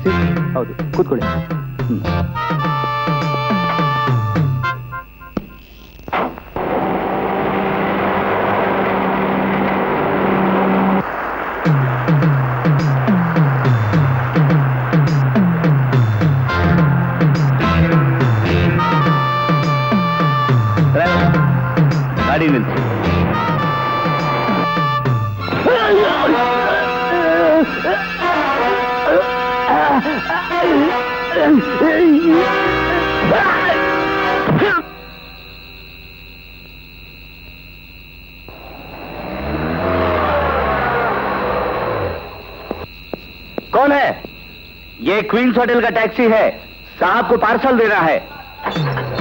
Taxi ಹೌದು ಕೂತ್ಕೊಳ್ಳಿ ಹ್ಮ್. Driver, ಗಾಡಿ ನಿಲ್ಸಿ कौन है ये क्वींस होटल का टैक्सी है साहब को पार्सल देना है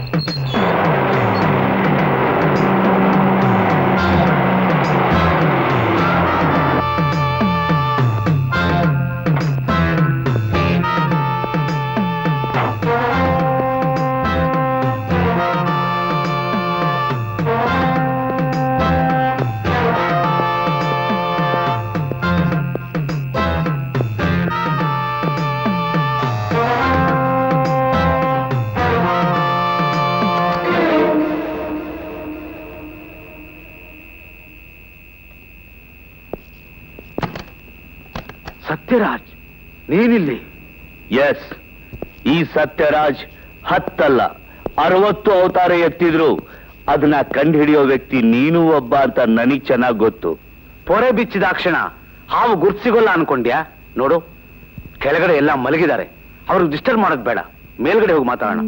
ಸತ್ಯರಾಜ್ ನೀನಿಲ್ಲಿ ಎಸ್ ಈ ಸತ್ಯರಾಜ್ ಹತ್ತಲ್ಲ ಅರವತ್ತು ಅವತಾರ ಎತ್ತಿದ್ರು ಅದನ್ನ ಕಂಡುಹಿಡಿಯೋ ವ್ಯಕ್ತಿ ನೀನು ಒಬ್ಬ ಅಂತ ನನಗ್ ಚೆನ್ನಾಗ್ ಗೊತ್ತು ಪೊರೆ ಬಿಚ್ಚಿದ ಕ್ಷಣ ಹಾವು ಗುರ್ತಿಸಿಗೋಲ್ಲ ಅನ್ಕೊಂಡ್ಯಾ ನೋಡು ಕೆಳಗಡೆ ಎಲ್ಲ ಮಲಗಿದ್ದಾರೆ ಅವ್ರಿಗೆ ಡಿಸ್ಟರ್ಬ್ ಮಾಡೋದ್ ಬೇಡ ಮೇಲ್ಗಡೆ ಹೋಗಿ ಮಾತಾಡೋಣ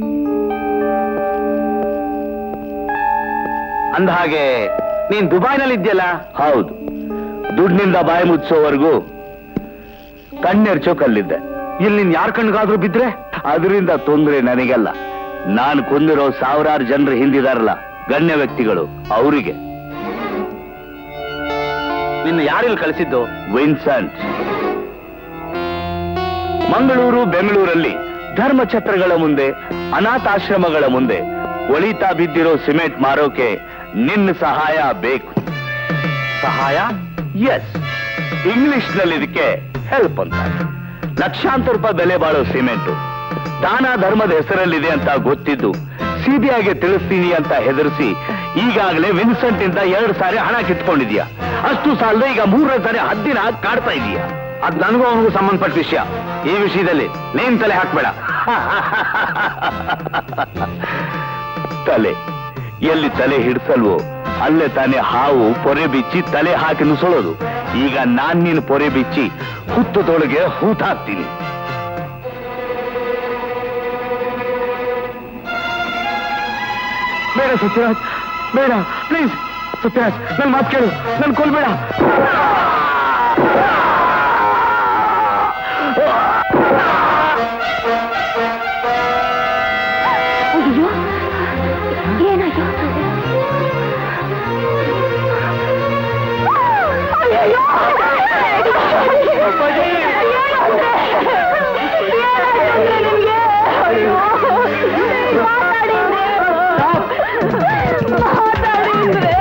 ಅಂದ ಹಾಗೆ ನೀನ್ ದುಬೈನಲ್ಲಿ ಇದೆಯಲ್ಲ ಹೌದು ದುಡ್ಡಿನಿಂದ ಬಾಯಿ ಮುಚ್ಚೋವರೆಗೂ ಕಣ್ಣೆರ್ಚೋ ಕಲ್ಲಿದ್ದೆ ಇಲ್ಲಿ ನೀನ್ ಯಾರ ಕಣ್ಗಾದ್ರೂ ಬಿದ್ರೆ ಅದರಿಂದ ತೊಂದ್ರೆ ನನಗಲ್ಲ ನಾನು ಕೊಂದಿರೋ ಸಾವಿರಾರು ಜನರು ಹಿಂದಿದಾರಲ್ಲ ಗಣ್ಯ ವ್ಯಕ್ತಿಗಳು ಅವರಿಗೆ ನಿನ್ನ ಯಾರಿಲ್ಲಿ ಕಳಿಸಿದ್ದು ವಿನ್ಸೆಂಟ್ ಮಂಗಳೂರು ಬೆಂಗಳೂರಲ್ಲಿ ಧರ್ಮಛತ್ರಗಳ ಮುಂದೆ ಅನಾಥಾಶ್ರಮಗಳ ಮುಂದೆ ಒಳಿತಾ ಬಿದ್ದಿರೋ ಸಿಮೆಂಟ್ ಮಾರೋಕೆ ನಿನ್ನ ಸಹಾಯ ಬೇಕು ಸಹಾಯ ಎಸ್ ಇಂಗ್ಲಿಷ್ ನಲ್ಲಿ ಇದಕ್ಕೆ ಹೆಲ್ಪ್ ಅಂತ ಲಕ್ಷಾಂತರ ರೂಪಾಯಿ ಬೆಲೆ ಬಾಳೋ ಸಿಮೆಂಟು ದಾನ ಧರ್ಮದ ಹೆಸರಲ್ಲಿದೆ ಅಂತ ಗೊತ್ತಿದ್ದು ಸಿಬಿಐಗೆ ತಿಳಿಸ್ತೀನಿ ಅಂತ ಹೆದರಿಸಿ ಈಗಾಗಲೇ ವಿನ್ಸೆಂಟ್ ಇಂದ ಎರಡು ಸಾರಿ ಹಣ ಕಿತ್ಕೊಂಡಿದ್ಯಾ ಅಷ್ಟು ಸಾಲದ ಈಗ ಮೂರನೇ ಸಾರಿ ಹದ್ದಿನ ಕಾಡ್ತಾ ಇದೀಯಾ ಅದ್ ನನಗೂ ಅವನಿಗೂ ಸಂಬಂಧಪಟ್ಟ ವಿಷಯ ಈ ವಿಷಯದಲ್ಲಿ ನೀನ್ ತಲೆ ಹಾಕ್ಬೇಡ ತಲೆ ಎಲ್ಲಿ ತಲೆ ಹಿಡ್ಸಲ್ವೋ ಅಲ್ಲೇ ತಾನೇ ಹಾವು ಪೊರೆ ಬಿಚ್ಚಿ ತಲೆ ಹಾಕಿ ನುಸುಳೋದು ಈಗ ನಾನ್ ನೀನು ಪೊರೆ ಬಿಚ್ಚಿ ಹುತ್ತದೊಳಗೆ ಹೂತಾಕ್ತೀನಿ ಬೇಡ ಸತ್ಯರಾಜ್ ಬೇಡ ಪ್ಲೀಸ್ ಸತ್ಯರಾಜ್ ನನ್ ಮಾತು ಕೇಳು ನನ್ ಕೊಲ್ಬೇಡ ಅಯ್ಯೋ ಏನಾಯ್ತು ಅಯ್ಯಯ್ಯೋ! ಏನಾಯ್ತಂದ್ರೆ ನಿಮ್ಗೆ? ಅಯ್ಯೋ! ಮಾತಾಡಿ ಮಾತಾಡಿ ಅಂದ್ರೆ.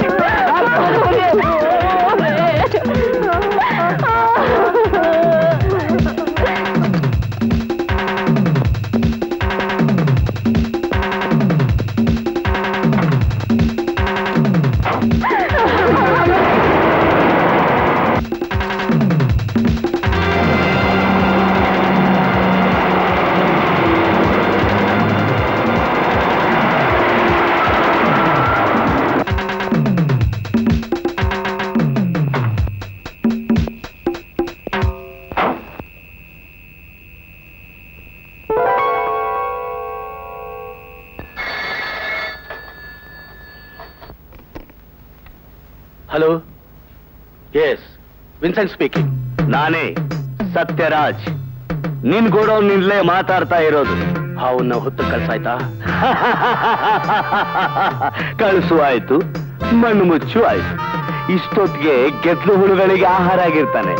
ಹಲೋ ಎಸ್ ವಿನ್ಸೆಂಟ್ ಸ್ಪೀಕಿಂಗ್ ನಾನೇ ಸತ್ಯರಾಜ್ ನಿನ್ ಗೋಡೌನ್ ನಿನ್ಲೇ ಮಾತಾಡ್ತಾ ಇರೋದು ಅವನ್ನ ಹೊತ್ತು ಕಳ್ಸಾಯ್ತಾ ಕಳಿಸು ಆಯ್ತು ಮಣ್ಣು ಮುಚ್ಚು ಆಯ್ತು ಇಷ್ಟೊತ್ತಿಗೆ ಗೆದ್ಲು ಹುಳುಗಳಿಗೆ ಆಹಾರ ಆಗಿರ್ತಾನೆ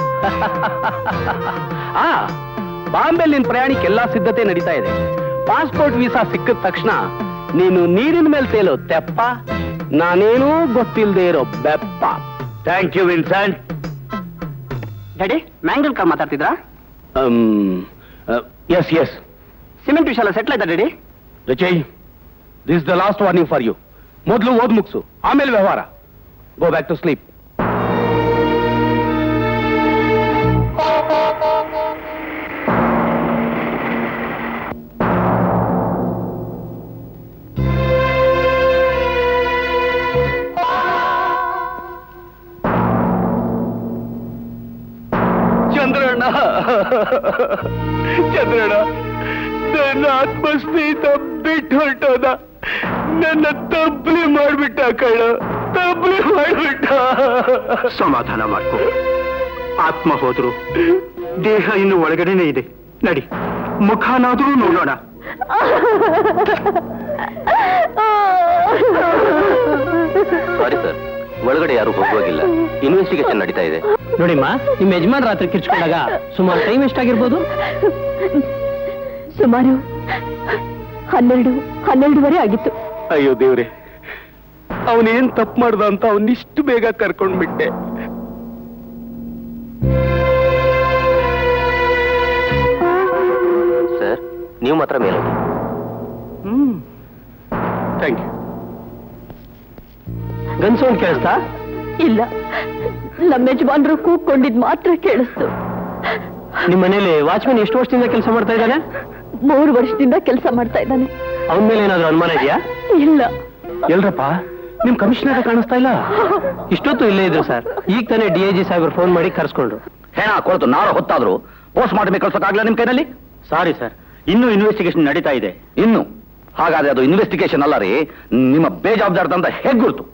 ಆ ಬಾಂಬೆ ನಿನ್ ಪ್ರಯಾಣಕ್ಕೆ ಎಲ್ಲಾ ಸಿದ್ಧತೆ ನಡೀತಾ ಇದೆ ಪಾಸ್ಪೋರ್ಟ್ ವೀಸಾ ಸಿಕ್ಕಿದ ತಕ್ಷಣ ನೀನು ನೀರಿನ ಮೇಲೆ ತೇಲೋ ತೆಪ್ಪ ನಾನೇನೂ ಗೊತ್ತಿಲ್ಲದೆ ಇರೋ ಬೆಪ್ಪ ಥ್ಯಾಂಕ್ ಯು ವಿನ್ಸೆಂಟ್ ಡ್ಯಾಡಿ ಮ್ಯಾಂಗಲ್ ಕಾರ್ ಮಾತಾಡ್ತಿದ್ರಾ ಎಸ್ ಎಸ್ ಸಿಮೆಂಟ್ ವಿಷಯ ಸೆಟ್ಲ್ ಆಯ್ತಾ daddy Vijay this the last warning for you ಮೊದಲು ಓದ್ ಮುಗಿಸು ಆಮೇಲೆ ವ್ಯವಹಾರ ಗೋ ಬ್ಯಾಕ್ ಟು ಸ್ಲೀಪ್ ಚಂದ್ರಣ್ಣ ಚಂದ್ರಣ್ಣ ನನ್ನ ಆತ್ಮಸ್ನೇಹಿತ ಬಿಟ್ಟು ಹೊರಟೋದ ನನ್ನ ತಪ್ಪಲಿ ಮಾಡ್ಬಿಟ್ಟ ಕಳ್ಳ ತಪ್ಪಲಿ ಮಾಡ್ಬಿಟ್ಟ ಸಮಾಧಾನ ಮಾಡ್ಕೊ ಆತ್ಮ ಹೋದ್ರು ದೇಹ ಇನ್ನು ಒಳಗಡೆನೆ ಇದೆ ನಡಿ ಮುಖನಾದ್ರೂ ನೋಡೋಣ ಸಾರಿ ಸರ್ ಒಳಗಡೆ ಯಾರು ಹೋಗುವಾಗಿಲ್ಲ ಇನ್ವೆಸ್ಟಿಗೇಷನ್ ನಡೀತಾ ಇದೆ ನೋಡಿಮ್ಮ ನಿಮ್ಮ ಯಜಮಾನ್ ರಾತ್ರಿ ಕಿರ್ಚ್ಕೊಂಡಾಗ ಸುಮಾರು ಟೈಮ್ ಎಷ್ಟಾಗಿರ್ಬೋದು ಸುಮಾರು ಹನ್ನೆರಡು ಹನ್ನೆರಡುವರೆ ಆಗಿತ್ತು ಅಯ್ಯೋ ದೇವ್ರೆ ಅವನೇನ್ ತಪ್ಪು ಮಾಡ್ದ ಅಂತ ಅವನಿಷ್ಟು ಬೇಗ ಕರ್ಕೊಂಡ್ ಬಿಟ್ಟೆ ಸರ್ ನೀವು ಮಾತ್ರ ಮೇಲೆ hmm thank you gun sound ಕೇಳಿಸ್ತಾ ಇಲ್ಲ ನಮ್ಮ ಯಜಮಾನ್ರು ಕೂಗ್ಕೊಂಡಿದ್ ಮಾತ್ರ ಕೇಳಿಸ್ತು ನಿಮ್ಮ ಮನೇಲಿ ವಾಚ್ಮನ್ ಎಷ್ಟು ವರ್ಷದಿಂದ ಕೆಲಸ ಮಾಡ್ತಾ ಇದ್ದಾನೆ ಮೂರು ವರ್ಷದಿಂದ ಕೆಲಸ ಮಾಡ್ತಾ ಇದ್ದಾನೆ ಅವನ ಮೇಲೆ ಏನಾದ್ರು ಅನುಮಾನ ಇದೆಯಾ ಇಲ್ಲ ಎಲ್ರಪ್ಪ ನಿಮ್ ಕಮಿಷನರ್ ಕಾಣಿಸ್ತಾ ಇಲ್ಲ ಇಷ್ಟೊತ್ತು ಇಲ್ಲೇ ಇದ್ರು ಸರ್ ಈಗ ತಾನೇ ಡಿ ಐ ಜಿ ಸಾಹೇಬ್ರು ಫೋನ್ ಮಾಡಿ ಕರ್ಸ್ಕೊಂಡ್ರು ಹೇಳ ಕೊಡ್ತು ನಾರು ಹೊತ್ತಾದ್ರು ಪೋಸ್ಟ್ ಮಾಡಿ ಕಳ್ಸೋಕ್ಕಾಗ್ಲ ನಿಮ್ ಕೈನಲ್ಲಿ ಸಾರಿ ಸರ್ ಇನ್ನೂ ಇನ್ವೆಸ್ಟಿಗೇಷನ್ ನಡೀತಾ ಇದೆ ಇನ್ನು ಹಾಗಾದ್ರೆ ಅದು ಇನ್ವೆಸ್ಟಿಗೇಷನ್ ಅಲ್ಲ ರೀ ನಿಮ್ಮ ಬೇಜವಾಬ್ದಾರ್ದಂತ ಹೇಗ್ ಗುರ್ತು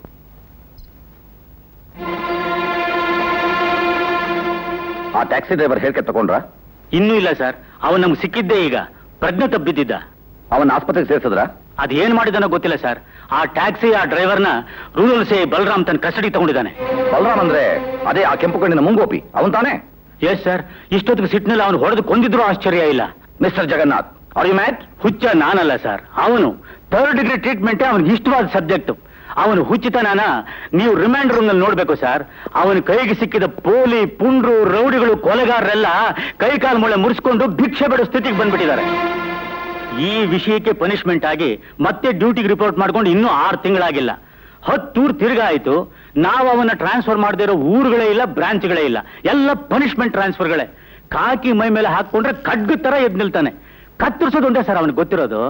ಆ ಟ್ಯಾಕ್ಸಿ ಡ್ರೈವರ್ ಹೇಳ್ಕೆ ತಗೊಂಡ್ರ ಇನ್ನೂ ಇಲ್ಲ ಸರ್ ಅವನ್ ನಮ್ಗೆ ಸಿಕ್ಕಿದ್ದೇ ಈಗ ಪ್ರಜ್ಞೆ ತಪ್ಪಿದ್ದಿದ್ದ ಅವನ ಆಸ್ಪತ್ರೆಗೆ ಸೇರ್ಸಿದ್ರ ಅದೇನ್ ಮಾಡಿದಾನೋ ಗೊತ್ತಿಲ್ಲ ಸರ್ ಆ ಟ್ಯಾಕ್ಸಿ ಆ ಡ್ರೈವರ್ನ ರೂರಲ್ ಸೇ ಬಲರಾಮ್ ತನ್ನ ಕಸ್ಟಡಿ ತಗೊಂಡಿದ್ದಾನೆ ಬಲರಾಮ್ ಅಂದ್ರೆ ಅದೇ ಆ ಕೆಂಪು ಕಣ್ಣಿನ ಮುಂಗೋಪಿ ಅವನ್ ತಾನೇ ಎಸ್ ಸರ್ ಇಷ್ಟೊತ್ತಿಗೆ ಸಿಟ್ನಲ್ಲಿ ಅವನು ಹೊಡೆದು ಕೊಂದಿದ್ರು ಆಶ್ಚರ್ಯ ಇಲ್ಲ Mister Jagannath are you mad ಹುಚ್ಚ ನಾನಲ್ಲ ಸರ್ ಅವನು ಥರ್ಡ್ ಡಿಗ್ರಿ ಟ್ರೀಟ್ಮೆಂಟ್ ಅವನಿಗೆ ಇಷ್ಟವಾದ ಸಬ್ಜೆಕ್ಟ್ ಅವನು ಹುಚ್ಚಿತನನ ನೀವು ರಿಮೈಂಡ್ ರೂಮ್ ನಲ್ಲಿ ನೋಡ್ಬೇಕು ಸರ್ ಅವನ ಕೈಗೆ ಸಿಕ್ಕಿದ ಪೋಲಿ ಪುಂಡ್ರು ರೌಡಿಗಳು ಕೊಲೆಗಾರರೆಲ್ಲ ಕೈ ಕಾಲು ಮೊಳೆ ಮುರಿಸ್ಕೊಂಡು ಭಿಕ್ಷೆ ಬಿಡೋ ಸ್ಥಿತಿಗೆ ಬಂದ್ಬಿಟ್ಟಿದ್ದಾರೆ ಈ ವಿಷಯಕ್ಕೆ ಪನಿಷ್ಮೆಂಟ್ ಆಗಿ ಮತ್ತೆ ಡ್ಯೂಟಿಗೆ ರಿಪೋರ್ಟ್ ಮಾಡ್ಕೊಂಡು ಇನ್ನೂ ಆರು ತಿಂಗಳಾಗಿಲ್ಲ ಹತ್ತೂರು ತಿರ್ಗಾ ಆಯ್ತು ನಾವು ಅವನ್ನ ಟ್ರಾನ್ಸ್ಫರ್ ಮಾಡದೇ ಇರೋ ಊರುಗಳೇ ಇಲ್ಲ ಬ್ರಾಂಚ್ಗಳೇ ಇಲ್ಲ ಎಲ್ಲ ಪನಿಷ್ಮೆಂಟ್ ಟ್ರಾನ್ಸ್ಫರ್ಗಳೇ ಕಾಕಿ ಮೈ ಮೇಲೆ ಹಾಕೊಂಡ್ರೆ ಖಡ್ಗ ತರ ಎದ್ ನಿಲ್ತಾನೆ ಕತ್ತರಿಸೋದು ಒಂದೇ ಸರ್ ಅವನಿಗೆ ಗೊತ್ತಿರೋದು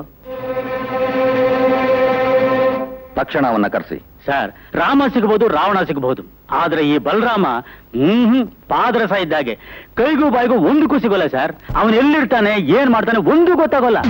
ತಕ್ಷಣ ಅವನ್ನ ಕರೆಸಿ ಸರ್ ರಾಮ ಸಿಗಬಹುದು ರಾವಣ ಸಿಗಬಹುದು ಆದ್ರೆ ಈ ಬಲರಾಮ ಹ್ಮ್ ಹ್ಮ್ ಪಾದರಸ ಇದ್ದಾಗೆ ಕೈಗೂ ಬಾಯಿಗೂ ಒಂದಕ್ಕೂ ಸಿಗೋಲ್ಲ ಸರ್ ಅವನು ಎಲ್ಲಿರ್ತಾನೆ ಏನ್ ಮಾಡ್ತಾನೆ ಒಂದು ಗೊತ್ತಾಗೋಲ್ಲ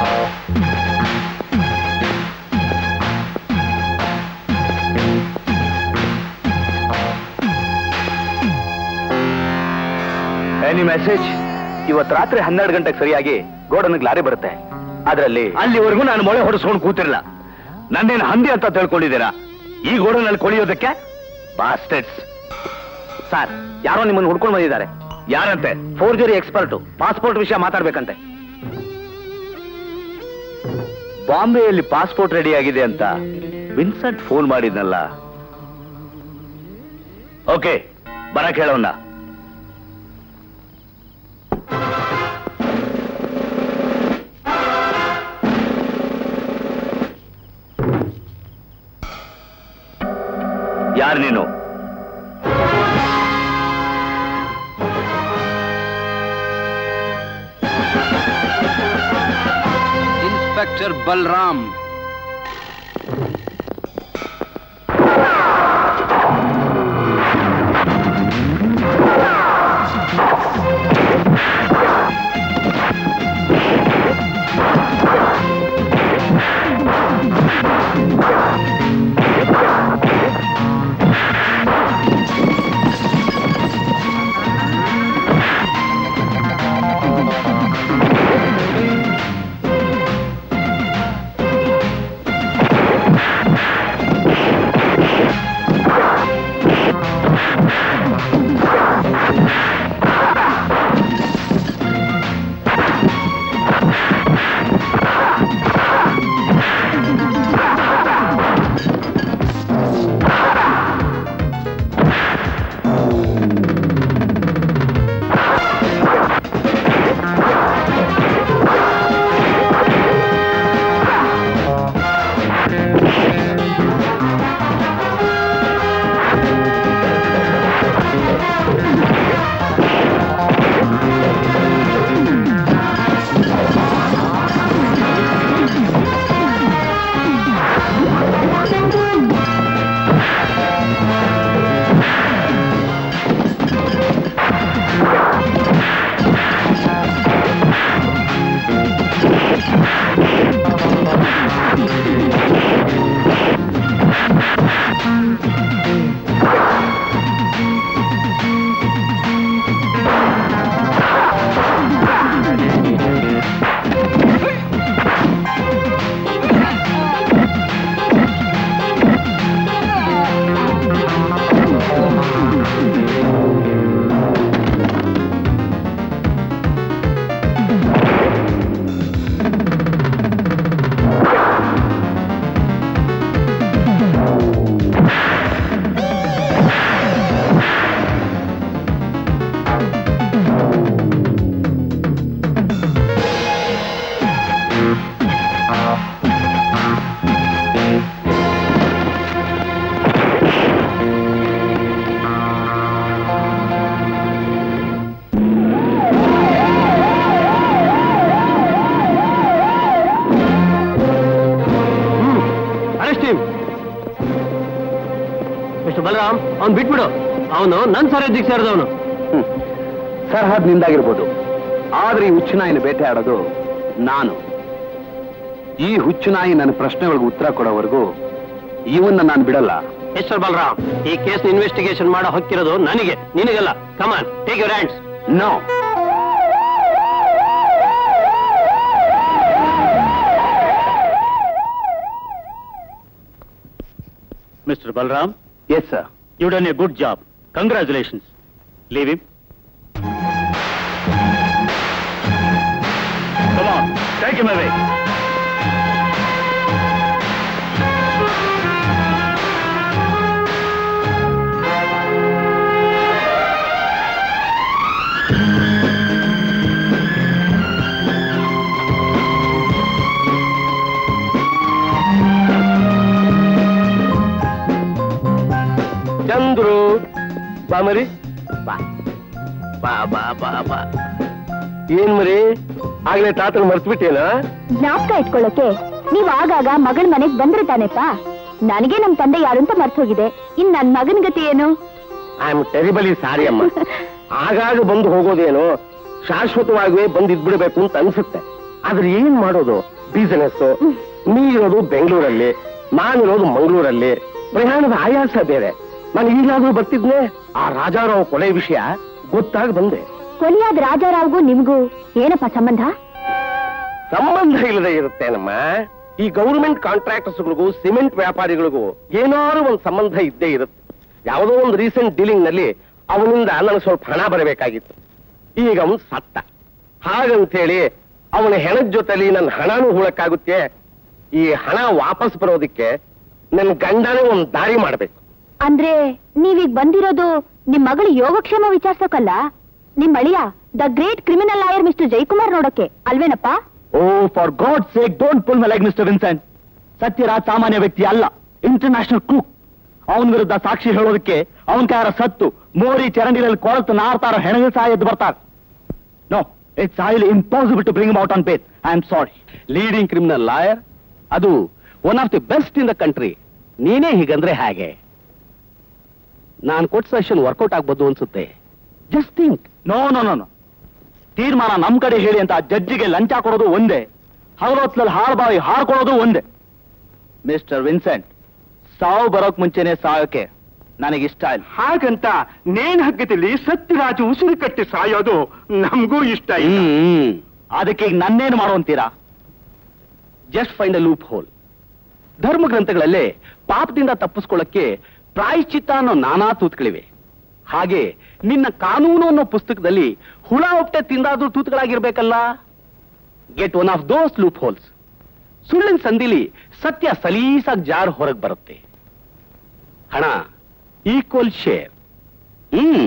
ಎನಿ ಮೆಸೇಜ್ ಇವತ್ತು ರಾತ್ರಿ ಹನ್ನೆರಡು ಗಂಟೆಗೆ ಸರಿಯಾಗಿ ಗೋಡನ್ಗೆ ಲಾರಿ ಬರುತ್ತೆ ಅದರಲ್ಲಿ ಅಲ್ಲಿವರೆಗೂ ನಾನು ಮೊಳೆ ಹೊಡೆಸ್ಕೊಂಡು ಕೂತಿರಲ್ಲ ನನ್ನೇನು ಹಂದಿ ಅಂತ ತಿಳ್ಕೊಂಡಿದ್ದೀರಾ ಈ ಗೋಡನಲ್ಲಿ ಕೊಳಿಯೋದಕ್ಕೆ ಬಾಸ್ಟೆಟ್ಸ್ ಸರ್ ಯಾರೋ ನಿಮ್ಮನ್ನು ಹುಡ್ಕೊಂಡು ಬಂದಿದ್ದಾರೆ ಯಾರಂತೆ ಫೋರ್ಜರಿ ಎಕ್ಸ್ಪರ್ಟು ಪಾಸ್ಪೋರ್ಟ್ ವಿಷಯ ಮಾತಾಡ್ಬೇಕಂತೆ ಬಾಂಬೆಯಲ್ಲಿ ಪಾಸ್ಪೋರ್ಟ್ ರೆಡಿ ಆಗಿದೆ ಅಂತ ವಿನ್ಸೆಂಟ್ ಫೋನ್ ಮಾಡಿದ್ನಲ್ಲ ಓಕೆ ಬರಕ್ ಹೇಳೋಣ ಯಾರು ನೀನು ಇನ್ಸ್ಪೆಕ್ಟರ್ ಬಲರಾಮ್ ಮಿಸ್ಟರ್ ಬಲರಾಮ್ ಅವ್ನು ಬಿಟ್ಬಿಡು ಅವನು ನನ್ ಸರಿಯದಿಗೆ ಸೇರಿದವನು ಸರ್ಹದ್ ನಿಂದಾಗಿರ್ಬೋದು ಆದ್ರೆ ಈ ಹುಚ್ಚುನಾಯಿನ ಬೇಟೆ ಆಡೋದು ನಾನು ಈ ಹುಚ್ಚುನಾಯಿ ನನ್ನ ಪ್ರಶ್ನೆಗಳಿಗೆ ಉತ್ತರ ಕೊಡೋವರೆಗೂ ಇವನ್ನ ನಾನು ಬಿಡಲ್ಲ ಮಿಸ್ಟರ್ ಬಲರಾಮ್ ಈ ಕೇಸ್ ಇನ್ವೆಸ್ಟಿಗೇಷನ್ ಮಾಡೋ ಹಕ್ಕಿರೋದು ನನಗೆ ನಿನಗಲ್ಲ come on take your hands no Mister Balaram yes sir you done a good job congratulations leave him Come on, take him away. Chandru ಬಾ ಮರಿ ಬಾ ಬಾ ಬಾ ಬಾ ಬಾ ಏನ್ ಮರಿ ಆಗ್ಲೇ ತಾತನ ಮರ್ತ್ಬಿಟ್ಟೇನ ಜ್ಞಾಪಕ ಇಟ್ಕೊಳ್ಳೋಕೆ ನೀವ್ ಆಗಾಗ ಮಗಳ ಮನೆಗ್ ಬಂದ್ರೆ ತಾನೇಪ್ಪ ನನಗೆ ನಮ್ ತಂದೆ ಯಾರು ಅಂತ ಮರ್ತ್ ಹೋಗಿದೆ ಇನ್ ನನ್ ಮಗನ್ ಗತಿ ಏನು ಐ ಆಮ್ ಟೆರಿಬಲಿ ಸಾರಿ ಅಮ್ಮ ಆಗಾಗ ಬಂದು ಹೋಗೋದೇನೋ ಶಾಶ್ವತವಾಗಿಯೇ ಬಂದಿದ್ಬಿಡ್ಬೇಕು ಅಂತ ಅನ್ಸುತ್ತೆ ಆದ್ರೆ ಏನ್ ಮಾಡೋದು ಬಿಸಿನೆಸ್ ನೀರಿರೋದು ಬೆಂಗಳೂರಲ್ಲಿ ನಾನಿರೋದು ಮಂಗಳೂರಲ್ಲಿ ಪ್ರಯಾಣದ ಆಯಾಸ ಬೇರೆ ನಾನು ಈಗಾದ್ರೂ ಬರ್ತಿದ್ನೆ ಆ ರಾಜಾರಾವ್ ಕೊಲೆ ವಿಷಯ ಗೊತ್ತಾಗಿ ಬಂದೆ ಕೊಲಿಯಾದ ರಾಜಾರಾವ್ಗೂ ನಿಮ್ಗೂ ಏನಪ್ಪ ಸಂಬಂಧ ಸಂಬಂಧ ಇಲ್ಲದೆ ಇರುತ್ತೇನಮ್ಮ ಈ ಗೌರ್ಮೆಂಟ್ ಕಾಂಟ್ರಾಕ್ಟರ್ಸ್ಗಳಿಗೂ ಸಿಮೆಂಟ್ ವ್ಯಾಪಾರಿಗಳಿಗೂ ಏನಾದ್ರು ಒಂದು ಸಂಬಂಧ ಇದ್ದೇ ಇರುತ್ತೆ ಯಾವುದೋ ಒಂದು ರೀಸೆಂಟ್ ಡೀಲಿಂಗ್ ನಲ್ಲಿ ಅವನಿಂದ ನನಗೆ ಸ್ವಲ್ಪ ಹಣ ಬರಬೇಕಾಗಿತ್ತು ಈಗ ಅವನು ಸತ್ತ ಹಾಗಂತೇಳಿ ಅವನ ಹೆಣದ ಜೊತೆಲಿ ನನ್ನ ಹಣನೂ ಹೂಳಕ್ಕಾಗುತ್ತೆ ಈ ಹಣ ವಾಪಸ್ ಬರೋದಕ್ಕೆ ನನ್ನ ಗಂಡನೇ ಒಂದು ದಾರಿ ಮಾಡ್ಬೇಕು ಅಂದ್ರೆ ನೀವೀಗ ಬಂದಿರೋದು ನಿಮ್ ಮಗಳ ಯೋಗಕ್ಷೇಮ ವಿಚಾರಿಸೋಕಲ್ಲ ನಿಮ್ ಅಳಿಯ the great criminal lawyer Mister Jayakumar ನೋಡಕ್ಕೆ ಅಲ್ವೇನಪ್ಪ oh for God sake don't pull my leg Mister Vincent Sathyaraj ಸಾಮಾನ್ಯ ವ್ಯಕ್ತಿ ಅಲ್ಲ ಇಂಟರ್ನ್ಯಾಷನಲ್ ಕ್ರೂಕ್ ಅವನ ವಿರುದ್ಧ ಸಾಕ್ಷಿ ಹೇಳೋದಕ್ಕೆ ಅವನ ಕಾಯರ ಸತ್ತು ಮೋರಿ ಚರಂಡಿನಲ್ಲಿ ಕೊಳತು ನಾರ್ತಾರ ಹೆಣಗ ಸಹ ಎದ್ದು ಬರ್ತಾರೆ no it's highly impossible to bring out on faith I am sorry leading criminal lawyer ಅದು one of the best in the country ನೀನೇ ಹೀಗಂದ್ರೆ ಹೇಗೆ ನಾನು ಕೊಟ್ಟ ಸೆಷನ್ ವರ್ಕೌಟ್ ಆಗ್ಬೋದು ಅನ್ಸುತ್ತೆ just think no no no no ತೀರ್ಮಾನ ನಮ್ ಕಡೆ ಹೇಳಿ ಅಂತ ಜಡ್ಜಿಗೆ ಲಂಚ ಕೊಡೋದು ಒಂದೇ ಹಗಲೊತ್ತಲ್ಲಿ ಹಾಳ್ಬಾವಿ ಹಾಡ್ಕೊಳ್ಳೋದು ಒಂದೇ ಮಿಸ್ಟರ್ ವಿನ್ಸೆಂಟ್ ಸಾವು ಬರೋಕ್ ಮುಂಚೆನೆ ಸಾಯೋಕೆ ನನಗಿಷ್ಟ ಇಲ್ಲ ಹಾಗಂತ ನೇನ್ ಹಗ್ಗದಲ್ಲಿ ಸತ್ಯರಾಜು ಉಸಿರು ಕಟ್ಟಿ ಸಾಯೋದು ನಮಗೂ ಇಷ್ಟ ಇಲ್ಲ ಅದಕ್ಕೆ ಈಗ ನನ್ನೇನು ಮಾಡುವಂತೀರಾ just find a loophole ಧರ್ಮ ಗ್ರಂಥಗಳಲ್ಲೇ ಪಾಪದಿಂದ ತಪ್ಪಿಸ್ಕೊಳ್ಳಕ್ಕೆ ಪ್ರಾಯಶ್ಚಿತ್ತ ಅನ್ನೋ ನಾನಾ ತೂತ್ಗಳಿವೆ ಹಾಗೆ ನಿನ್ನ ಕಾನೂನು ಅನ್ನೋ ಪುಸ್ತಕದಲ್ಲಿ ಹುಳ ಒಪ್ಪೆ ತಿಂದಾದ್ರೂ ತೂತ್ಗಳಾಗಿರ್ಬೇಕಲ್ಲ get one of those loopholes ಸುಳ್ಳಿನ ಸಂದಿಲಿ ಸತ್ಯ ಸಲೀಸಾಗಿ ಜಾರ್ ಹೊರಗೆ ಬರುತ್ತೆ ಹಣ ಈಕ್ವಲ್ ಶೇರ್ ಹ್ಮ್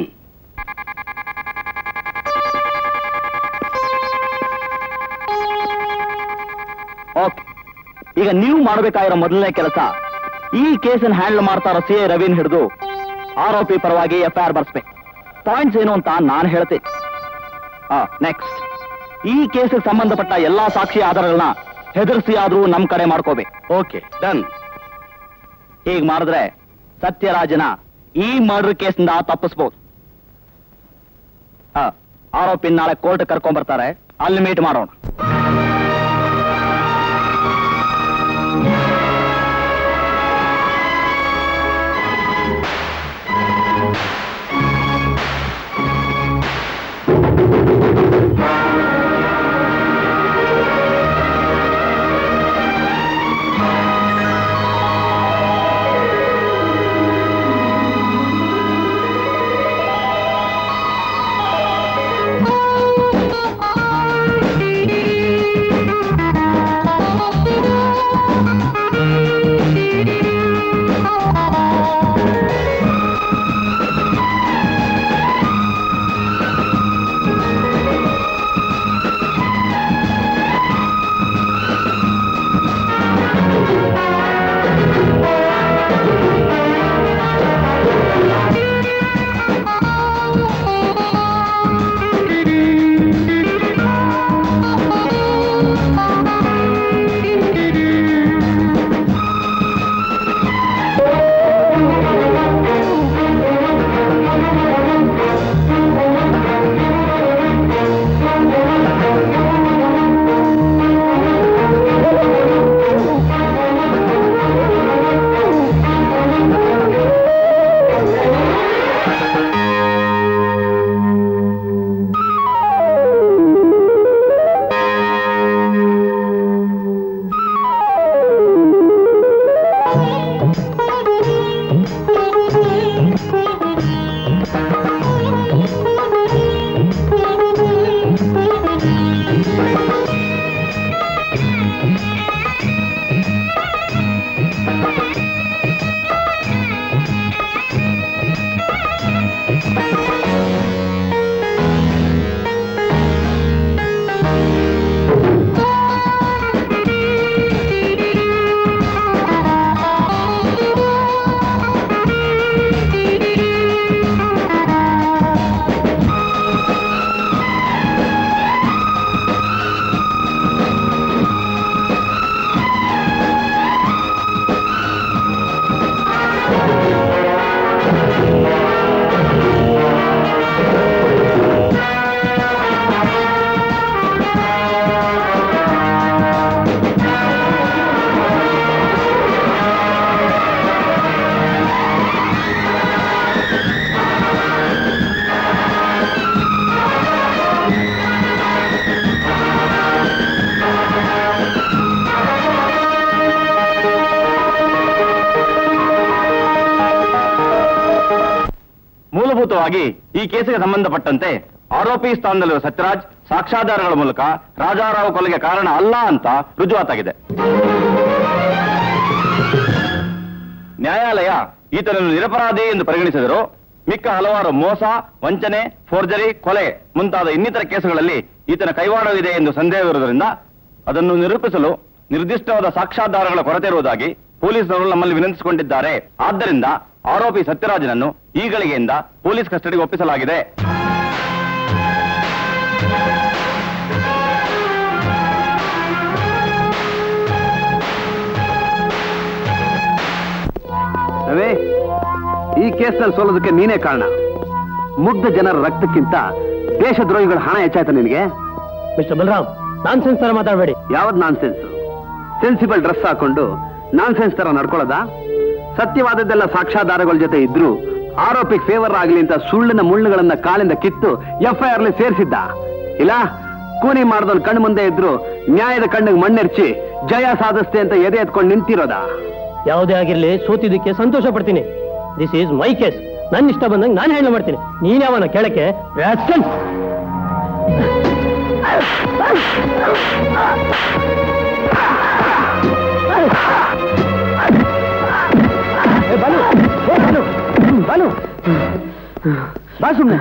ಓಕೆ ಈಗ ನೀವು ಮಾಡಬೇಕಾಗಿರೋ ಮೊದಲನೇ ಕೆಲಸ ಈ ಕೇಸನ್ನು ಹ್ಯಾಂಡಲ್ ಮಾಡ್ತಾ ಇರೋ ಸಿ ಎ ರವಿನ್ ಹಿಡಿದು ಆರೋಪಿ ಪರವಾಗಿ ಎಫ್ ಐ ಆರ್ ಬರ್ಸ್ಬೇಕು ಪಾಯಿಂಟ್ಸ್ ಏನು ಅಂತ ನಾನು ಹೇಳ್ತೀನಿ ನೆಕ್ಸ್ಟ್ ಈ ಕೇಸಿಗೆ ಸಂಬಂಧಪಟ್ಟ ಎಲ್ಲಾ ಸಾಕ್ಷಿ ಆಧಾರಗಳನ್ನ ಹೆದರ್ಸಿ ಆದ್ರೂ ನಮ್ ಕಡೆ ಮಾಡ್ಕೋಬೇಕು ಓಕೆ ಡನ್ ಹೀಗ್ ಮಾಡಿದ್ರೆ ಸತ್ಯರಾಜನ ಈ ಮರ್ಡರ್ ಕೇಸ್ನಿಂದ ತಪ್ಪಿಸ್ಬೋದು ಆ, ಆರೋಪಿ ನಾಳೆ ಕೋರ್ಟ್ ಕರ್ಕೊಂಡ್ ಬರ್ತಾರೆ ಅಲ್ಲಿ ಮೀಟ್ ಮಾಡೋಣ ಮೂಲಭೂತವಾಗಿ ಈ ಕೇಸಿಗೆ ಸಂಬಂಧಪಟ್ಟಂತೆ ಆರೋಪಿ ಸ್ಥಾನದಲ್ಲಿರುವ ಸತ್ಯರಾಜ್ ಸಾಕ್ಷ್ಯಾಧಾರಗಳ ಮೂಲಕ ರಾಜಾರಾವ್ ಕೊಲೆಗೆ ಕಾರಣ ಅಲ್ಲ ಅಂತ ರುಜುವಾತಾಗಿದೆ ನ್ಯಾಯಾಲಯ ಈತನನ್ನು ನಿರಪರಾಧಿ ಎಂದು ಪರಿಗಣಿಸಿದರು ಮಿಕ್ಕ ಹಲವಾರು ಮೋಸ ವಂಚನೆ ಫೋರ್ಜರಿ ಕೊಲೆ ಮುಂತಾದ ಇನ್ನಿತರ ಕೇಸುಗಳಲ್ಲಿ ಈತನ ಕೈವಾಡವಿದೆ ಎಂದು ಸಂದೇಹವಿರುವುದರಿಂದ ಅದನ್ನು ನಿರೂಪಿಸಲು ನಿರ್ದಿಷ್ಟವಾದ ಸಾಕ್ಷ್ಯಾಧಾರಗಳ ಕೊರತೆ ಇರುವುದಾಗಿ ಪೊಲೀಸರು ನಮ್ಮಲ್ಲಿ ವಿನಂತಿಸಿಕೊಂಡಿದ್ದಾರೆ ಆದ್ದರಿಂದ ಆರೋಪಿ ಸತ್ಯರಾಜನನ್ನು ಈ ಗಳಿಗೆಯಿಂದ ಪೊಲೀಸ್ ಕಸ್ಟಡಿಗೆ ಒಪ್ಪಿಸಲಾಗಿದೆ ರವಿ ಈ ಕೇಸ್ನಲ್ಲಿ ಸೋಲೋದಕ್ಕೆ ನೀನೇ ಕಾರಣ ಮುಗ್ಧ ಜನರ ರಕ್ತಕ್ಕಿಂತ ದೇಶದ್ರೋಹಿಗಳ ಹಣ ಹೆಚ್ಚಾಯ್ತಾ ನಿನಗೆ ಮಿಸ್ಟರ್ ಬಲರಾಮ್ ನಾನ್ ಸೆನ್ಸ್ ತರ ಮಾತಾಡಬೇಡಿ ಯಾವ್ದು ನಾನ್ ಸೆನ್ಸ್ ಸೆನ್ಸಿಬಲ್ ಡ್ರೆಸ್ ಹಾಕೊಂಡು ನಾನ್ ಸೆನ್ಸ್ ತರ ನಡ್ಕೊಳ್ಳೋದ ಸತ್ಯವಾದದ್ದೆಲ್ಲ ಸಾಕ್ಷ್ಯಾಧಾರಗಳ ಜೊತೆ ಇದ್ರು ಆರೋಪಿಗೆ ಫೇವರ್ ಆಗಲಿ ಅಂತ ಸುಳ್ಳಿನ ಮುಳ್ಳುಗಳನ್ನ ಕಾಲಿಂದ ಕಿತ್ತು ಎಫ್ಐಆರ್ ಅಲ್ಲಿ ಸೇರಿಸಿದ್ದ ಇಲ್ಲ ಕೂನಿ ಮಾಡ್ದವ್ನ ಕಣ್ಣು ಮುಂದೆ ಇದ್ರು ನ್ಯಾಯದ ಕಣ್ಣಿಗೆ ಮಣ್ಣೆರ್ಚಿ ಜಯ ಸಾಧಿಸ್ತೆ ಅಂತ ಎದೆ ಎತ್ಕೊಂಡು ನಿಂತಿರೋದ ಯಾವುದೇ ಆಗಿರ್ಲಿ ಸೋತಿದ್ದಕ್ಕೆ ಸಂತೋಷ ಪಡ್ತೀನಿ ದಿಸ್ ಈಸ್ ಮೈ ಕೇಸ್ ನನ್ನ ಇಷ್ಟ ಬಂದಂಗೆ ನಾನು ಹ್ಯಾಂಡಲ್ ಮಾಡ್ತೀನಿ ನೀನ್ ಯಾವನ ಕೇಳಕ್ಕೆ rascal. ಏ, ಬಾಲು, ಏ, ಬಾಲು, ಬಾಲು. ಬಾ ಸುಮ್ನೆ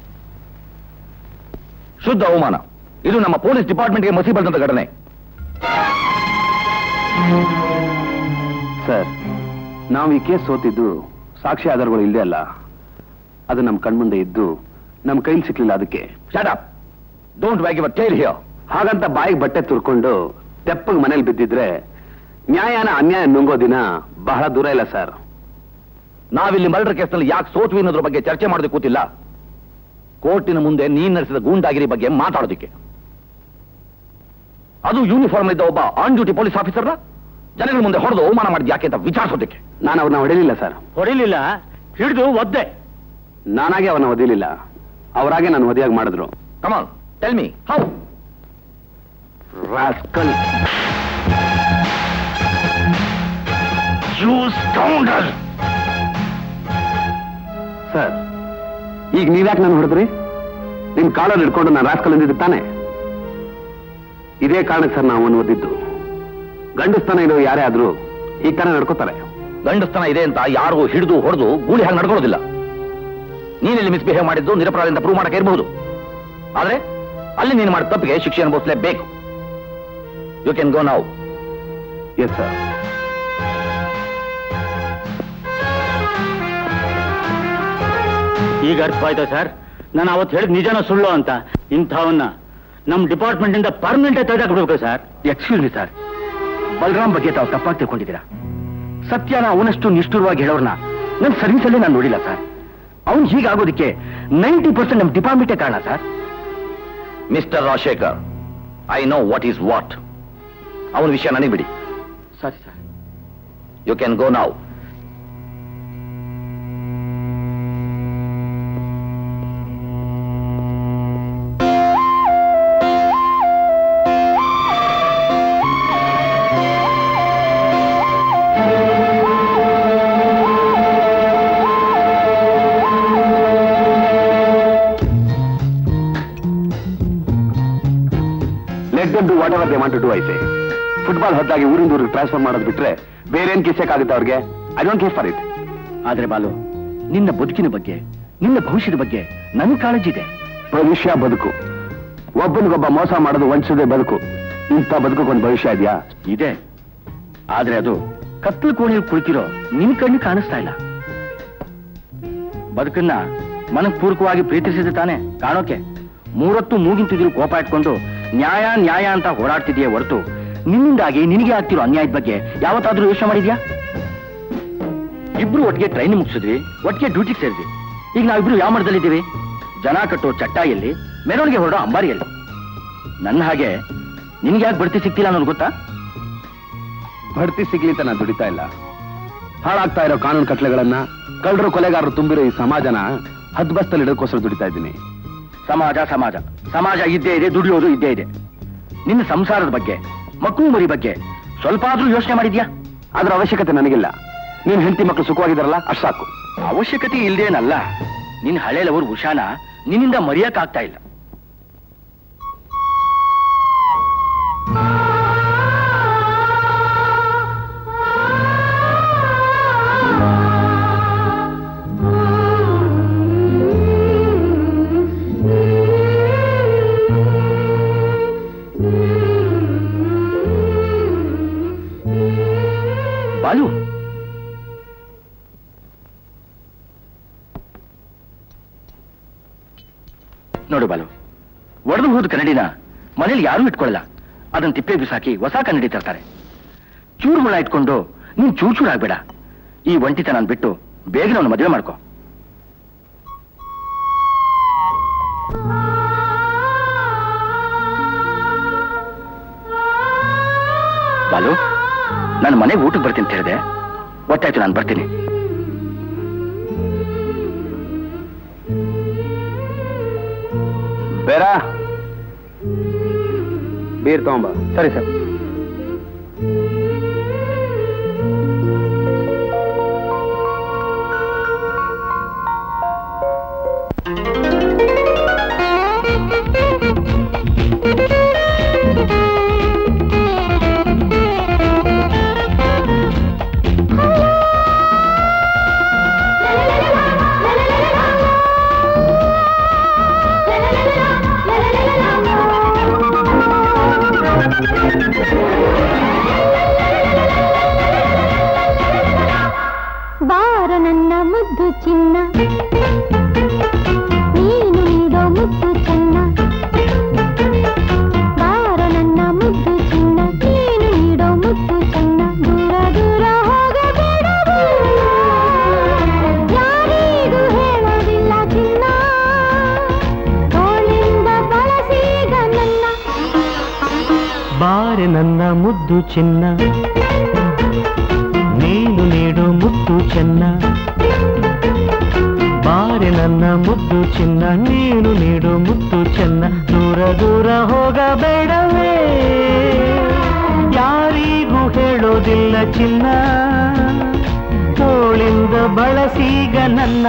ಶುದ್ಧ ಅವಮಾನ ಇದು ನಮ್ಮ ಪೊಲೀಸ್ ಡಿಪಾರ್ಟ್ಮೆಂಟ್ಗೆ ಮಸಿ ಬಂದಂತ ಘಟನೆ ಸರ್ ನಾವು ಈ ಕೇಸ್ ಸೋತಿದ್ದು ಸಾಕ್ಷಿ ಆಧಾರಗಳು ಇಲ್ಲದೆ ಅಲ್ಲ ಅದು ನಮ್ಮ ಕಣ್ಮುಂದೆ ಇದ್ದು ನಮ್ಮ ಕೈಲಿ ಸಿಕ್ಲಿಲ್ಲ ಅದಕ್ಕೆ shut up don't wag your tail here ಹಾಗಂತ ಬಾಯಿಗೆ ಬಟ್ಟೆ ತುರ್ಕೊಂಡು ತೆಪ್ಪಗೆ ಮನೇಲಿ ಬಿದ್ದಿದ್ರೆ ನ್ಯಾಯನ ಅನ್ಯಾಯ ನುಂಗೋ ದಿನ ಬಹಳ ದೂರ ಇಲ್ಲ ಸರ್ ನಾವಿಲ್ಲಿ ಮರ್ಡರ್ ಕೇಸ್ನಲ್ಲಿ ಯಾಕೆ ಸೋತ್ವಿ ಅನ್ನೋದ್ರ ಬಗ್ಗೆ ಚರ್ಚೆ ಮಾಡೋದಕ್ಕೆ ಕೂತಿಲ್ಲ ಕೋರ್ಟಿನ ಮುಂದೆ ನೀನ್ ನಡೆಸಿದ ಗೂಂಡಾಗಿರಿ ಬಗ್ಗೆ ಮಾತಾಡೋದಕ್ಕೆ ಅದು ಯೂನಿಫಾರ್ಮ್ ಇದ್ದ ಒಬ್ಬ ಆನ್ ಡ್ಯೂಟಿ ಪೊಲೀಸ್ ಆಫೀಸರ್ನ ಜನಗಳ ಮುಂದೆ ಹೊಡೆದು ಅವಮಾನ ಮಾಡಿದ್ ಯಾಕೆ ಅಂತ ವಿಚಾರಿಸೋದಕ್ಕೆ ನಾನು ಅವ್ರನ್ನ ಹೊಡಿಲಿಲ್ಲ ಸರ್ ಹೊಡಿಲಿಲ್ಲ ಹಿಡಿದು ಒದ್ದೆ ನಾನಾಗೆ ಅವನ್ನ ಒದಿಲಿಲ್ಲ ಅವರಾಗೆ ನಾನು ಒದಿಯಾಗಿ ಮಾಡಿದ್ರು come on tell me how rascal you scoundrel sir ಈಗ ನೀವ್ಯಾಕೆ ನಾನು ಹೊಡೆದ್ರಿ ನಿಮ್ ಕಾಲಲ್ಲಿ ಹಿಡ್ಕೊಂಡು ನಾನು ರಾಸ್ಕಲ್ ಅಂದಿದ್ದು ತಾನೆ ಇದೇ ಕಾರಣಕ್ಕೆ ಸರ್ ನಾವು ಅವನು ಓದಿದ್ದು ಗಂಡಸ್ತನ ಇರೋ ಯಾರೇ ಆದ್ರೂ ಈ ತರ ನಡ್ಕೋತಾರೆ ಗಂಡಸ್ತನ ಇದೆ ಅಂತ ಯಾರು ಹಿಡಿದು ಹೊಡೆದು ಗೂಳಿ ಹಾಗೆ ನಡ್ಕೊಳ್ಳೋದಿಲ್ಲ ನೀನಲ್ಲಿ ಮಿಸ್ಬಿಹೇವ್ ಮಾಡಿದ್ದು ನಿರಪರಾಧ ಅಂತ ಪ್ರೂವ್ ಮಾಡಕ್ಕೆ ಇರಬಹುದು ಆದ್ರೆ ಅಲ್ಲಿ ನೀನು ಮಾಡಿದ ತಪ್ಪಿಗೆ ಶಿಕ್ಷೆ ಅನುಭವಿಸಲೇಬೇಕು ಯು ಕ್ಯಾನ್ ಗೋ ನಾವು ಎಸ್ ಸರ್ ಈಗ ಅರ್ಥವಾಯ್ತಾ ಸರ್ ನಾನು ಅವತ್ತು ಹೇಳಿದ ನಿಜನ ಸುಳ್ಳು ಅಂತ ಇಂಥವನ್ನ ನಮ್ಮ ಡಿಪಾರ್ಟ್ಮೆಂಟ್ ಇಂದ ಪರ್ಮನೆಂಟ್ ತೆಗೆದಾಕ್ಬಿಡ್ಬೇಕು sir excuse me sir Balaram ಬಗ್ಗೆ ತಾವು ತಪ್ಪಾಗಿ ತಿಳ್ಕೊಂಡಿದ್ದೀರಾ ಸತ್ಯನ ಅವನಷ್ಟು ನಿಷ್ಠುರವಾಗಿ ಹೇಳೋರ್ನ ನನ್ನ ಸರ್ವಿಸಲ್ಲೇ ನಾನು ನೋಡಿಲ್ಲ ಸರ್ ಅವ್ನು ಹೀಗಾಗೋದಕ್ಕೆ ನೈಂಟಿ ಪರ್ಸೆಂಟ್ ನಮ್ಮ ಡಿಪಾರ್ಟ್ಮೆಂಟೇ ಕಾರಣ sir Mister Rajashekar I know what is what ಅವನ ವಿಷಯ ನನಗೆ ಬಿಡಿ ಸರಿ ಸರ್ ಯು ಕ್ಯಾನ್ ಗೋ ನಾವು let them do whatever they want to do I say football ಹೊತ್ತಾಗಿ ಊರಿಂದ ಊರಿಗೆ ಟ್ರಾನ್ಸ್ಫರ್ ಮಾಡೋದು ಬಿಟ್ರೆ ಬೇರೆ ಏನ್ ಕಿಸಕ್ಕಾಗುತ್ತೆ ಅವ್ರಿಗೆ I don't care for it ಆದ್ರೆ ಬಾಲು ನಿನ್ನ ಬದುಕಿನ ಬಗ್ಗೆ ನಿನ್ನ ಭವಿಷ್ಯದ ಬಗ್ಗೆ ನನ್ ಕಾಳಜಿ ಇದೆ ಭವಿಷ್ಯ ಬದುಕು ಒಬ್ಬನಿಗೊಬ್ಬ ಮೋಸ ಮಾಡೋದು ವಂಚಿಸದೆ ಬದುಕು ಇಂಥ ಬದುಕೋಕೊಂದು ಭವಿಷ್ಯ ಇದೆಯಾ ಇದೆ ಆದ್ರೆ ಅದು ಕತ್ತಲು ಕೋಣೆಯಲ್ಲಿ ಕುಳಿತಿರೋ ನಿನ್ ಕಣ್ಣು ಕಾಣಿಸ್ತಾ ಇಲ್ಲ ಬದುಕನ್ನ ಮನಃಪೂರ್ವಕವಾಗಿ ಪ್ರೀತಿಸಿದ ತಾನೆ ಕಾಣೋಕೆ ಮೂರತ್ತು ಮೂಗಿಂತಿದ್ರು ಕೋಪ ಇಟ್ಕೊಂಡು ನ್ಯಾಯ ನ್ಯಾಯ ಅಂತ ಹೋರಾಡ್ತಿದೆಯೇ ಹೊರತು ನಿನ್ನಿಂದಾಗಿ ನಿನಗೆ ಆಗ್ತಿರೋ ಅನ್ಯಾಯದ ಬಗ್ಗೆ ಯಾವತ್ತಾದ್ರೂ ಯೋಚನೆ ಮಾಡಿದ್ಯಾ ಇಬ್ರು ಒಟ್ಟಿಗೆ ಟ್ರೈನ್ ಮುಗಿಸಿದ್ವಿ ಒಟ್ಟಿಗೆ ಡ್ಯೂಟಿಗೆ ಸೇರಿದ್ವಿ ಈಗ ನಾವಿಬ್ರು ಯಾವ ಮಠದಲ್ಲಿದ್ದೀವಿ ಜನ ಕಟ್ಟೋ ಚಟ್ಟಾಯಲ್ಲಿ ಮೆರವಣಿಗೆ ಹೊರಡೋ ಅಂಬಾರಿಯಲ್ಲಿ ನನ್ನ ಹಾಗೆ ನಿನ್ಗೆ ಯಾಕೆ ಬಡ್ತಿ ಸಿಗ್ತಿಲ್ಲ ಅನ್ನೋದು ಗೊತ್ತಾ ಬಡ್ತಿ ಸಿಗ್ಲಿ ಅಂತ ನಾನು ದುಡಿತಾ ಇಲ್ಲ ಹಾಳಾಗ್ತಾ ಇರೋ ಕಾನೂನು ಕಟ್ಲೆಗಳನ್ನ ಕಳ್ಳರು ಕೊಲೆಗಾರರು ತುಂಬಿರೋ ಈ ಸಮಾಜನ ಹದ್ಬಸ್ತಲ್ಲಿ ಇಡೋಕ್ಕೋಸ್ಕರ ದುಡಿತಾ ಇದ್ದೀನಿ ಸಮಾಜ ಸಮಾಜ ಸಮಾಜ ಇದ್ದೇ ಇದೆ ದುಡಿಯೋದು ಇದ್ದೇ ಇದೆ ನಿನ್ನ ಸಂಸಾರದ ಬಗ್ಗೆ ಮಕ್ಕಳು ಮರಿ ಬಗ್ಗೆ ಸ್ವಲ್ಪ ಆದ್ರೂ ಯೋಚನೆ ಮಾಡಿದ್ಯಾ ಅದ್ರ ಅವಶ್ಯಕತೆ ನನಗಿಲ್ಲ ನೀನ್ ಹೆಂಡತಿ ಮಕ್ಕಳು ಸುಖವಾಗಿದ್ದಾರಲ್ಲ ಅಷ್ಟು ಸಾಕು ಅವಶ್ಯಕತೆ ಇಲ್ದೇನಲ್ಲ ನಿನ್ ಹಳೆ ಲವರ್ ಉಷಾನ ನಿನ್ನಿಂದ ಮರೆಯಕ್ಕಾಗ್ತಾ ಇಲ್ಲ ಬಾಲು ನೋಡು ಬಾಲು ಒಡೆದು ಹೋದ ಕನ್ನಡಿನ ಮನೇಲಿ ಯಾರೂ ಇಟ್ಕೊಳ್ಳಲ್ಲ ಅದನ್ನ ತಿಪ್ಪೆ ಬಿಸಾಕಿ ಹೊಸ ಕನ್ನಡಿ ತರ್ತಾರೆ ಚೂರು ಹುಳ ಇಟ್ಕೊಂಡು ನೀನ್ ಚೂರ್ ಚೂರ್ ಆಗ್ಬೇಡ ಈ ಒಂಟಿತನ ಬಿಟ್ಟು ಬೇಗನೆ ಅವನು ಮದುವೆ ಮಾಡ್ಕೋ ಬಾಲು ನಾನು ಮನೆಗೆ ಊಟಕ್ಕೆ ಬರ್ತೀನಿ ಅಂತ ಹೇಳಿದೆ ಗೊತ್ತಾಯ್ತು ನಾನು ಬರ್ತೀನಿ ಬೇರ ಬೀರ್ ತಗೊಂಬ ಸರಿ ಸರ್ ಬಾರ ನನ್ನ ಮುದ್ದು ಚಿನ್ನ ನೀನು ನೀಡೋ ಮುದ್ದು ಚೆನ್ನ ಬಾರ ನನ್ನ ಮುದ್ದು ಚಿನ್ನ ನೀನು ನೀಡೋ ಮುದ್ದು ಚೆನ್ನ ದೂರ ದೂರ ಹೋಗಬೇಡವು ಯಾರಿಗೂ ಹೇಳೋದಿಲ್ಲ ಚಿನ್ನ ತೋಳಿಂದ ಬಳಸೀಗ ನನ್ನ ಬಾರೆ ನನ್ನ ಮುದ್ದು ಚಿನ್ನ ನೀನು ನೀಡು ಮುತ್ತು ಚೆನ್ನ ಬಾರೆ ನನ್ನ ಮುದ್ದು ಚಿನ್ನ ನೀನು ನೀಡು ಮುತ್ತು ಚೆನ್ನ ದೂರ ದೂರ ಹೋಗಬೇಡವೇ ಯಾರಿಗೂ ಹೇಳೋದಿಲ್ಲ ಚಿನ್ನ ತೋಳಿಂದ ಬಳಸೀಗ ನನ್ನ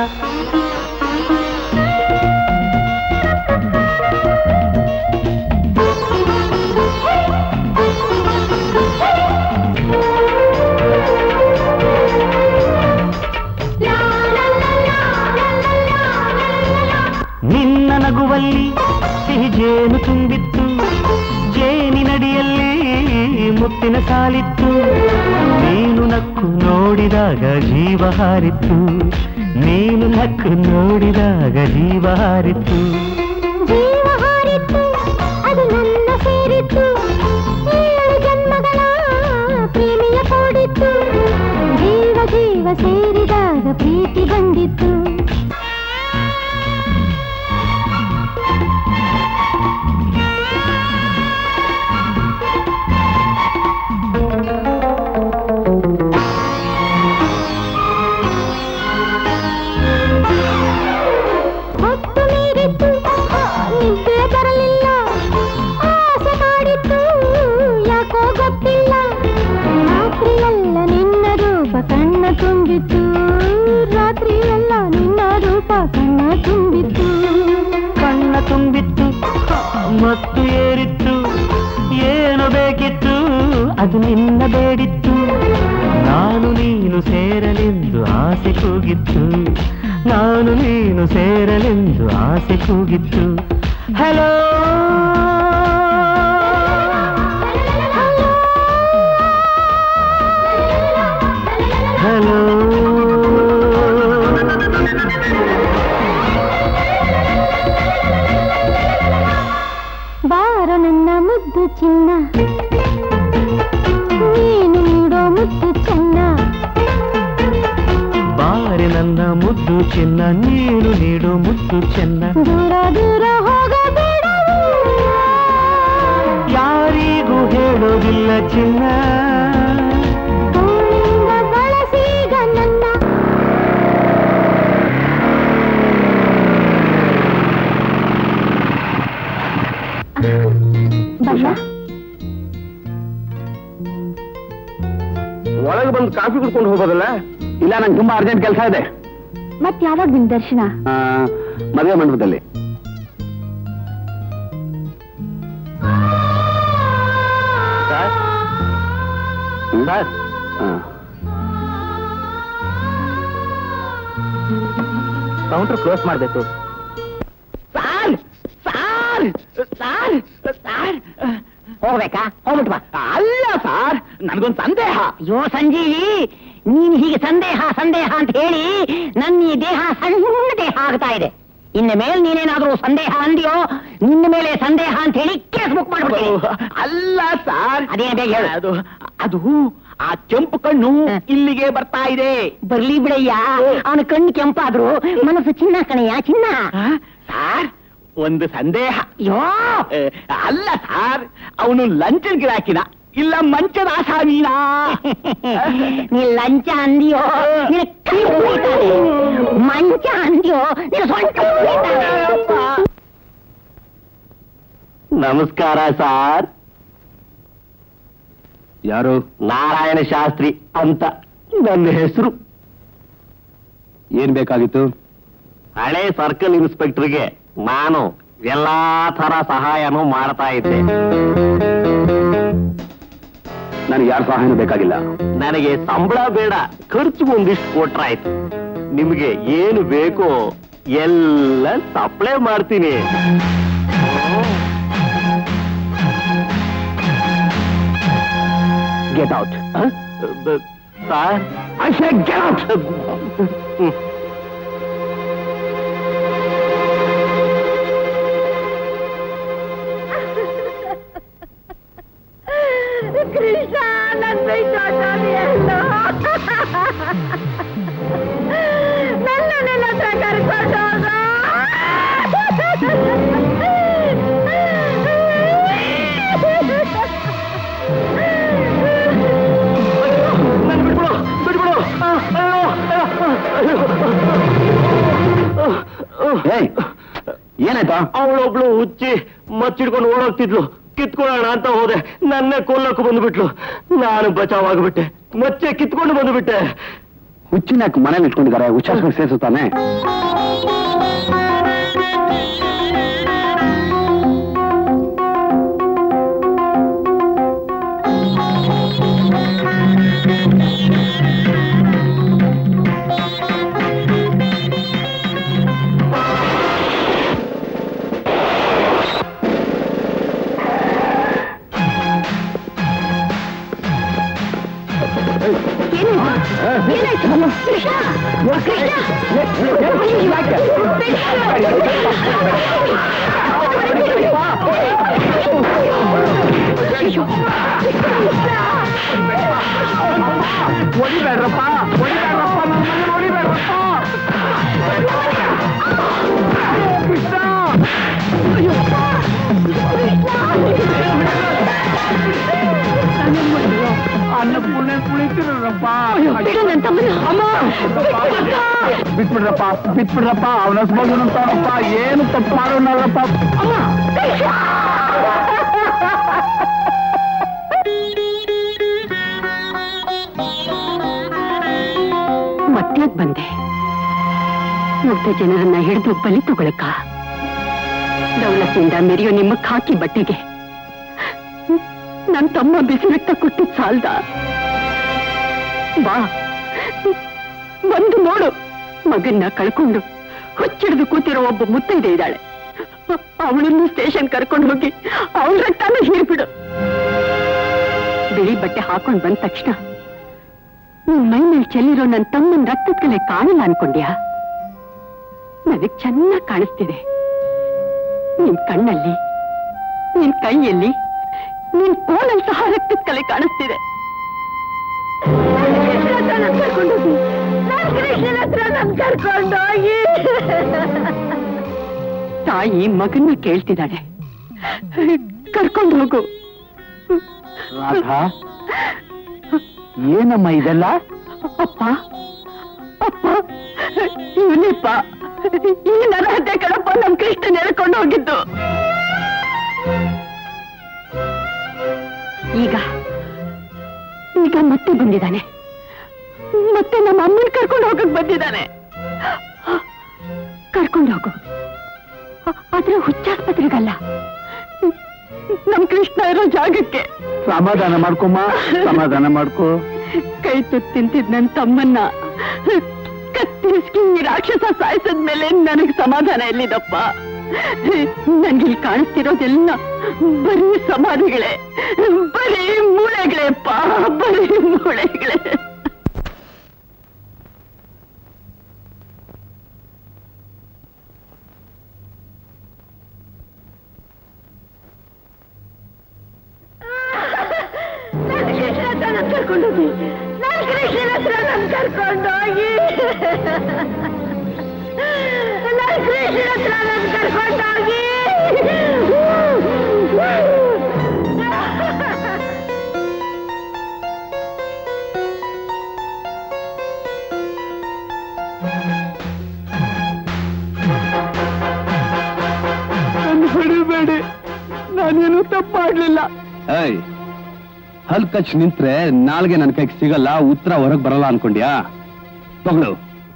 ನಿನ್ನ ನಗುವಲ್ಲಿ ಸಿಹಿ ಜೇನು ತುಂಬಿತ್ತು ಜೇನಿನಡಿಯಲ್ಲಿ ಮುತ್ತಿನ ಸಾಲಿತ್ತು ನೀನು ನಕ್ಕು ನೋಡಿದಾಗ ಜೀವ ಹಾರಿತ್ತು ನೀನು ನಕ್ಕು ನೋಡಿದಾಗ ಜೀವ ಹಾರಿತ್ತು ಜೀವ ಹಾರಿತ್ತು ಅದು ನನ್ನ ಸೇರಿತ್ತು ಏಳು ಜನ್ಮಗಳ ಪ್ರೇಮಿಯ ಕೂಡಿತ್ತು ಜೀವ ಜೀವ ಸೇರಿದಾಗ ಪ್ರೀತಿ ಬಂದಿತ್ತು ಹೊತ್ತು ಮೀರಿತ್ತು ನಿದ್ದೆ ಬರಲಿಲ್ಲ ಆಸೆ ಮಾಡಿತ್ತು ಯಾಕೋ ಗೊತ್ತಿಲ್ಲ ರಾತ್ರಿಯೆಲ್ಲ ನಿನ್ನ ರೂಪ ಕಣ್ಣ ತುಂಬಿತ್ತು ರಾತ್ರಿಯೆಲ್ಲ ನಿನ್ನ ರೂಪ ಕಣ್ಣ ತುಂಬಿತ್ತು ಕಣ್ಣ ತುಂಬಿತ್ತು ಮತ್ತು ಏರಿತ್ತು ಏನು ಬೇಕಿತ್ತು ಅದು ನಿನ್ನ ಬೇಡಿತ್ತು ನಾನು ನೀನು ಸೇರಲೆಂದು ಆಸೆ ಕೂಗಿತ್ತು ನಾನು ನೀನು ಸೇರಲೆಂದು ಆಸೆ ಕೂಗಿತ್ತು ಹಲೋ ಹಲೋ ಬಾರ ನನ್ನ ಮುದ್ದು ಚಿನ್ನ ನೀನು ನೀಡೋ ಮುದ್ದು ಚೆನ್ನ ಬಾರೆ ನನ್ನ ಮುದ್ದು ಚಿನ್ನ ನೀನು ನೀಡು ಮುದ್ದು ಚೆನ್ನ ದೂರ ದೂರ ಹೋಗಬೇಡವು ಯಾರಿಗೂ ಹೇಳೋದಿಲ್ಲ ಚಿನ್ನ ತೋಳಿಂದ ಬಳಸೀಗ ನನ್ನ ಬಣ್ಣ ಒಳಗೆ ಬಂದು ಕಾಫಿ ಕುಡ್ಕೊಂಡು ಹೋಗೋದಲ್ಲ ಇಲ್ಲ ನಂಗೆ ತುಂಬಾ ಅರ್ಜೆಂಟ್ ಕೆಲಸ ಇದೆ ಮತ್ ಯಾವಾಗ ನಿಮ್ ದರ್ಶನ ಮದುವೆ ಮಂಟಪದಲ್ಲಿ ಸರ್ ಸರ್ ಕೌಂಟರ್ ಕ್ಲೋಸ್ ಮಾಡಬೇಕು ಸಾರ್ ಸಾರ್ ಸಾರ್ ಸಾರ್ ಹೋಗ್ಬೇಕಾ ಹೋಗ್ಬಿಟ್ ಬಾ ಅಲ್ಲ ಸಾರ್ ನನ್ಗೊಂದು ಸಂದೇಹ ಅಯ್ಯೋ ಸಂಜೀವಿ ನೀನ್ ಹೀಗೆ ಸಂದೇಹ ಸಂದೇಹ ಅಂತ ಹೇಳಿ ನನ್ನ ಈ ದೇಹ ಸಣ್ಣ ದೇಹ ಆಗ್ತಾ ಇದೆ ಇನ್ನ ಮೇಲೆ ನೀನೇನಾದ್ರೂ ಸಂದೇಹ ಅಂದಿಯೋ ನಿನ್ನ ಮೇಲೆ ಸಂದೇಹ ಅಂತ ಹೇಳಿ ಕೇಸ್ ಬುಕ್ ಮಾಡ್ಬಿಡ್ತೀನಿ ಅಲ್ಲ ಸಾರ್ ಅದೇನ್ ಬೇಗ ಹೇಳು. ಅದು ಅದು ಆ ಕೆಂಪು ಕಣ್ಣು ಇಲ್ಲಿಗೆ ಬರ್ತಾ ಇದೆ ಬರ್ಲಿ ಬಿಡಯ್ಯ ಅವನ ಕಣ್ಣು ಕೆಂಪಾದ್ರು ಮನಸ್ಸು ಚಿನ್ನ ಕಣಯ್ಯ ಚಿನ್ನ ಆ, ಸಾರ್ ಒಂದು ಸಂದೇಹ ಅಯ್ಯೋ ಏ, ಅಲ್ಲ ಸಾರ್ ಅವನು ಲಂಚನ್ ಗಿರಾಕಿನ ಇಲ್ಲ ಮಂಚದ ಆಸಾಮೀನಾ ನೀ ಲಂಚ ಅಂದಿಯೋ ನಿನ್ನ ಕೈ ಮುರಿತಾನೆ. ಮಂಚ ಅಂದಿಯೋ ನಿನ್ನ ಸೊಂಟ ಮುರಿತಾನೆ. ನಮಸ್ಕಾರ ಸಾರ್ ಯಾರು ನಾರಾಯಣ ಶಾಸ್ತ್ರಿ ಅಂತ ನನ್ನ ಹೆಸರು ಏನ್ ಬೇಕಾಗಿತ್ತು ಹಳೆ ಸರ್ಕಲ್ ಇನ್ಸ್ಪೆಕ್ಟರ್ಗೆ ನಾನು ಎಲ್ಲಾ ತರ ಸಹಾಯನೂ ಮಾಡ್ತಾ ಇದ್ದೆ ನನಗೆ ಯಾರ ಸಹಾಯನೂ ಬೇಕಾಗಿಲ್ಲ ನನಗೆ ಸಂಬಳ ಬೇಡ ಖರ್ಚು ಒಂದಿಷ್ಟು ಕೊಟ್ರಾಯ್ತು ನಿಮಗೆ ಏನು ಬೇಕೋ ಎಲ್ಲ ಸಪ್ಲೈ ಮಾಡ್ತೀನಿ get out sir I say get out Krishna ನನ್ ಬಿಟ್ಟು ನನ್ನ ನಿನ್ನ ಹತ್ರ ಕರ್ಕೊಂಡು ಏನಾಯ್ತಾ ಅವಳೊಬ್ಳು ಹುಚ್ಚಿ ಮಚ್ಚಿಡ್ಕೊಂಡು ಓಡೋಗ್ತಿದ್ಲು ಕಿತ್ಕೊಳ್ಳೋಣ ಅಂತ ಹೋದೆ ನನ್ನೇ ಕೊಲ್ಲಕ್ಕೆ ಬಂದ್ಬಿಟ್ಲು ನಾನು ಬಚಾವಾಗ್ಬಿಟ್ಟೆ ಮತ್ತೆ ಕಿತ್ಕೊಂಡು ಬಂದ್ಬಿಟ್ಟೆ ಹುಚ್ಚಿನ ಮನೇಲಿ ಇಟ್ಕೊಂಡಿದ್ದಾರೆ ಹುಚ್ಚಾಸ್ಪತ್ರೆ ಸೇರಿಸುತ್ತಾನೆ ಏನಾಯ್ತು ಕೃಷ್ಣ ಕೃಷ್ಣ ಹೊಡಿಬೇಡ್ರಪ್ಪ ಹೊಡಿಬೇಡ್ರಪ್ಪ ನಮ್ಮನ್ನ ಹೊಡಿಬೇಡ್ರಪ್ಪ ಅನ್ನಪೂರ್ಣೆ ಕುಳಿತಿರಪ್ಪ ಬಿಡು ನನ್ ತಮ್ಮನ ಅಮ್ಮ ಬಿಟ್ಬಿಡ್ರಪ್ಪ ಬಿಟ್ಬಿಡ್ರಪ್ಪ ಅವನ ಹಸ್ಬಂಡ್ ಏನು ತಪ್ಪು ಮಾಡೋಣಲ್ಲಪ್ಪ ಅಮ್ಮ ಕೃಷ್ಣ ಮತ್ತೆ ಬಂದೆ ಮುಗ್ಧ ಜನರನ್ನ ಹಿಡಿದು ಬಲಿ ತಗೊಳಕ ದೌಲತ್ನಿಂದ ಮೆರೆಯೋ ನಿಮ್ಮಕ್ ಹಾಕಿ ಬಟ್ಟೆಗೆ ನನ್ ತಮ್ಮ ಬಿಸಿ ರಕ್ತ ಕೊಟ್ಟು ಸಾಲ್ದ ಬಾ ಬಂದು ನೋಡು ಮಗನ್ನ ಕಳ್ಕೊಂಡು ಹುಚ್ಚಿಡಿದು ಕೂತಿರೋ ಒಬ್ಬ ಮುತ್ತೈದೆ ಇದ್ದಾಳೆ ಅವಳನ್ನು ಸ್ಟೇಷನ್ ಕರ್ಕೊಂಡು ಹೋಗಿ ಅವಳ ರಕ್ತನ ಹೀರ್ಬಿಡು ಬಿಳಿ ಬಟ್ಟೆ ಹಾಕೊಂಡ್ ಬಂದ ತಕ್ಷಣ ನಿನ್ ಮೈ ಮೇಲೆ ಚೆಲ್ಲಿರೋ ನನ್ ತಮ್ಮನ್ ರಕ್ತದ ಕಲೆ ಕಾಣಲ್ಲ ಅನ್ಕೊಂಡ್ಯಾ ನನಗ್ ಚೆನ್ನಾಗ್ ಕಾಣಿಸ್ತಿದೆ ನಿನ್ ಕಣ್ಣಲ್ಲಿ ನಿನ್ ಕೈಯಲ್ಲಿ ನಿನ್ ಕೋಲಲ್ಲಿ ಸಹ ರಕ್ತದ ಕಲೆ ಕಾಣಿಸ್ತಿದೆ ಕರ್ಕೊಂಡೋಗಿ ನನ್ ಕೃಷ್ಣನ ಹತ್ರ ನನ್ ಕರ್ಕೊಂಡೋಗಿ ತಾಯಿ ಮಗನ್ನ ಕೇಳ್ತಿದ್ದಾಳೆ ಕರ್ಕೊಂಡು ಹೋಗು ರಾಧಾ ಏನಮ್ಮ ಇದೆಲ್ಲ ಅಪ್ಪ ಅಪ್ಪ ಇವನಿಪ್ಪ ಈ ನರಹತ್ಯೆ ಕಣಪ್ಪ ನಮ್ ಕೃಷ್ಣನ್ ಎಳ್ಕೊಂಡು ಹೋಗಿದ್ದು ಈಗ ಈಗ ಮತ್ತೆ ಬಂದಿದ್ದಾನೆ ಮತ್ತೆ ನಮ್ಮ ಅಮ್ಮನ್ ಕರ್ಕೊಂಡು ಹೋಗಕ್ ಬಂದಿದ್ದಾನೆ ಕರ್ಕೊಂಡು ಹೋಗು ಆ- ಆದ್ರೆ ಹುಚ್ಚಾಸ್ಪತ್ರೆಗಲ್ಲ ನಮ್ ಕೃಷ್ಣ ಇರೋ ಜಾಗಕ್ಕೆ ಸಮಾಧಾನ ಮಾಡ್ಕೊಮ್ಮ ಸಮಾಧಾನ ಮಾಡ್ಕೋ ಕೈ ತುತ್ತು ತಿಂತಿದ್ ನನ್ ತಮ್ಮನ್ನ ಕತ್ತರಿಸ್ಕಿ ಈ ರಾಕ್ಷಸ ಸಾಯಿಸಿದ್ಮೇಲೆ ನನಗ್ ಸಮಾಧಾನ ಎಲ್ಲಿದಪ್ಪ ನನ್ಗಿಲ್ ಕಾಣಿಸ್ತಿರೋದೆಲ್ಲ ಬರೀ ಸಮಾಧಿಗಳೇ ಬರೀ ಮೂಳೆಗಳೇಪ್ಪ ಬರೀ ಮೂಳೆಗಳೇ ಕರ್ಕೊಂಡೋಗಿ ನಾನು ಕೃಷ್ಣನ ಹತ್ರ ನನ್ ಕರ್ಕೊಂಡೋಗಿ ನಾನು ಕೃಷ್ಣನ ಹತ್ರ ನನ್ ಕರ್ಕೊಂಡೋಗಿ ಹೊಡಿಬೇಡಿ ನಾನೇನು ತಪ್ಪು ಮಾಡ್ಲಿಲ್ಲ ಏಯ್ ಹಲ್ ಕಚ್ ನಿಂತ್ರೆ ನಾಲ್ಗೆ ನನ್ನ ಕೈಗೆ ಸಿಗಲ್ಲ ಉತ್ತರ ಹೊರಗ್ ಬರಲ್ಲ ಅನ್ಕೊಂಡ್ಯಾ ತಗೊಳು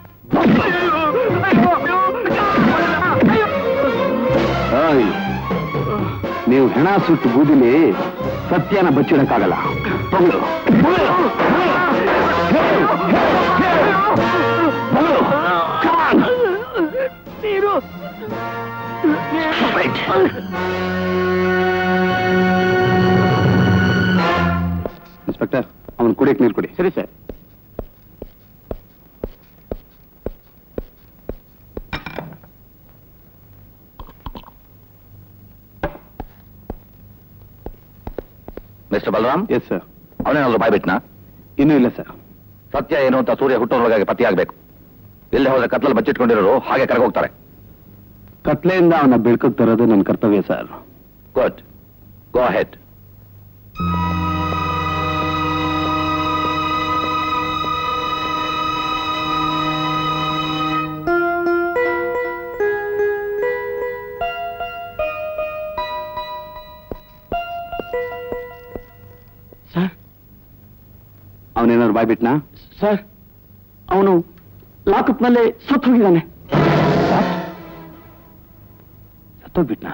ಏಯ್ ನೀವು ಹೆಣ ಸುಟ್ಟು ಬೂದಿಲಿ ಸತ್ಯನ ಬಚ್ಚಿಡಕ್ಕಾಗಲ್ಲ ತಗೊಳು ಇನ್ಸ್ಪೆಕ್ಟರ್ ಅವನು ಕುಡಿಯಕ್ ನೀರು ಕೊಡಿ ಸರಿ sir Mister Balaram yes sir ಅವನೇನಾದ್ರು ಬಾಯ್ಬಿಟ್ನಾ ಇನ್ನೂ ಇಲ್ಲ ಸರ್ ಸತ್ಯ ಏನು ಅಂತ ಸೂರ್ಯ ಹುಟ್ಟೋದ್ರೊಳಗಾಗಿ ಪತ್ತೆಯಾಗಬೇಕು ಎಲ್ಲಿ ಹೋದ್ರೆ ಕತ್ಲಲ್ಲಿ ಬಚ್ಚಿಟ್ಕೊಂಡಿರೋರು ಹಾಗೆ ಕರ್ಗೋಗ್ತಾರೆ ಕತ್ಲೆಯಿಂದ ಅವನ ಬೆಳ್ಕಕ್ ತರೋದು ನನ್ನ ಕರ್ತವ್ಯ sir good go ahead sir ಅವನೇನಾದ್ರು ಬಾಯ್ಬಿಟ್ನಾ ಸರ್ ಅವನು ಲಾಕಪ್ನಲ್ಲೇ ಸತ್ತು ಹೋಗಿದ್ದಾನೆ ಸತ್ತೋಗ್ಬಿಟ್ನಾ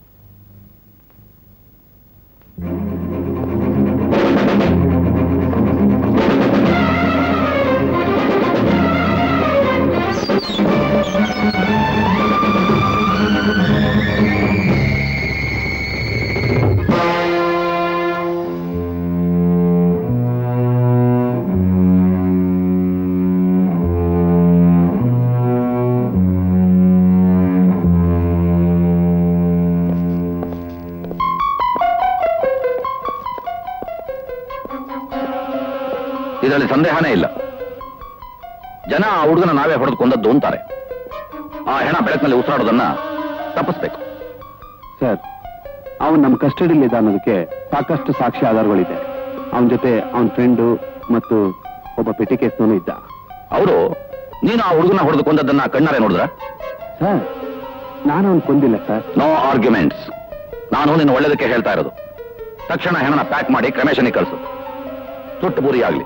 ಇದರಲ್ಲಿ ಸಂದೇಹನೇ ಇಲ್ಲ ಜನ ಆ ಹುಡುಗನ ನಾವೇ ಹೊಡೆದು ಕೊಂದದ್ದು ಅಂತಾರೆ ಆ ಹೆಣ ಬೆಳಕಿನಲ್ಲಿ ಉಸಿರಾಡೋದನ್ನ ತಪ್ಪಿಸ್ಬೇಕು ಸರ್ ಅವನು ನಮ್ಮ ಕಸ್ಟಡಿಲಿದ್ದ ಅನ್ನೋದಕ್ಕೆ ಸಾಕಷ್ಟು ಸಾಕ್ಷಿ ಆಧಾರಗಳಿದೆ ಅವನ ಜೊತೆ ಅವನ ಫ್ರೆಂಡು ಮತ್ತು ಒಬ್ಬ ಪೆಟ್ಟಿ ಕೇಸ್ನವನು ಇದ್ದ ಅವರು ನೀನು ಆ ಹುಡುಗನ ಹೊಡೆದು ಕೊಂದದ್ದನ್ನ ಕಣ್ಣಾರೆ ನೋಡಿದ್ರ ಸರ್ ನಾನು ಅವನು ಕೊಂದಿಲ್ಲ ಸರ್ ನೋ ಆರ್ಗ್ಯುಮೆಂಟ್ಸ್ ನಾನು ನಿನ್ನ ಒಳ್ಳೇದಕ್ಕೆ ಹೇಳ್ತಾ ಇರೋದು ತಕ್ಷಣ ಹೆಣನ ಪ್ಯಾಕ್ ಮಾಡಿ ಕ್ರಮೇಶನಿಗೆ ಕಳಿಸು ತುಟ್ಟು ಬೂರಿ ಆಗ್ಲಿ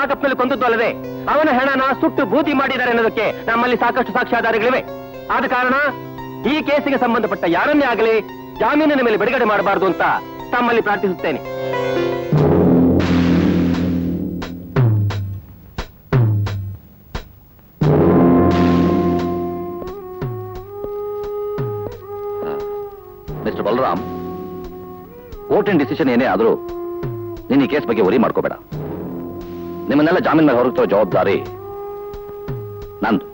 ಲಾಕಪ್ ನಲ್ಲಿ ಕೊಂದದ್ದು ಅಲ್ಲದೆ ಅವನ ಹೆಣನ ಸುಟ್ಟು ಬೂದಿ ಮಾಡಿದ್ದಾರೆ ಅನ್ನೋದಕ್ಕೆ ನಮ್ಮಲ್ಲಿ ಸಾಕಷ್ಟು ಸಾಕ್ಷ್ಯಾಧಾರಗಳಿವೆ ಆದ ಕಾರಣ ಈ ಕೇಸಿಗೆ ಸಂಬಂಧಪಟ್ಟ ಯಾರನ್ನೇ ಆಗಲಿ ಜಾಮೀನಿನ ಮೇಲೆ ಬಿಡುಗಡೆ ಮಾಡಬಾರದು ಅಂತ ತಮ್ಮಲ್ಲಿ ಪ್ರಾರ್ಥಿಸುತ್ತೇನೆ ಮಿಸ್ಟರ್ ಬಲರಾಮ್ ಕೋರ್ಟಿನ ಡಿಸಿಷನ್ ಏನೇ ಆದರೂ ನೀನು ಈ ಕೇಸ್ ಬಗ್ಗೆ ವರಿ ಮಾಡ್ಕೋಬೇಡ ನಿಮ್ಮನ್ನೆಲ್ಲ ಜಾಮೀನ್ ಮೇಲೆ ಹೊರಗ್ತಿರೋ ಜವಾಬ್ದಾರಿ ನಂದು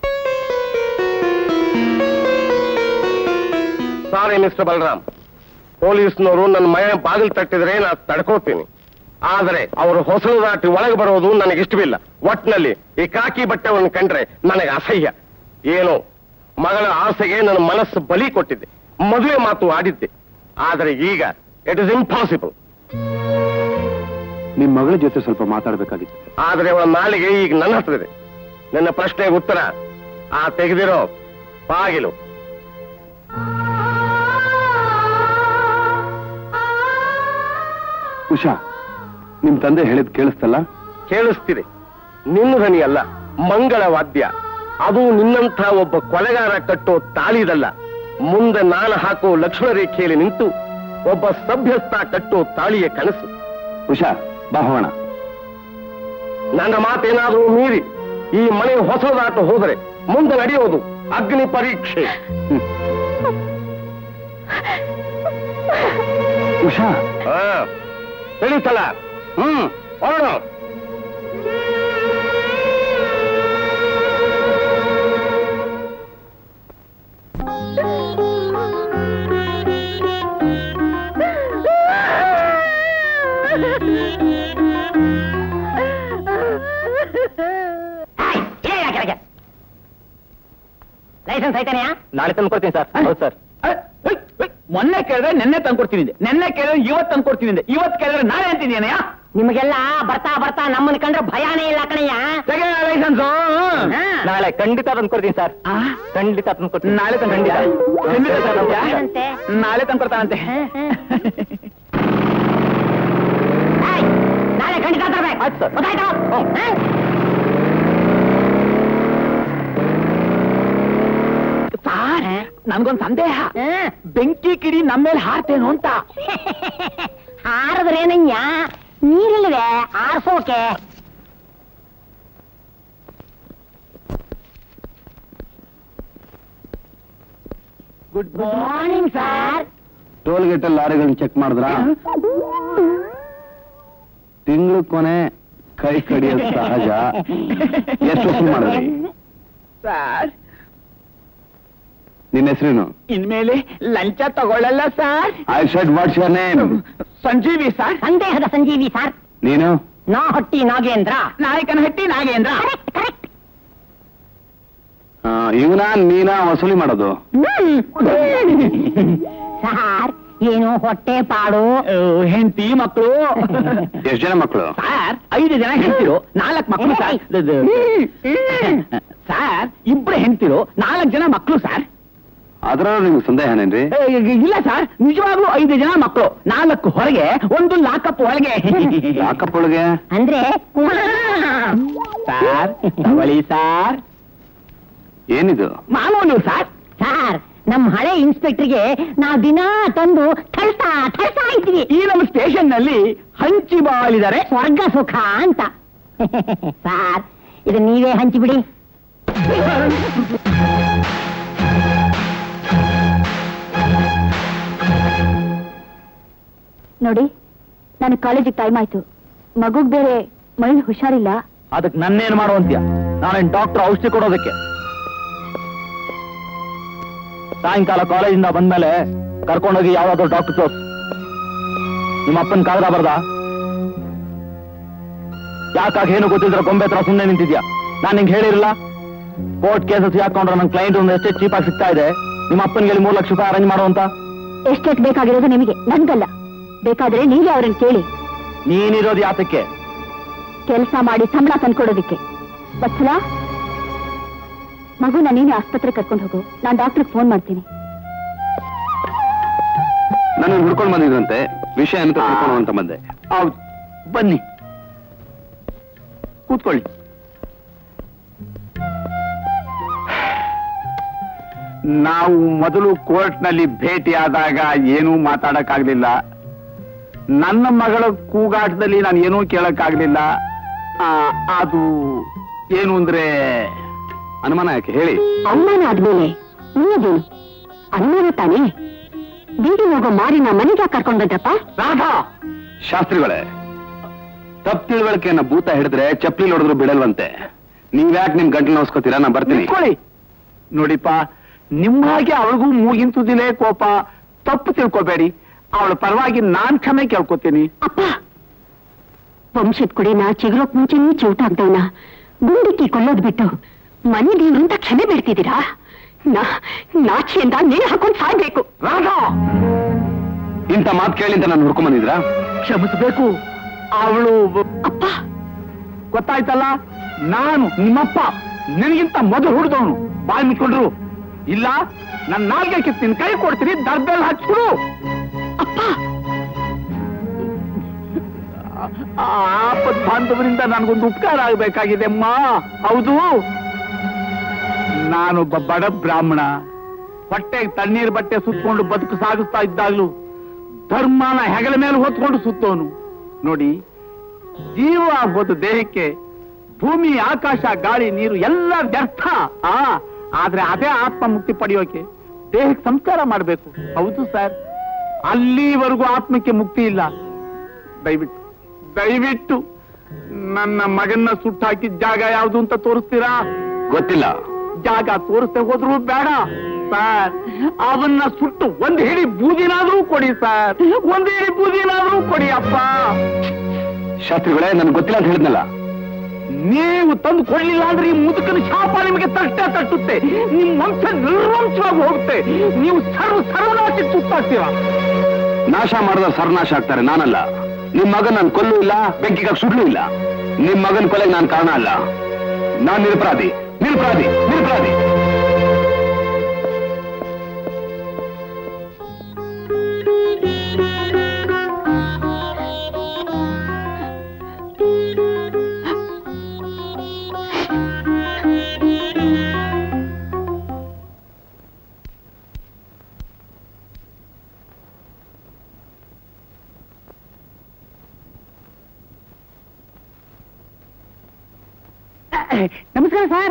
ಸಾರಿ ಮಿಸ್ಟರ್ ಬಲರಾಮ್ ಪೊಲೀಸ್ನವರು ನನ್ನ ಮನೆ ಬಾಗಿಲು ತಟ್ಟಿದ್ರೆ ನಾನು ತಡ್ಕೋತೀನಿ ಆದರೆ ಅವರು ಹೊಸಲು ದಾಟಿ ಒಳಗೆ ಬರೋದು ನನಗೆ ಇಷ್ಟವಿಲ್ಲ ಒಟ್ನಲ್ಲಿ ಈ ಕಾಕಿ ಬಟ್ಟೆವನ್ನು ಕಂಡ್ರೆ ನನಗೆ ಅಸಹ್ಯ ಏನು ಮಗಳ ಆಸೆಗೆ ನನ್ನ ಮನಸ್ಸು ಬಲಿ ಕೊಟ್ಟಿದ್ದೆ ಮದುವೆ ಮಾತು ಆಡಿದ್ದೆ ಆದರೆ ಈಗ ಇಟ್ ಇಸ್ ಇಂಪಾಸಿಬಲ್ ನಿಮ್ ಮಗಳ ಜೊತೆ ಸ್ವಲ್ಪ ಮಾತಾಡ್ಬೇಕಾಗಿತ್ತು ಆದರೆ ಅವಳ ನಾಲಿಗೆ ಈಗ ನನ್ನ ಹತ್ರ ಇದೆ ನನ್ನ ಪ್ರಶ್ನೆಗೆ ಉತ್ತರ ಆ ತೆಗೆದಿರೋ ಬಾಗಿಲು ಉಷಾ ನಿಮ್ ತಂದೆ ಹೇಳಿದ್ ಕೇಳಿಸ್ತಲ್ಲ ಕೇಳಿಸ್ತಿದೆ ನಿನ್ನ ಧ್ವನಿ ಅಲ್ಲ ಮಂಗಳ ವಾದ್ಯ ಅದು ನಿನ್ನಂಥ ಒಬ್ಬ ಕೊಲೆಗಾರ ಕಟ್ಟೋ ತಾಳಿದಲ್ಲ ಮುಂದೆ ನಾನು ಹಾಕೋ ಲಕ್ಷ್ಮಣ ರೇಖೆಯಲ್ಲಿ ನಿಂತು ಒಬ್ಬ ಸಭ್ಯಸ್ಥ ಕಟ್ಟೋ ತಾಳಿಯ ಕನಸು ಉಷಾ ಬಾ ಹೋಗೋಣ ನನ್ನ ಮಾತೇನಾದರೂ ಮೀರಿ ಈ ಮನೆ ಹೊಸದಾಟ ಹೋದರೆ ಮುಂದೆ ನಡೆಯೋದು ಅಗ್ನಿ ಪರೀಕ್ಷೆ ಉಷಾ ಆ, ತಿಳಿತಲ್ಲ ಹ್ಮ್ ಹೊರಡು ಲೈಸೆನ್ಸ್ ಐತಾನೆಯಾ ನಾಳೆ ತಂದ್ಕೊಡ್ತೀನಿ ಸರ್ ಹೌದು ಸರ್ ಮೊನ್ನೆ ಕೇಳಿದ್ರೆ ನೆನ್ನೆ ತಂದ್ಕೊಡ್ತೀನಿ ಅಂದೆ. ನೆನ್ನೆ ಕೇಳಿದ್ರೆ ಇವತ್ತು ತಂದ್ಕೊಡ್ತೀನಿ ಅಂದೆ. ಇವತ್ತು ಕೇಳಿದ್ರೆ ನಾಳೆ ಅಂತಿದ್ಯಾನಯ್ಯ ನಿಮಗೆಲ್ಲ ಬರ್ತಾ ಬರ್ತಾ ನಮ್ಮನ್ನ ಕಂಡ್ರೆ ಭಯಾನೇ ಇಲ್ಲ ಕಣಯ್ಯ ಲೈಸೆನ್ಸ್ ನಾಳೆ ಖಂಡಿತ ತಂದ್ಕೊಡ್ತೀನಿ ಸರ್ ಖಂಡಿತ ತಂದ್ಕೊಡ್ತೀನಿ ನಾಳೆ ತಂದ್ಕೊಡ್ತೀಯಾ? ಖಂಡಿತ ತಂದ್ಕೊಡ್ತೀಯಾ? ಏನಂತೆ? ನಾಳೆ ತಂದ್ಕೊಡ್ತಾನಂತೆ ಏಯ್, ನಾಳೆ ಖಂಡಿತ ತರ್ಬೇಕು ಗೊತ್ತಾಯ್ತಾ ಹಾ? ಸಾರ್ ನನ್ಗೊಂದ್ ಸಂದೇಹ ಹಾ. ಬೆಂಕಿ ಕಿಡಿ ನಮ್ಮೇಲೆ ಹಾರ್ತೇನು ಅಂತ ಹಾರದ್ರೇನಯ್ಯ ನೀರಿಲ್ವೇ ಆರ್ಸೋಕೆ good morning sir toll gate ಅಲ್ಲಿ ಲಾರಿಗಳನ್ನ ಚೆಕ್ ಮಾಡಿದ್ರ ತಿಂಗಳು ಕೊನೆ ಕೈ ಕಡಿಯೋದು ಸಹಜ ಎಷ್ಟು ವಸೂಲು ಮಾಡಿದ್ರಿ ಸರ್ ನಿನ್ನ ಹೆಸರೇನು ಇನ್ಮೇಲೆ ಲಂಚ ತಗೊಳ್ಳಲ್ಲ sir I said what's your name Sanjeevi sir ಸಂದೇಹದ ಸಂಜೀವಿ ಸರ್ ನೀನು ನಾ ಹೊಟ್ಟಿ ನಾಗೇಂದ್ರ ನಾಯಕನಹಟ್ಟಿ ನಾಗೇಂದ್ರ ಕರೆಕ್ಟ್ ಕರೆಕ್ಟ್ ಇವನ ನೀನ ವಸೂಲಿ ಮಾಡೋದು ಸರ್ ಏನು ಹೊಟ್ಟೆ ಪಾಡು ಹೆಂಡತಿ ಮಕ್ಕಳು ಎಷ್ಟು ಜನ ಮಕ್ಕಳು ಸರ್ ಐದು ಜನ ಹೆಂಡ್ತಿರು ನಾಲ್ಕು ಮಕ್ಕಳು ಸರ್ ಸರ್ ಇಬ್ರು ಹೆಂಡ್ತಿರು ನಾಲ್ಕು ಜನ ಮಕ್ಕಳು ಸರ್ ಅದ್ರಲ್ಲೂ ನಿಮ್ಗೆ ಸಂದೇಹನೇನ್ರಿ ಏ, ಇಲ್ಲ ಸರ್ ನಿಜವಾಗ್ಲೂ ಐದು ಜನ ಮಕ್ಕಳು ನಾಲ್ಕು ಹೊರಗೆ ಒಂದು ಲಾಕಪ್ ಒಳಗೆ ಯಾಕಪ್ಪ ಒಳಗೆ ಅಂದ್ರೆ ಸರ್ ತಗೊಳ್ಳಿ ಸರ್ ಏನಿದು ಮಾಮೂಲು ಸರ್ ಸರ್ ನಮ್ ಹಳೆ ಇನ್ಸ್ಪೆಕ್ಟರ್ಗೆ ನಾವ್ ದಿನ ತಂದು ಥಳ್ತಾ ಥಳ್ತಾ ಇದ್ವಿ ಈ ನಮ್ಮ ಸ್ಟೇಷನ್ ನಲ್ಲಿ ಹಂಚಿ ಬಾಳಿದ್ದಾರೆ ಸ್ವರ್ಗ ಸುಖ ಅಂತ ಸರ್ ಇದು ನೀವೇ ಹಂಚಿಬಿಡಿ ನೋಡಿ ನನಗೆ ಕಾಲೇಜಿಗೆ ಟೈಮ್ ಆಯ್ತು ಮಗುಗ್ ಬೇರೆ ಮೈ ಹುಷಾರಿಲ್ಲ ಅದಕ್ಕೆ ನನ್ನೇನು ಮಾಡುವಂತ್ಯ ನಾನೇನ್ ಡಾಕ್ಟರ್ ಔಷಧಿ ಕೊಡೋದಕ್ಕೆ ಸಾಯಂಕಾಲ ಕಾಲೇಜಿಂದ ಬಂದ್ಮೇಲೆ ಕರ್ಕೊಂಡೋಗಿ ಯಾವ್ದಾದ್ರು ಡಾಕ್ಟರ್ ತೋರ್ಸ್ ನಿಮ್ಮ ಅಪ್ಪನ ಕಾಗದ ಬರ್ದ ಯಾಕಾಗ ಏನು ಗೊತ್ತಿದ್ರೆ ಗೊಂಬೆ ಹತ್ರ ಸುಮ್ಮನೆ ನಿಂತಿದ್ಯಾ ನಾನು ನಿಂಗೆ ಹೇಳಿರಲ್ಲ ಕೋರ್ಟ್ ಕೇಸಸ್ ಹಾಕೊಂಡ್ರೆ ನನ್ನ ಕ್ಲೈಂಟ್ ಒಂದು ಎಷ್ಟೇ ಚೀಪ್ ಆಗಿ ಸಿಗ್ತಾ ಇದೆ ನಿಮ್ಮ ಅಪ್ಪನಿಗೆ ಮೂರು ಲಕ್ಷ ರೂಪಾಯಿ ಅರೇಂಜ್ ಮಾಡುವಂತ ಎಷ್ಟೆಷ್ಟು ಬೇಕಾಗಿರೋದು ನಿಮಗೆ ನನ್ಗಲ್ಲ ಬೇಕಾದ್ರೆ ನೀವೇ ಅವ್ರನ್ನ ಕೇಳಿ ನೀನಿರೋದು ಯಾತಕ್ಕೆ ಕೆಲಸ ಮಾಡಿ ಸಂಬಳ ತಂದ್ಕೊಡೋದಿಕ್ಕೆ ವತ್ಸಲ ಮಗುನ ನೀನೇ ಆಸ್ಪತ್ರೆ ಕರ್ಕೊಂಡು ಹೋಗು ನಾನು ಡಾಕ್ಟರ್ಗೆ ಫೋನ್ ಮಾಡ್ತೀನಿ ನನ್ನ ಹುಡ್ಕೊಂಡು ಬಂದಿದ್ರಂತೆ ವಿಷಯ ಅಂತ ತಿಳ್ಕೊಳ್ಳೋ ಅಂತ ಬಂದೆ ಹೌದು ಬನ್ನಿ ಕೂತ್ಕೊಳ್ಳಿ ನಾವು ಮೊದಲು ಕೋರ್ಟ್ನಲ್ಲಿ ಭೇಟಿಯಾದಾಗ ಏನೂ ಮಾತಾಡಕ್ಕಾಗ್ಲಿಲ್ಲ ನನ್ನ ಮಗಳ ಕೂಗಾಟದಲ್ಲಿ ನಾನು ಏನೂ ಕೇಳಕ್ಕಾಗ್ಲಿಲ್ಲ ಆ, ಅದು ಏನು ಅಂದ್ರೆ ಅನುಮಾನ ಯಾಕೆ ಹೇಳಿ ಅವಮಾನ ಆದ್ಮೇಲೆ ಇನ್ನದೇನು ಅನುಮಾನ ತಾನೇ ಬೀದಿ ಹೋಗೋ ಮಾರಿನ ಮನೆಗೆ ಕರ್ಕೊಂಡ್ ಬಂದ್ರಪ್ಪ ರಾಧಾ ಶಾಸ್ತ್ರಿಗಳೇ ತಪ್ಪು ತಿಳುವಳಿಕೆಯನ್ನ ಭೂತ ಹಿಡಿದ್ರೆ ಚಪ್ಪಲಿ ಹೊಡೆದ್ರು ಬಿಡಲ್ವಂತೆ ನೀವ್ಯಾಕೆ ನಿಮ್ ಗಂಟಲು ನೋಸ್ಕೋತೀರಾ ನಾ ಬರ್ತೀನಿ ನಿಂತ್ಕೊಳ್ಳಿ ನೋಡಿಪ್ಪ ನಿಮ್ಮ ಹಾಗೆ ಅವಳಿಗೂ ಮೂಗಿಂತುದಿಲೇ ಕೋಪ ತಪ್ಪು ತಿಳ್ಕೊಬೇಡಿ ಅವಳ ಪರವಾಗಿ ನಾನ್ ಕ್ಷಮೆ ಕೇಳ್ಕೊತೀನಿ ಅಪ್ಪ ವಂಶದ ಕುಡಿನ ಚಿಗುರೋಕ್ ಮುಂಚೆನೇ ಚೌಟಾಗ್ದವನ ಗುಂಡಿಕ್ಕಿ ಕೊಲ್ಲೋದ್ ಬಿಟ್ಟು ಮನೆ ದೇವ್ರು ಅಂತ ಕ್ಷಮೆ ಬೇಡ್ತಿದ್ದೀರಾ ನಾ ನಾಚಿಯಿಂದ ನೇಣು ಹಾಕೊಂಡ್ ಸಾಯ್ಬೇಕು ರಾಧಾ ಇಂಥ ಮಾತು ಕೇಳಿ ಅಂತ ನಾನು ಹುಡ್ಕೊಂಡ್ ಬಂದಿದ್ರಾ ಕ್ಷಮಿಸಬೇಕು ಅವಳು ಅಪ್ಪ ಗೊತ್ತಾಯ್ತಲ್ಲ ನಾನು ನಿಮ್ಮಪ್ಪ ನಿನಗಿಂತ ಮೊದಲು ಹುಡ್ದವನು ಬಾಯಿ ಮುಚ್ಕೊಂಡ್ರು ಇಲ್ಲ ನನ್ನ ನಾಲ್ಗೆ ಕಿತ್ತೀನಿ ಕೈ ಕೊಡ್ತೀನಿ ದರ್ಬೆಲ್ಲ ಹಚ್ಚಿಬಿಡು ಅಪ್ಪ ಆ ಆಪತ್ ಬಾಂಧವರಿಂದ ನನಗೊಂದು ಉಪಕಾರ ಆಗಬೇಕಾಗಿದೆ ಅಮ್ಮ ಹೌದು ನಾನೊಬ್ಬ ಬಡ ಬ್ರಾಹ್ಮಣ ಹೊಟ್ಟೆಗೆ ತಣ್ಣೀರ್ ಬಟ್ಟೆ ಸುತ್ತಕೊಂಡು ಬದುಕು ಸಾಗಿಸ್ತಾ ಇದ್ದಾಗ್ಲೂ ಧರ್ಮನ ಹೆಗಲ ಮೇಲೆ ಹೊತ್ಕೊಂಡು ಸುತ್ತೋನು ನೋಡಿ ಜೀವ ಹೋದ ದೇಹಕ್ಕೆ ಭೂಮಿ ಆಕಾಶ ಗಾಳಿ ನೀರು ಎಲ್ಲ ವ್ಯರ್ಥ ಆ ಆದ್ರೆ ಅದೇ ಆತ್ಮ ಮುಕ್ತಿ ಪಡೆಯೋಕೆ ದೇಹಕ್ಕೆ ಸಂಸ್ಕಾರ ಮಾಡಬೇಕು ಹೌದು ಸರ್ ಅಲ್ಲಿವರೆಗೂ ಆತ್ಮಕ್ಕೆ ಮುಕ್ತಿ ಇಲ್ಲ ದಯವಿಟ್ಟು ದಯವಿಟ್ಟು ನನ್ನ ಮಗನ್ನ ಸುಟ್ಟಾಕಿದ ಜಾಗ ಯಾವುದು ಅಂತ ತೋರಿಸ್ತೀರಾ ಗೊತ್ತಿಲ್ಲ ಜಾಗ ತೋರಿಸ್ದೆ ಹೋದ್ರು ಬೇಡ ಸರ್ ಅವನ್ನ ಸುಟ್ಟು ಒಂದು ಹಿಡಿ ಬೂದಿನಾದ್ರೂ ಕೊಡಿ ಸರ್ ಒಂದು ಹಿಡಿ ಬೂದಿನಾದ್ರೂ ಕೊಡಿ ಅಪ್ಪ ಶಾಸ್ತ್ರಿಗಳೇ ನನ್ಗೆ ಗೊತ್ತಿಲ್ಲ ಅಂತ ಹೇಳಿದ್ನಲ್ಲ ನೀವು ತಂದು ಕೊಡ್ಲಿಲ್ಲ ಅಂದ್ರೆ ಈ ಮುದುಕನ ಶಾಪ ನಿಮಗೆ ತಟ್ಟೆ ತಟ್ಟುತ್ತೆ ನಿಮ್ ವಂಶ ನಿರ್ವಂಶವಾಗಿ ಹೋಗುತ್ತೆ ನೀವು ಸರ್ವ ಸರ್ವನಾಶಕ್ಕೆ ಸುತ್ತಾಗ್ತೀರಾ ನಾಶ ಮಾಡಿದ ಸರ್ನಾಶ ಆಗ್ತಾರೆ ನಾನಲ್ಲ ನಿಮ್ ಮಗನ್ ನಾನು ಕೊಲ್ಲೂ ಇಲ್ಲ ಬೆಂಕಿಗೆ ಸುಡ್ಲೂ ಇಲ್ಲ ನಿಮ್ ಮಗನ್ ಕೊಲೆಗೆ ನಾನು ಕಾರಣ ಅಲ್ಲ ನಾನ್ ನಿರಪರಾಧಿ ನಿರಪರಾಧಿ ನಿರಪರಾಧಿ ನಮಸ್ಕಾರ ಸರ್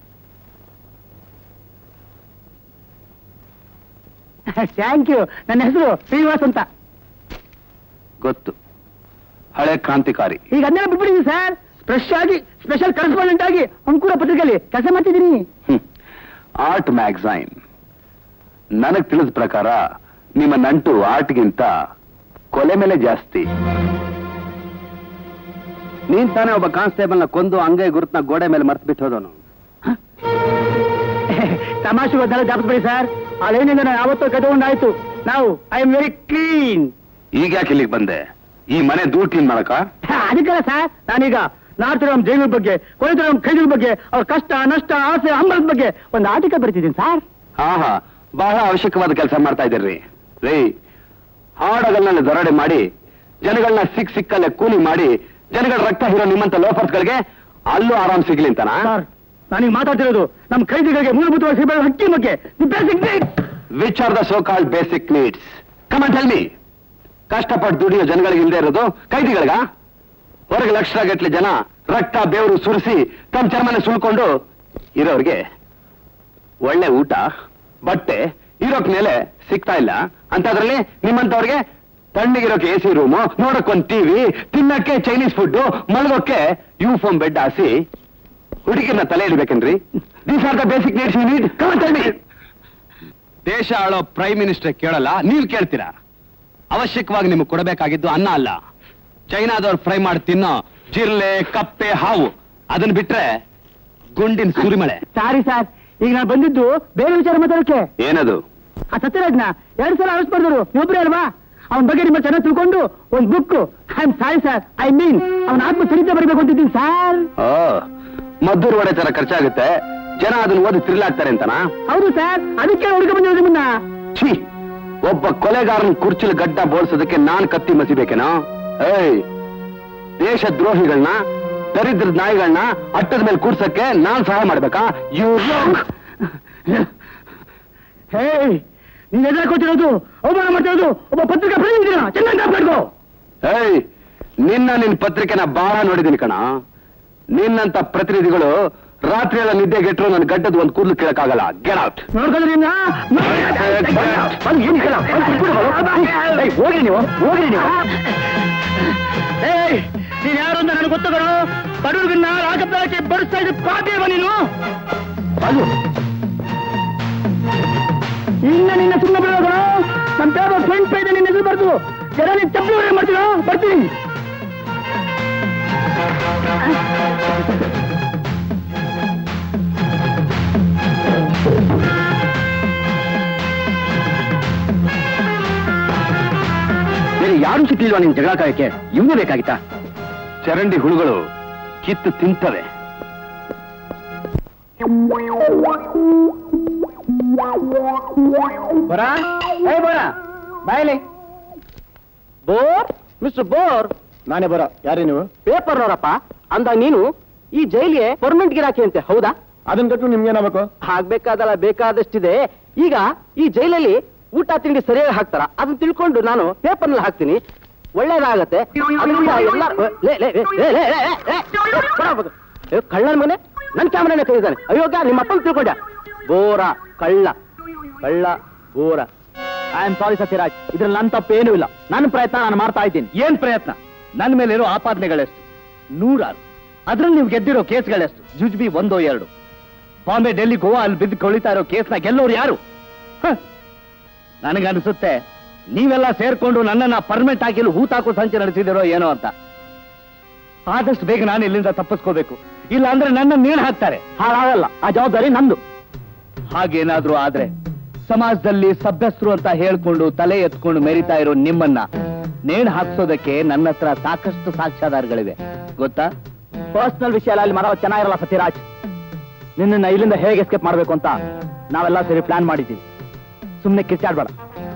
ಥ್ಯಾಂಕ್ ಯು ನನ್ನ ಹೆಸರು ಶ್ರೀನಿವಾಸ್ ಅಂತ ಗೊತ್ತು ಹಳೆ ಕ್ರಾಂತಿಕಾರಿ ಈಗ ಅದನ್ನೆಲ್ಲ ಬಿಟ್ಬಿಟ್ಟಿದ್ದೀನಿ ಸರ್ ಫ್ರೆಶ್ ಆಗಿ ಸ್ಪೆಷಲ್ ಕರೆಸ್ಪಾಂಡೆಂಟ್ ಆಗಿ ಅಂಕುರ ಪತ್ರಿಕೆಯಲ್ಲಿ ಕೆಲಸ ಮಾಡ್ತಿದ್ದೀನಿ ಆರ್ಟ್ ಮ್ಯಾಗಝೈನ್ ನನಗ್ ತಿಳಿದ ಪ್ರಕಾರ ನಿಮ್ಮ ನಂಟು ಆರ್ಟ್ಗಿಂತ ಕೊಲೆ ಮೇಲೆ ಜಾಸ್ತಿ ನೀನ್ ತಾನೇ ಒಬ್ಬ ಕಾನ್ಸ್ಟೇಬಲ್ ನ ಕೊಂದು ಅಂಗೈ ಗುರುತ್ನ ಗೋಡೆ ಮೇಲೆ ಮರ್ತು ಬಿಟ್ಟು ಹೋದವನು ತಮಾಷೆ ಅದನ್ನೆಲ್ಲ ಜಾಪಿಸ್ಬೇಡಿ ಸರ್ ಅದೇನಿಂದ ನಾನು ಯಾವತ್ತೋ ಕಟ್ಕೊಂಡಾಯ್ತು ನಾವು ಐ ಆಮ್ ವೆರಿ ಕ್ಲೀನ್ ಈಗ ಯಾಕೆ ಇಲ್ಲಿಗೆ ಬಂದೆ ಈ ಮನೆ ದೂರ್ ಕ್ಲೀನ್ ಮಾಡಕ ಅದಕ್ಕಲ್ಲ ಸರ್ ನಾನೀಗ ನಾರ್ತಿರಾಮ್ ಜೈಲರ ಬಗ್ಗೆ ಕೊನೆತಿರಾಮ್ ಖೈದಿಗಳ ಬಗ್ಗೆ ಅವ್ರ ಕಷ್ಟ ನಷ್ಟ ಆಸೆ ಹಂಬಲದ ಬಗ್ಗೆ ಒಂದು ಆರ್ಟಿಕಲ್ ಬರೀತಿದ್ದೀನಿ ಸರ್ ಹಾ ಹಾ ಬಹಳ ಅವಶ್ಯಕವಾದ ಕೆಲಸ ಮಾಡ್ತಾ ಇದ್ದೀರಿ ರೀ ಹಾಡಗಳನ್ನ ದರೋಡೆ ಮಾಡಿ ಜನಗಳನ್ನ ಸಿಕ್ ಸಿಕ್ಕಲ್ಲೇ ಕೂಲಿ ಮಾಡಿ ಜನಗಳ ರಕ್ತ ಹೀರೋ ನಿಮ್ಮಂತ ಲೋಫರ್ಸ್ಗಳಿಗೆ ಅಲ್ಲೂ ಆರಾಮ್ ಸಿಗ್ಲಿ ಅಂತನಾ ಸರ್ ನಾನೀಗ ಮಾತಾಡ್ತಿರೋದು ನಮ್ಮ ಖೈದಿಗಳಿಗೆ ಮೂಲಭೂತವಾಗಿ ಸಿಗಬೇಕು ಹಕ್ಕಿ ಬಗ್ಗೆ the basic needs which are the so called basic needs come on tell me ಕಷ್ಟಪಟ್ಟು ದುಡಿಯೋ ಜನಗಳಿಗೆ ಇಲ್ಲದೆ ಇರೋದು ಕೈದಿಗಳಿಗ ಹೊರಗೆ ಲಕ್ಷ ಗಟ್ಟಲೆ ಜನ ರಕ್ತ ಬೇವರು ಸುರಿಸಿ ತಮ್ಮ ಚರ್ಮನೆ ಸುಳ್ಕೊಂಡು ಇರೋರಿಗೆ ಒಳ್ಳೆ ಊಟ ಬಟ್ಟೆ ಇರೋಕ್ ಮೇಲೆ ಸಿಗ್ತಾ ಇಲ್ಲ ಅಂತದ್ರಲ್ಲಿ ನಿಮ್ಮಂತವ್ರಿಗೆ ತಣ್ಣಗಿರೋಕೆ ಎ ಸಿ ರೂಮು ನೋಡಕ್ ಒಂದ್ ಟಿವಿ ತಿನ್ನಕ್ಕೆ ಚೈನೀಸ್ ಫುಡ್ ಮಲಗೋಕೆ ಯೂಫೋಮ್ ಬೆಡ್ ಹಾಸಿ ಹುಡುಗಿನ ತಲೆ ಇಡ್ಬೇಕೇನ್ರಿ these are the basic needs you need come on tell me ದೇಶ ಆಳೋ ಪ್ರೈಮ್ ಮಿನಿಸ್ಟರ್ ಕೇಳಲ್ಲ ನೀವು ಕೇಳ್ತೀರಾ ಅವಶ್ಯಕವಾಗಿ ನಿಮಗೆ ಕೊಡಬೇಕಾಗಿದ್ದು ಅನ್ನ ಅಲ್ಲ ಚೈನಾದವ್ರು ಫ್ರೈ ಮಾಡಿ ತಿನ್ನೋ ಜಿರ್ಲೆ ಕಪ್ಪೆ ಹಾವು ಅದನ್ನ ಬಿಟ್ರೆ ಗುಂಡಿನ ಸುರಿಮಳೆ ಸಾರಿ ಸರ್ ಈಗ ನಾನು ಬಂದಿದ್ದು ಬೇರೆ ವಿಚಾರ ಮಾತಾಡೋಕೆ ಏನದು ಆ ಸತ್ಯರಾಜ್ನ ಎರಡು ಸಲ ಅರೆಸ್ಟ್ ಮಾಡಿದ್ರು ನೀವೊಬ್ಬರೇ ಅಲ್ವಾ ಅವನ ಬಗ್ಗೆ ನಿಮ್ಮ ಚೆನ್ನಾಗಿ ತಿಳ್ಕೊಂಡು ಒಂದು book I am sorry sir I mean ಅವನ ಆತ್ಮ ಚರಿತ್ರೆ ಬರಬೇಕು ಅಂತಿದ್ದೀನಿ ಸರ್ ಓ ಮದ್ದೂರು ಒಡೆ ತರ ಖರ್ಚಾಗುತ್ತೆ ಜನ ಅದನ್ನ ಓದಿ ತಿರ್ಲಾಡ್ತಾರೆ ಅಂತನಾ ಹೌದು ಸರ್ ಅದಕ್ಕೆ ಹುಡುಗ ಬಂದಿರೋದು ನಿಮ್ಮನ್ನ ಛೀ ಒಬ್ಬ ಕೊಲೆಗಾರನ ಕುರ್ಚಿಲ್ ಗಡ್ಡ ಬೋಳ್ಸೋದಕ್ಕೆ ನಾನ್ ಕತ್ತಿ ಮಸಿಬೇಕೇನೋ ಏಯ್ ದೇಶ ದ್ರೋಹಿಗಳನ್ನ ದರಿದ್ರ ನಾಯಿಗಳನ್ನ ಅಟ್ಟದ ಮೇಲೆ ಕೂಡ್ಸಕ್ಕೆ ನಾನ್ ಸಹಾಯ ಮಾಡ್ಬೇಕಾ ಯು ಹೇ ನೀನ್ ಎದುರು ಕೊಟ್ಟಿರೋದು ಅವಮಾನ ಮಾಡ್ತಿರೋದು ಒಬ್ಬ ಪತ್ರಿಕಾ ಪ್ರತಿನಿಧಿನ ಚೆನ್ನಾಗಿ ಕಾಪಾಡ್ಕೋ ಏಯ್ ನಿನ್ನ ನಿನ್ ಪತ್ರಿಕೆನ ಬಹಳ ನೋಡಿದೀನಿ ಕಣ ನಿನ್ನಂತ ಪ್ರತಿನಿಧಿಗಳು ರಾತ್ರಿ ಎಲ್ಲ ನಿದ್ದೆ ಗೆಟ್ರು ನನ್ನ ಗಡ್ಡದ ಒಂದು ಕೂದಲು ಕೇಳಕ್ಕಾಗಲ್ಲ ಗೆಟ್ ಔಟ್ ನೋಡ್ಕೊಂಡ್ರೆ ನಿನ್ನ ಹೋಗ್ರಿ ನೀವು ಹೋಗ್ರಿ ನೀವು ಏಯ್ ನೀನ್ ಯಾರು ಅಂತ ನನಗೆ ಗೊತ್ತಗಳು ಬಡವ್ರಿಗನ್ನ ರಾಜಪ್ರಾಯಕ್ಕೆ ಬಡಿಸ್ತಾ ಇದ್ದ ಪಾಪಿಯವ ನೀನು ಅದು ಇನ್ನ ನಿನ್ನ ಸುಮ್ಮನೆ ಬಿಡೋಗಳು ನಮ್ಮ ಪೇಪರ್ ಫ್ರಂಟ್ ಪೇಜ್ ನಿನ್ನ ಹೆಸರು ಬರ್ದು ಜನ ನೀನ್ ತಪ್ಪು ಮಾಡ್ತೀರಾ ಬರ್ತೀನಿ ಬೇರೆ ಯಾರು ಸಿಕ್ಲಿಲ್ವಾ ನಿನ್ ಜಗಳ ಕಾಯಕ್ಕೆ ಇವನೇ ಬೇಕಾಗಿತ್ತಾ ಚರಂಡಿ ಹುಳುಗಳು ಕಿತ್ತು ತಿಂತವೆ ಬರ ಏ ಬರ ಬಾಯಲಿ ಬೋರ್ ಮಿಸ್ಟರ್ ಬೋರ್ ನಾನೇ ಬರ ಯಾರೇ ನೀವು ಪೇಪರ್ ನೋಡಪ್ಪ ಅಂದ ನೀನು ಈ ಜೈಲಿಗೆ ಪರ್ಮನೆಂಟ್ ಗಿರಾಕಿ ಅಂತೆ ಹೌದಾ ಅದನ್ನ ಕಟ್ಟು ನಿಮ್ಗೆ ಏನಾಗಬೇಕು ಆಗ್ಬೇಕಾದಲ್ಲ ಬೇಕಾದಷ್ಟಿದೆ ಈಗ ಈ ಜೈಲಲ್ಲಿ ಊಟ ತಿಂಡಿ ಸರಿಯಾಗಿ ಹಾಕ್ತಾರ ಅದನ್ನ ತಿಳ್ಕೊಂಡು ನಾನು ಪೇಪರ್ನಲ್ಲಿ ಹಾಕ್ತೀನಿ ಒಳ್ಳೇದಾಗತ್ತೆ ಅದರಿಂದ ಎಲ್ಲ ಲೇ, ಲೇ, ಲೇ, ಲೇ, ಲೇ, ಲೇ, ಲೇ, ಲೇ, ಕೊಡಬಹುದು. ಏ, ಕಳ್ಳನ ಮನೆ ನನ್ ಕ್ಯಾಮರಾನೇ ಕೈದಾನೆ ಅಯ್ಯೋಗ ನಿಮ್ಮ ಅಪ್ಪನ ತಿಳ್ಕೊಂಡ ಬೋರ ಕಳ್ಳ ಕಳ್ಳ ಬೋರ ಐ ಆಮ್ ಸಾರಿ ಸತ್ಯರಾಜ್ ಇದ್ರಲ್ಲಿ ನನ್ನ ತಪ್ಪೇನೂ ಇಲ್ಲ ನನ್ನ ಪ್ರಯತ್ನ ನಾನು ಮಾಡ್ತಾ ಇದ್ದೀನಿ ಏನ್ ಪ್ರಯತ್ನ ನನ್ನ ಮೇಲಿರೋ ಆಪಾದನೆಗಳೆಷ್ಟು ನೂರಾರು ಅದ್ರಲ್ಲಿ ನೀವು ಗೆದ್ದಿರೋ ಕೇಸ್ಗಳೆಷ್ಟು ಜುಜ್ಬಿ ಒಂದೋ ಎರಡು ಬಾಂಬೆ ಡೆಲ್ಲಿ ಗೋವಾ ಅಲ್ಲಿ ಬಿದ್ದು ಕೊಳಿತಾ ಇರೋ ಕೇಸ್ನ ಗೆಲ್ಲೋರು ಯಾರು ಹ. ನನಗನ್ಸುತ್ತೆ ನೀವೆಲ್ಲ ಸೇರ್ಕೊಂಡು ನನ್ನನ್ನ ಪರ್ಮನೆಂಟ್ ಆಗಿ ಇಲ್ಲಿ ಹೂತಾಕೋ ಸಂಚೆ ನಡೆಸಿದಿರೋ ಏನೋ ಅಂತ ಆದಷ್ಟು ಬೇಗ ನಾನು ಇಲ್ಲಿಂದ ತಪ್ಪಿಸ್ಕೋಬೇಕು ಇಲ್ಲ ಅಂದ್ರೆ ನನ್ನ ನೇಣು ಹಾಕ್ತಾರೆ ಹಾಳಾಗಲ್ಲ ಆ ಜವಾಬ್ದಾರಿ ನಂದು ಹಾಗೇನಾದ್ರೂ ಆದ್ರೆ ಸಮಾಜದಲ್ಲಿ ಸಭ್ಯಸ್ಥರು ಅಂತ ಹೇಳ್ಕೊಂಡು ತಲೆ ಎತ್ಕೊಂಡು ಮೆರಿತಾ ಇರೋ ನಿಮ್ಮನ್ನ ನೇಣು ಹಾಕ್ಸೋದಕ್ಕೆ ನನ್ನ ಹತ್ರ ಸಾಕಷ್ಟು ಸಾಕ್ಷ್ಯಾಧಾರಗಳಿವೆ ಗೊತ್ತಾ ಪರ್ಸನಲ್ ವಿಷಯ ಅಲ್ಲಿ ಮಾಡೋ ಚೆನ್ನಾಗಿರಲ್ಲ ಸತ್ಯರಾಜ್ ನಿನ್ನ ಇಲ್ಲಿಂದ ಹೇಗೆ ಎಸ್ಕೇಪ್ ಮಾಡ್ಬೇಕು ಅಂತ ನಾವೆಲ್ಲ ಸೇರಿ ಪ್ಲಾನ್ ಮಾಡಿದ್ದೀವಿ ಸುಮ್ಮನೆ ಕಿಚ್ಚಾಡ್ಬೇಡ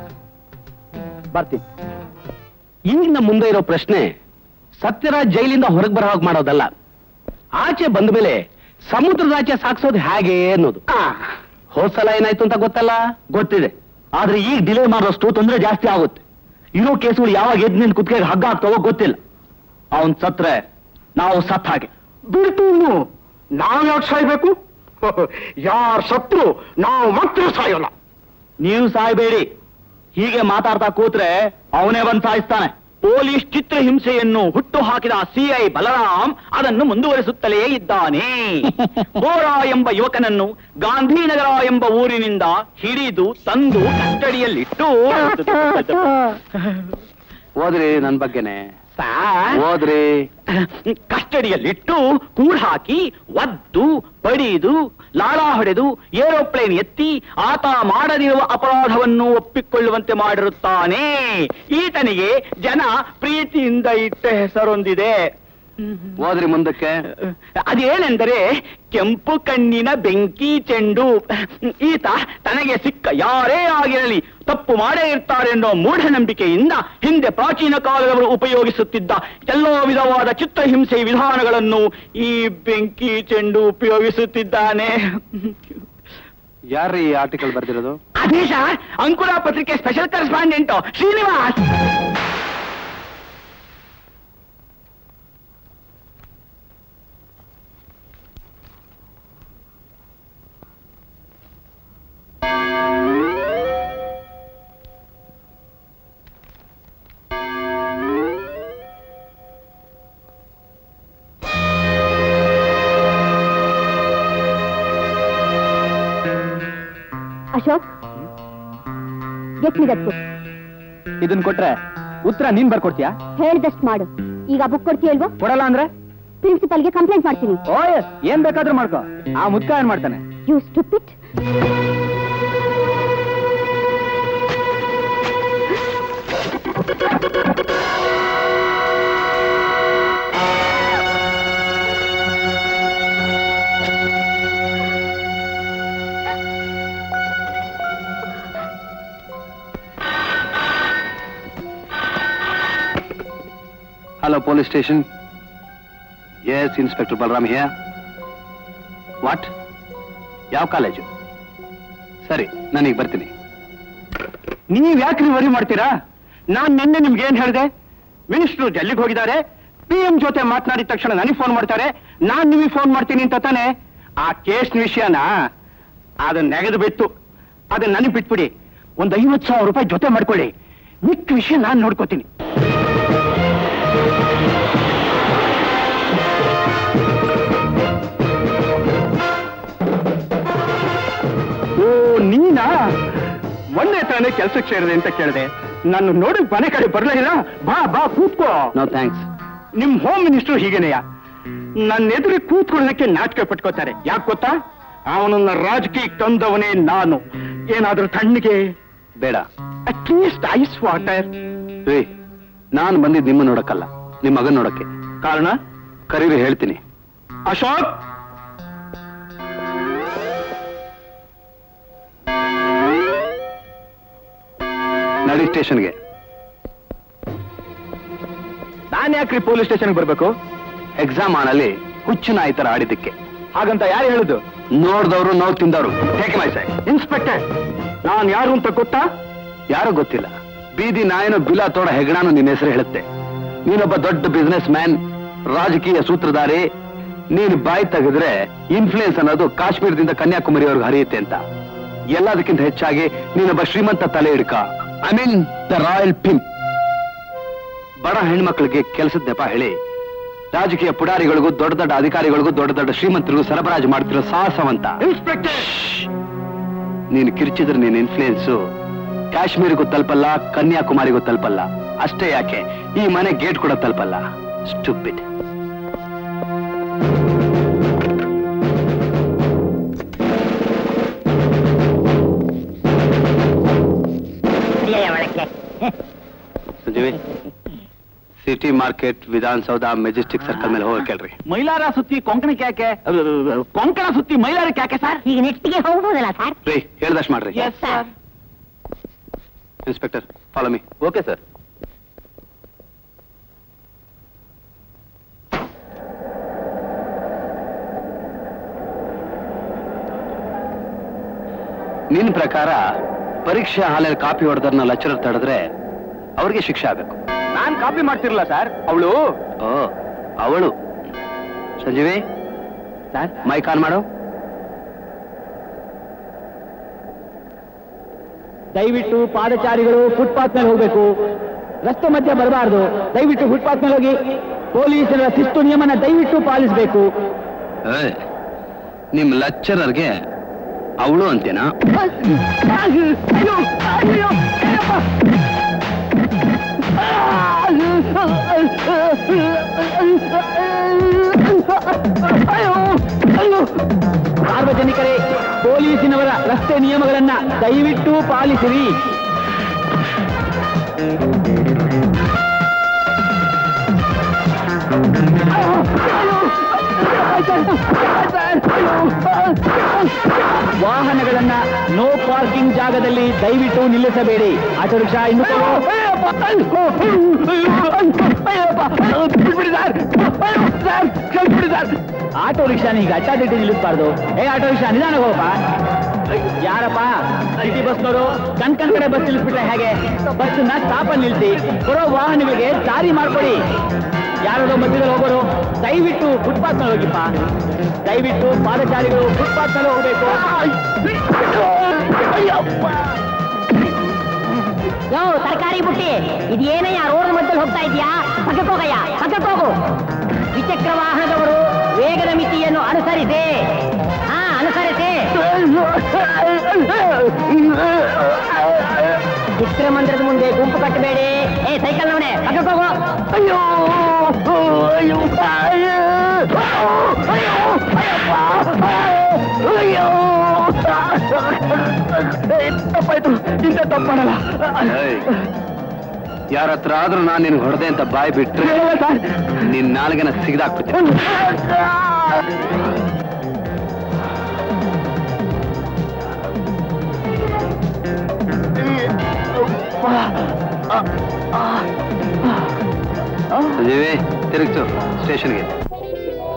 ಬರ್ತೀನಿ ಈಗ ನಮ್ಮ ಮುಂದೆ ಇರೋ ಪ್ರಶ್ನೆ ಸತ್ಯರಾಜ್ ಜೈಲಿಂದ ಹೊರಗೆ ಬರೋ ಹಾಗೆ ಮಾಡೋದಲ್ಲ ಆಚೆ ಬಂದ ಮೇಲೆ ಸಮುದ್ರದಾಚೆ ಸಾಕ್ಸೋದು ಹೇಗೆ ಅನ್ನೋದು ಹೋದ್ ಸಲ ಏನಾಯ್ತು ಅಂತ ಗೊತ್ತಲ್ಲ ಗೊತ್ತಿದೆ ಆದ್ರೆ ಈಗ ಡಿಲೇ ಮಾಡೋಷ್ಟು ತೊಂದರೆ ಜಾಸ್ತಿ ಆಗುತ್ತೆ ಇರೋ ಕೇಸುಗಳು ಯಾವಾಗ ಎದ್ದು ನಿನ್ ಕುತ್ತಿಗೆ ಹಗ್ಗ ಆಗ್ತಾವೋ ಗೊತ್ತಿಲ್ಲ ಅವನ್ ಸತ್ರೆ ನಾವು ಸತ್ ಹಾಗೆ ಬಿಡ್ತು ನಾವ್ ಯಾಕೆ ಸಾಯ್ಬೇಕು ಯಾರ್ ಸತ್ರು ನಾವು ಮಾತ್ರ ಸಾಯೋಲ್ಲ ನೀವು ಸಾಯ್ಬೇಡಿ ಹೀಗೆ ಮಾತಾಡ್ತಾ ಕೂತ್ರೆ ಅವನೇ ಬಂದ್ ಸಾಯಿಸ್ತಾನೆ ಪೊಲೀಸ್ ಚಿತ್ರಹಿಂಸೆಯನ್ನು ಹುಟ್ಟು ಹಾಕಿದ ಸಿಐ ಬಲರಾಮ್ ಅದನ್ನು ಮುಂದುವರಿಸುತ್ತಲೇ ಇದ್ದಾನೆ ಬೋರಾ ಎಂಬ ಯುವಕನನ್ನು ಗಾಂಧಿನಗರ ಎಂಬ ಊರಿನಿಂದ ಹಿಡಿದು ತಂದು ಕಸ್ಟಡಿಯಲ್ಲಿಟ್ಟು ಓದ್ರಿ ನನ್ ಬಗ್ಗೆನೆ ಓದ್ರಿ ಕಸ್ಟಡಿಯಲ್ಲಿಟ್ಟು ಕೂಡ ಹಾಕಿ ಒದ್ದು ಬಡಿದು ಲಾಳ ಹೊಡೆದು ಏರೋಪ್ಲೇನ್ ಎತ್ತಿ ಆತ ಮಾಡದಿರುವ ಅಪರಾಧವನ್ನು ಒಪ್ಪಿಕೊಳ್ಳುವಂತೆ ಮಾಡಿರುತ್ತಾನೆ ಈತನಿಗೆ ಜನ ಪ್ರೀತಿಯಿಂದ ಇಟ್ಟ ಹೆಸರೊಂದಿದೆ ಓದ್ರಿ ಮುಂದಕ್ಕೆ ಅದೇನೆಂದರೆ ಕೆಂಪು ಕಣ್ಣಿನ ಬೆಂಕಿ ಚೆಂಡು ಈತ ತನಗೆ ಸಿಕ್ಕ ಯಾರೇ ಆಗಿರಲಿ ತಪ್ಪು ಮಾಡೇ ಇರ್ತಾರೆನ್ನೋ ಮೂಢನಂಬಿಕೆಯಿಂದ ಹಿಂದೆ ಪ್ರಾಚೀನ ಕಾಲದವರು ಉಪಯೋಗಿಸುತ್ತಿದ್ದ ಎಲ್ಲಾ ವಿಧವಾದ ಚಿತ್ರಹಿಂಸೆ ವಿಧಾನಗಳನ್ನು ಈ ಬೆಂಕಿ ಚೆಂಡು ಉಪಯೋಗಿಸುತ್ತಿದ್ದಾನೆ ಯಾರ್ರೀ ಈ ಆರ್ಟಿಕಲ್ ಬರ್ದಿರೋದು ಅದೇ ಸರ್ ಅಂಕುರ ಪತ್ರಿಕೆ special correspondent Srinivas Ashok get me that book ಇದನ್ ಕೊಟ್ರೆ ಉತ್ತರ ನೀನ್ ಬರ್ಕೊಡ್ತೀಯಾ ಹೇಳ್ದಷ್ಟು ಮಾಡು ಈಗ ಬುಕ್ ಕೊಡ್ತೀಯಲ್ವೋ ಕೊಡಲ್ಲ ಅಂದ್ರೆ ಪ್ರಿನ್ಸಿಪಲ್ಗೆ ಕಂಪ್ಲೇಂಟ್ ಮಾಡ್ತೀನಿ ಓ ಎಸ್ ಏನ್ ಬೇಕಾದ್ರೂ ಮಾಡ್ಕೋ ಆ ಮುದ್ಕ ಏನ್ ಮಾಡ್ತಾನೆ you stupid hello police station yes inspector Balaram here what ಯಾವ ಕಾಲೇಜು ಸರಿ ನಾನೀಗ ಬರ್ತೀನಿ ನೀವ್ ಯಾಕ್ರಿ ವರಿ ಮಾಡ್ತೀರಾ ನಾನ್ ನಿನ್ನೆ ನಿಮ್ಗೆ ಏನ್ ಹೇಳಿದೆ ಮಿನಿಸ್ಟ್ರು ಡೆಲ್ಲಿಗೆ ಹೋಗಿದ್ದಾರೆ ಪಿ ಎಂ ಜೊತೆ ಮಾತನಾಡಿದ ತಕ್ಷಣ ನನಗೆ ಫೋನ್ ಮಾಡ್ತಾರೆ ನಾನ್ ನಿಮಗೆ ಫೋನ್ ಮಾಡ್ತೀನಿ ಅಂತ ತಾನೆ ಆ ಕೇಸ್ ವಿಷಯನ ಅದನ್ನ ನೆಗೆದು ಬಿತ್ತು ಅದನ್ನ ನನಗೆ ಬಿಟ್ಬಿಡಿ ಒಂದ್ ಐವತ್ತು ಸಾವಿರ ರೂಪಾಯಿ ಜೊತೆ ಮಾಡ್ಕೊಳ್ಳಿ ಮಿಕ್ಕ ವಿಷಯ ನಾನ್ ನೋಡ್ಕೋತೀನಿ ಓ ನೀನಾ ಮೊನ್ನೆ ತಾನೇ ಕೆಲ್ಸಕ್ಕೆ ಸೇರಿದೆ ಅಂತ ಕೇಳಿದೆ ನಾನು ನೋಡಿ ಮನೆ ಕಡೆ ಬರ್ಲೇ ಇಲ್ಲ ಬಾ ಬಾ ಕೂತ್ಕೋ ನೋ ಥ್ಯಾಂಕ್ಸ್ ನಿಮ್ ಹೋಮ್ ಮಿನಿಸ್ಟರ್ ಹೀಗೇನೆಯ ನನ್ನ ಎದುರಿಗೆ ಕೂತ್ಕೊಳ್ಳೋದಕ್ಕೆ ನಾಟಕ ಪಟ್ಕೋತಾರೆ ಯಾಕೆ ಗೊತ್ತಾ ಅವನನ್ನ ರಾಜಕೀಯಕ್ಕೆ ತಂದವನೇ ನಾನು ಏನಾದ್ರೂ ತಣ್ಣಗೆ ಬೇಡ ಅಟ್ಲೀಸ್ಟ್ ಐಸ್ ವಾಟರ್ ರೀ ನಾನು ಬಂದಿದ್ದು ನಿಮ್ಮ ನೋಡಕ್ಕಲ್ಲ ನಿಮ್ಮ ಮಗನ್ ನೋಡಕ್ಕೆ ಕಾರಣ ಕರೀರಿ ಹೇಳ್ತೀನಿ ಅಶೋಕ್ ನಡಿ ಸ್ಟೇಷನ್ಗೆ ನಾನ್ ಯಾಕ್ರಿ ಪೊಲೀಸ್ ಸ್ಟೇಷನ್ಗೆ ಬರ್ಬೇಕು ಎಕ್ಸಾಮ್ ಆನಲ್ಲಿ ಹುಚ್ಚು ನಾಯಿ ತರ ಆಡಿದ್ದಕ್ಕೆ ಹಾಗಂತ ಯಾರು ಹೇಳುದು ನೋಡ್ದವ್ರು ನೋವು ತಿಂದವ್ರು ಟೇಕ್ ಮೈ ಸೈಡ್ ಇನ್ಸ್ಪೆಕ್ಟರ್ ನಾನ್ ಯಾರು ಅಂತ ಗೊತ್ತಾ ಯಾರು ಗೊತ್ತಿಲ್ಲ ಬೀದಿ ನಾಯನ ಬಿಲ ತೋಡ ಹೆಗಣಾನು ನಿನ್ನ ಹೆಸರು ಹೇಳುತ್ತೆ ನೀನೊಬ್ಬ ದೊಡ್ಡ ಬಿಸ್ನೆಸ್ ಮ್ಯಾನ್ ರಾಜಕೀಯ ಸೂತ್ರಧಾರಿ ನೀನು ಬಾಯಿ ತೆಗೆದ್ರೆ ಇನ್ಫ್ಲೂಯೆನ್ಸ್ ಅನ್ನೋದು ಕಾಶ್ಮೀರದಿಂದ ಕನ್ಯಾಕುಮಾರಿವರೆಗೂ ಹರಿಯುತ್ತೆ ಅಂತ ಎಲ್ಲದಕ್ಕಿಂತ ಹೆಚ್ಚಾಗಿ ನೀನೊಬ್ಬ ಶ್ರೀಮಂತ ತಲೆ ಹಿಡ್ಕ I mean the royal pimp ಬಡ ಹೆಣ್ಮಕ್ಳಿಗೆ ಕೆಲಸದ ನೆಪ ಹೇಳಿ ರಾಜಕೀಯ ಪುಡಾರಿಗಳಿಗೂ ದೊಡ್ಡ ದೊಡ್ಡ ಅಧಿಕಾರಿಗಳಿಗೂ ದೊಡ್ಡ ದೊಡ್ಡ ಶ್ರೀಮಂತರಿಗೂ ಸರಬರಾಜು ಮಾಡ್ತಿರೋ ಸಾಹಸವಂತ ಇನ್ಸ್ಪೆಕ್ಟರ್ ನೀನು ಕಿರ್ಚಿದ್ರೆ ನೀನ್ ಇನ್ಫ್ಲೂಯೆನ್ಸು ಕಾಶ್ಮೀರಿಗೂ ತಲುಪಲ್ಲ ಕನ್ಯಾಕುಮಾರಿಗೂ ತಲುಪಲ್ಲ ಅಷ್ಟೇ ಯಾಕೆ ಈ ಮನೆ ಗೇಟ್ ಕೂಡ ತಲುಪಲ್ಲ stupid Sanjeevi city market Vidhana Soudha majestic circle ಮೇಲೆ ಹೋಗಿ ಕೇಳ್ರಿ ಮೈಲಾರ ಸುತ್ತಿ ಕೊಂಕಣಕ್ಕೆ ಯಾಕೆ ಕೊಂಕಣ ಸುತ್ತಿ ಮೈಲಾರಕ್ಕೆ ಯಾಕೆ ಸರ್ ಈಗ ನೆಕ್ಸ್ಟ್ಗೆ ಹೋಗ್ಬೋದಲ್ಲ ಸರ್ ರೀ ಹೇಳ್ದಷ್ಟು ಮಾಡ್ರಿ sir inspector follow me okay sir ನಿನ್ ಪ್ರಕಾರ ಪರೀಕ್ಷೆ ಹಾಲಲ್ಲಿ ಕಾಪಿ ಹೊಡೆದರ್ನ ಲೆಕ್ಚರರ್ ತಡೆದ್ರೆ ಅವ್ರಿಗೆ ಶಿಕ್ಷೆ ಆಗಬೇಕು ನಾನ್ ಕಾಪಿ ಮಾಡ್ತಿರಲ್ಲ ಸರ್ ಅವಳು ಓ ಅವಳು ಸಂಜೀವಿ ಸರ್ ಮೈಕ್ ಆನ್ ಮಾಡು ದಯವಿಟ್ಟು ಪಾದಚಾರಿಗಳು ಫುಟ್ಪಾತ್ ಮೇಲೆ ಹೋಗ್ಬೇಕು ರಸ್ತೆ ಮಧ್ಯೆ ಬರಬಾರ್ದು ದಯವಿಟ್ಟು ಫುಟ್ಪಾತ್ ಮೇಲೆ ಹೋಗಿ ಪೊಲೀಸರ ಶಿಸ್ತು ನಿಯಮನ ದಯವಿಟ್ಟು ಪಾಲಿಸಬೇಕು ಏಯ್, ನಿಮ್ ಲೆಕ್ಚರರ್ಗೆ ಅವಳು ಅಂತೇನಾ ಸಾರ್ವಜನಿಕರೇ ಪೊಲೀಸಿನವರ ರಸ್ತೆ ನಿಯಮಗಳನ್ನ ದಯವಿಟ್ಟು ಪಾಲಿಸಿರಿ ವಾಹನಗಳನ್ನ ನೋ ಪಾರ್ಕಿಂಗ್ ಜಾಗದಲ್ಲಿ ದಯವಿಟ್ಟು ನಿಲ್ಲಿಸಬೇಡಿ ಆಟೋ ರಿಕ್ಷಾ ಇನ್ನು ಆಟೋ ರಿಕ್ಷಾ ಈಗ ಅಡ್ಡಾದಿಡ್ಡಿ ನಿಲ್ಲಿಸಬಾರ್ದು ಏ ಆಟೋ ರಿಕ್ಷಾ ನಿಧಾನ ಹೋಗಪ್ಪ ಯಾರಪ್ಪ ಸಿಟಿ ಬಸ್ನವರು ಕಣ್ ಕಣ್ ಕಡೆ ಬಸ್ ನಿಲ್ಲಿಸ್ಬಿಟ್ರೆ ಹೇಗೆ ಬಸ್ನ ಸ್ಟಾಪಲ್ಲಿ ನಿಲ್ಲಿಸಿ ಬರೋ ವಾಹನಗಳಿಗೆ ದಾರಿ ಮಾಡ್ಕೊಡಿ ಯಾರೋ ಮಧ್ಯದಲ್ಲಿ ಹೋಗೋರು ದಯವಿಟ್ಟು ಫುಟ್ಪಾತ್ ಮೇಲೆ ಹೋಗಿಪ್ಪ ದಯವಿಟ್ಟು ಪಾದಚಾರಿಗಳು ಫುಟ್ಪಾತ್ ಮೇಲೆ ಹೋಗ್ಬೇಕು ಯೋ ತರಕಾರಿ ಬುಟ್ಟಿ ಇದೇನಯ್ಯ ರೋಡ್ ಮಧ್ಯದಲ್ಲಿ ಹೋಗ್ತಾ ಇದೀಯಾ ಪಕ್ಕಕ್ಕೆ ಹೋಗಯ್ಯ ಪಕ್ಕಕ್ಕೆ ಹೋಗು ದ್ವಿಚಕ್ರ ವಾಹನದವರು ವೇಗದ ಮಿತಿಯನ್ನು ಅನುಸರಿಸಿ ಹಾ ಅನುಸರಿಸಿ ಚಿತ್ರಮಂದಿರದ ಮುಂದೆ ಗುಂಪು ಕಟ್ಟಬೇಡಿ ಏ ಸೈಕಲ್ ನವನೇ ಪಕ್ಕಕ್ಕೆ ಹೋಗು ಅಯ್ಯೋ ಅಯ್ಯೋ ಅಯ್ಯೋ ತಪ್ಪಾಯ್ತು ಇಂಥ ತಪ್ಪು ಮಾಡಲ್ಲ ಯಾರ ಹತ್ರ ಆದ್ರೂ ನಾನು ನಿನ್ ಹೊಡೆದೆ ಅಂತ ಬಾಯ್ ಬಿಟ್ರೆ ನಿನ್ ನಾಲ್ಗೆನ ಸಿಗದಾಕ್ಬಿಡ್ತೀನಿ ಸಂಜೀವಿ ತಿರುಗ್ಸು ಸ್ಟೇಷನ್ಗೆ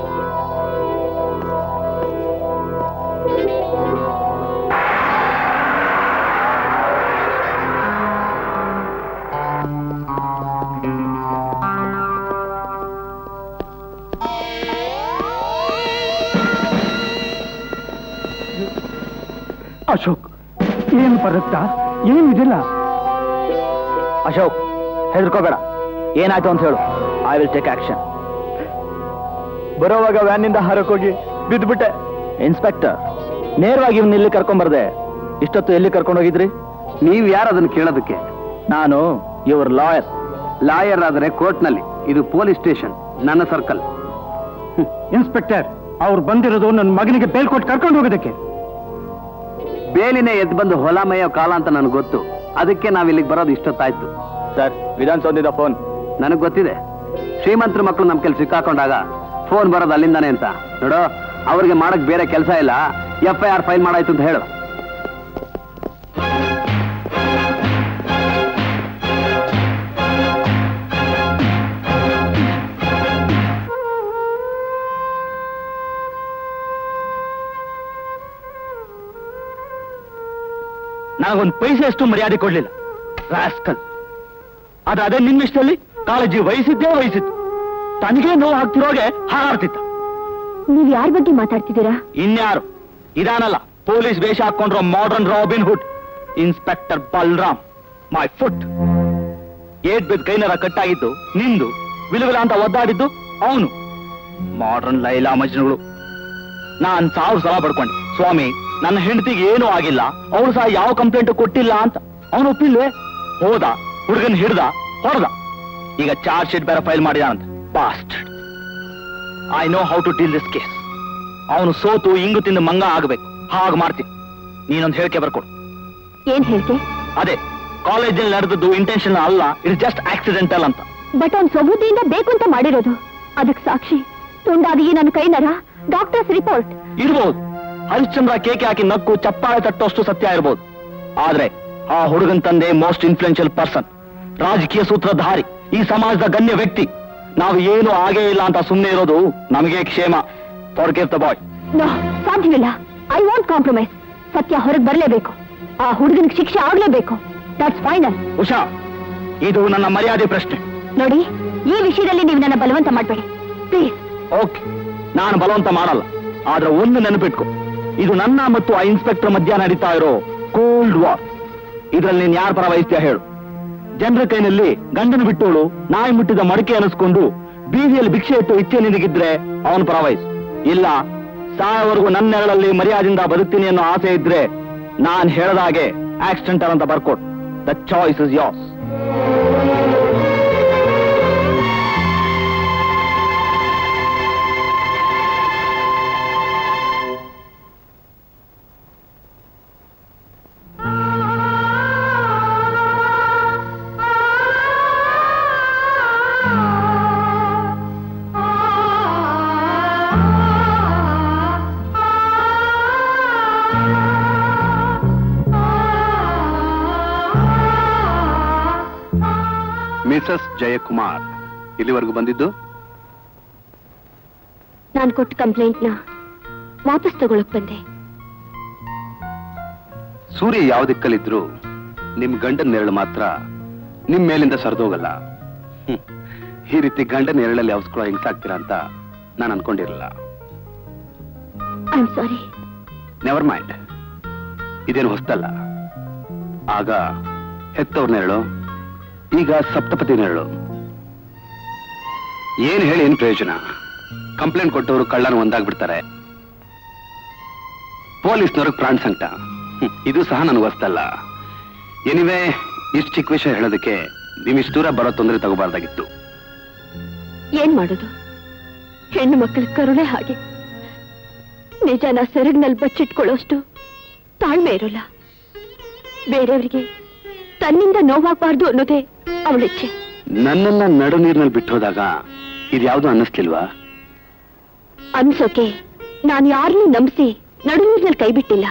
ಅಶೋಕ್ ಏನು ಬರುತ್ತಾ ಏನಿದಿಲ್ಲ ಅಶೋಕ್ ಹೆದರ್ಕೋಬೇಡ ಏನಾಯ್ತು ಅಂತ ಹೇಳು ಐ ವಿಲ್ ಟೇಕ್ ಆಕ್ಷನ್ ಬರೋವಾಗ ವ್ಯಾನಿಂದ ಹಾರಕ್ಕೋಗಿ ಬಿದ್ದುಬಿಟ್ಟೆ ಇನ್ಸ್ಪೆಕ್ಟರ್ ನೇರವಾಗಿ ಇವನ್ನ ಇಲ್ಲಿ ಕರ್ಕೊಂಬರ್ದೆ ಇಷ್ಟೊತ್ತು ಎಲ್ಲಿ ಕರ್ಕೊಂಡು ಹೋಗಿದ್ರಿ ನೀವ್ ಯಾರು ಅದನ್ನ ಕೇಳೋದಕ್ಕೆ ನಾನು ಇವ್ರ ಲಾಯರ್ ಲಾಯರ್ ಆದ್ರೆ ಕೋರ್ಟ್ನಲ್ಲಿ ಇದು ಪೊಲೀಸ್ ಸ್ಟೇಷನ್ ನನ್ನ ಸರ್ಕಲ್ ಇನ್ಸ್ಪೆಕ್ಟರ್ ಅವ್ರು ಬಂದಿರೋದು ನನ್ನ ಮಗನಿಗೆ ಬೇಲ್ ಕೊಟ್ಟು ಕರ್ಕೊಂಡು ಹೋಗೋದಕ್ಕೆ ಬೇಲಿನೇ ಎದ್ದು ಬಂದು ಹೊಲ ಮೇಯೋ ಕಾಲ ಅಂತ ನನಗೆ ಗೊತ್ತು ಅದಕ್ಕೆ ನಾವ್ ಇಲ್ಲಿಗೆ ಬರೋದು ಇಷ್ಟೊತ್ತಾಯ್ತು ಸರ್ ವಿಧಾನಸೌಧದ ಫೋನ್ ನನಗೆ ಗೊತ್ತಿದೆ ಶ್ರೀಮಂತರ ಮಕ್ಕಳು ನಮ್ ಕೆಲ್ ಸಿಕ್ಕಾಕೊಂಡಾಗ ಫೋನ್ ಬರೋದು ಅಲ್ಲಿಂದಾನೆ ಅಂತ ನೋಡು ಅವ್ರಿಗೆ ಮಾಡಕ್ ಬೇರೆ ಕೆಲಸ ಇಲ್ಲ ಎಫ್ ಐ ಆರ್ ಫೈಲ್ ಮಾಡಾಯ್ತು ಅಂತ ಹೇಳು ನನಗೊಂದು ಪೈಸೆ ಅಷ್ಟು ಮರ್ಯಾದೆ ಕೊಡ್ಲಿಲ್ಲ ರಾಸ್ಕಲ್ ಆದ್ರೆ ಅದೇ ನಿನ್ನ ಇಷ್ಟದಲ್ಲಿ ಕಾಳಜಿ ವಹಿಸಿದ್ದೇ ವಹಿಸಿತ್ತು ತನಗೇ ನೋವು ಹಾಕ್ತಿರೋಗೆ ಹಾರಾಡ್ತಿತ್ತ ನೀವ್ ಯಾರ ಬಗ್ಗೆ ಮಾತಾಡ್ತಿದ್ದೀರಾ ಇನ್ಯಾರು ಇದಾನಲ್ಲ ಪೊಲೀಸ್ ವೇಷ ಹಾಕೊಂಡ್ರೋ modern Robin Hood inspector Balram my foot ಏಟ್ ಬಿದ್ದ ಕೈನರ ಕಟ್ಟಾಗಿದ್ದು ನಿಂದು ವಿಲವಿಲ ಅಂತ ಒದ್ದಾಡಿದ್ದು ಅವನು ಮಾಡರ್ನ್ ಲೈಲಾ ಮಜ್ನುಗಳು ನಾನ್ ಸಾವಿರ ಸಲ ಪಡ್ಕೊಂಡೆ ಸ್ವಾಮಿ ನನ್ನ ಹೆಂಡತಿಗೆ ಏನೂ ಆಗಿಲ್ಲ ಅವಳು ಸಹ ಯಾವ ಕಂಪ್ಲೇಂಟ್ ಕೊಟ್ಟಿಲ್ಲ ಅಂತ ಅವನು ಒಪ್ಪಿಲ್ವೇ ಹೋದ ಹುಡುಗನ್ ಹಿಡ್ದ ಹೊಡೆದ ಈಗ ಚಾರ್ಜ್ ಶೀಟ್ ಬೇರೆ ಫೈಲ್ ಮಾಡಿದಾನಂತ past I know how to deal this case ಅವನು ಸೋತು ಇಂಗು ತಿಂದು ಮಂಗ ಆಗ್ಬೇಕು ಹಾಗೆ ಮಾಡ್ತೀನಿ ನೀನೊಂದು ಹೇಳಿಕೆ ಬರ್ಕೊಡು ಏನ್ ಹೇಳ್ತೆ ಅದೇ ಕಾಲೇಜಲ್ಲಿ ನಡೆದದ್ದು ಇಂಟೆನ್ಷನ್ ಅಲ್ಲ ಇಟ್ಸ್ ಜಸ್ಟ್ ಆಕ್ಸಿಡೆಂಟಲ್ ಅಂತ ಬಟ್ ಅವ್ನ್ ಸ್ವಬುದ್ಧಿಯಿಂದ ಬೇಕು ಅಂತ ಮಾಡಿರೋದು ಅದಕ್ ಸಾಕ್ಷಿ ತುಂಡಾದಿ ನನ್ನ ಕೈ ನರ ಡಾಕ್ಟರ್ಸ್ ರಿಪೋರ್ಟ್ ಇರ್ಬೋದು ಹರಿಶ್ಚಂದ್ರ ಕೇಕೆ ಹಾಕಿ ನಕ್ಕು ಚಪ್ಪಾಳೆ ತಟ್ಟೋಷ್ಟು ಸತ್ಯ ಇರ್ಬೋದು ಆದ್ರೆ ಆ ಹುಡುಗನ್ ತಂದೆ ಮೋಸ್ಟ್ ಇನ್ಫ್ಲೂಯೆನ್ಷಿಯಲ್ ಪರ್ಸನ್ ರಾಜಕೀಯ ಸೂತ್ರಧಾರಿ ಈ ಸಮಾಜದ ಗಣ್ಯ ವ್ಯಕ್ತಿ ನಾವು ಏನು ಆಗೇ ಇಲ್ಲ ಅಂತ ಸುಮ್ಮನೆ ಇರೋದು ನಮಗೆ ಕ್ಷೇಮ ಫಾರ್ಗಿವ್ ದ ಬಾಯ್ ನೋ ಸಾಧ್ಯವಿಲ್ಲ ಐ ವಾಂಟ್ ಕಾಂಪ್ರಮೈಸ್ ಸತ್ಯ ಹೊರಗೆ ಬರಲೇಬೇಕು ಆ ಹುಡುಗನಿಗೆ ಶಿಕ್ಷೆ ಆಗ್ಲೇಬೇಕು ದಟ್ಸ್ ಫೈನಲ್ ಉಷಾ ಇದು ನನ್ನ ಮರ್ಯಾದೆ ಪ್ರಶ್ನೆ ನೋಡಿ ಈ ವಿಷಯದಲ್ಲಿ ನೀವು ನನ್ನ ಬಲವಂತ ಮಾಡಬೇಡಿ ಪ್ಲೀಸ್ ಓಕೆ ನಾನು ಬಲವಂತ ಮಾಡಲ್ಲ ಆದ್ರೆ ಒಂದು ನೆನಪಿಟ್ಕೊ ಇದು ನನ್ನ ಮತ್ತು ಆ ಇನ್ಸ್ಪೆಕ್ಟರ್ ಮಧ್ಯ ನಡೀತಾ ಇರೋ ಕೋಲ್ಡ್ ವಾರ್ ಇದ್ರಲ್ಲಿ ನೀನ್ ಯಾರ ಪರ ವಹಿಸ್ತೀಯ ಹೇಳು ಜನರ ಕೈನಲ್ಲಿ ಗಂಡನ ಬಿಟ್ಟೋಳು ನಾಯಿ ಮುಟ್ಟಿದ ಮಡಕೆ ಅನಿಸ್ಕೊಂಡು ಬೀದಿಯಲ್ಲಿ ಭಿಕ್ಷೆ ಇಟ್ಟು ಇಚ್ಛೆ ನಿನಗಿದ್ರೆ ಅವನ ಪರ ವಹಿಸು ಇಲ್ಲ ಸಾಯವರೆಗೂ ನನ್ನ ನೆರಳಲ್ಲಿ ಮರ್ಯಾದೆಯಿಂದ ಬದುಕ್ತೀನಿ ಅನ್ನೋ ಆಸೆ ಇದ್ರೆ ನಾನ್ ಹೇಳ್ದಾಗೆ ಆಕ್ಸಿಡೆಂಟಲ್ ಅಂತ ಬರ್ಕೊಟ್ the choice is yours Mrs Jayakumar ಇಲ್ಲಿವರೆಗೂ ಬಂದಿದ್ದು ನಾನು ಕೊಟ್ಟ ಕಂಪ್ಲೇಂಟ್ನ ವಾಪಸ್ ತಗೊಳಕ್ ಬಂದೆ ಸೂರ್ಯ ಯಾವ ದಿಕ್ಕಲ್ಲಿದ್ರು ನಿಮ್ ಗಂಡನ ನೆರಳು ಮಾತ್ರ ನಿಮ್ ಮೇಲಿಂದ ಸರಿದೋಗಲ್ಲ ಹ್ಮ್. ಈ ರೀತಿ ಗಂಡನ ನೆರಳಲ್ಲಿ ಅವಸ್ಕೊಳ್ಳೋ ಹಿಂಸಾಗ್ತೀರಾ ಅಂತ ನಾನು ಅನ್ಕೊಂಡಿರಲಿಲ್ಲ I am sorry never mind ಇದೇನು ಹೊಸ್ತಲ್ಲ ಆಗ ಹೆತ್ತವ್ರ ನೆರಳು ಈಗ ಸಪ್ತಪತಿ ನೆರಳು ಏನ್ ಹೇಳಿ ಏನ್ ಪ್ರಯೋಜನ ಕಂಪ್ಲೇಂಟ್ ಕೊಟ್ಟವರು ಕಳ್ಳನ ಒಂದಾಗ್ಬಿಡ್ತಾರೆ ಪೊಲೀಸ್ನವ್ರಿಗೆ ಪ್ರಾಣ ಸಂಕಟ ಹ್ಮ್, ಇದು ಸಹ ನನಗೆ ಹೊಸ್ತಲ್ಲ ಎನಿವೆ ಇಷ್ಟು ಚಿಕ್ಕ ವಿಷಯ ಹೇಳೋದಕ್ಕೆ ನೀವು ಇಷ್ಟು ದೂರ ಬರೋ ತೊಂದರೆ ತಗೋಬಾರ್ದಾಗಿತ್ತು ಏನ್ ಮಾಡೋದು ಹೆಣ್ಣು ಮಕ್ಕಳ ಕರುಣೆ ಹಾಗೆ ನಿಜನ ಸೆರಗ್ನಲ್ಲಿ ಬಚ್ಚಿಟ್ಕೊಳ್ಳೋಷ್ಟು ತಾಳ್ಮೆ ಇರೋಲ್ಲ ಬೇರೆಯವರಿಗೆ ತನ್ನಿಂದ ನೋವಾಗಬಾರ್ದು ಅನ್ನೋದೇ ಅವಳಿಚ್ಛೆ ನನ್ನನ್ನ ನಡು ನೀರಿನಲ್ಲಿ ಬಿಟ್ಟು ಹೋದಾಗ ಇದ್ಯಾವುದು ಅನ್ನಿಸ್ಲಿಲ್ವಾ ಅನ್ಸೋಕೆ ನಾನು ಯಾರನ್ನೂ ನಂಬಿಸಿ ನಡುನೀರ್ನಲ್ಲಿ ಕೈ ಬಿಟ್ಟಿಲ್ಲ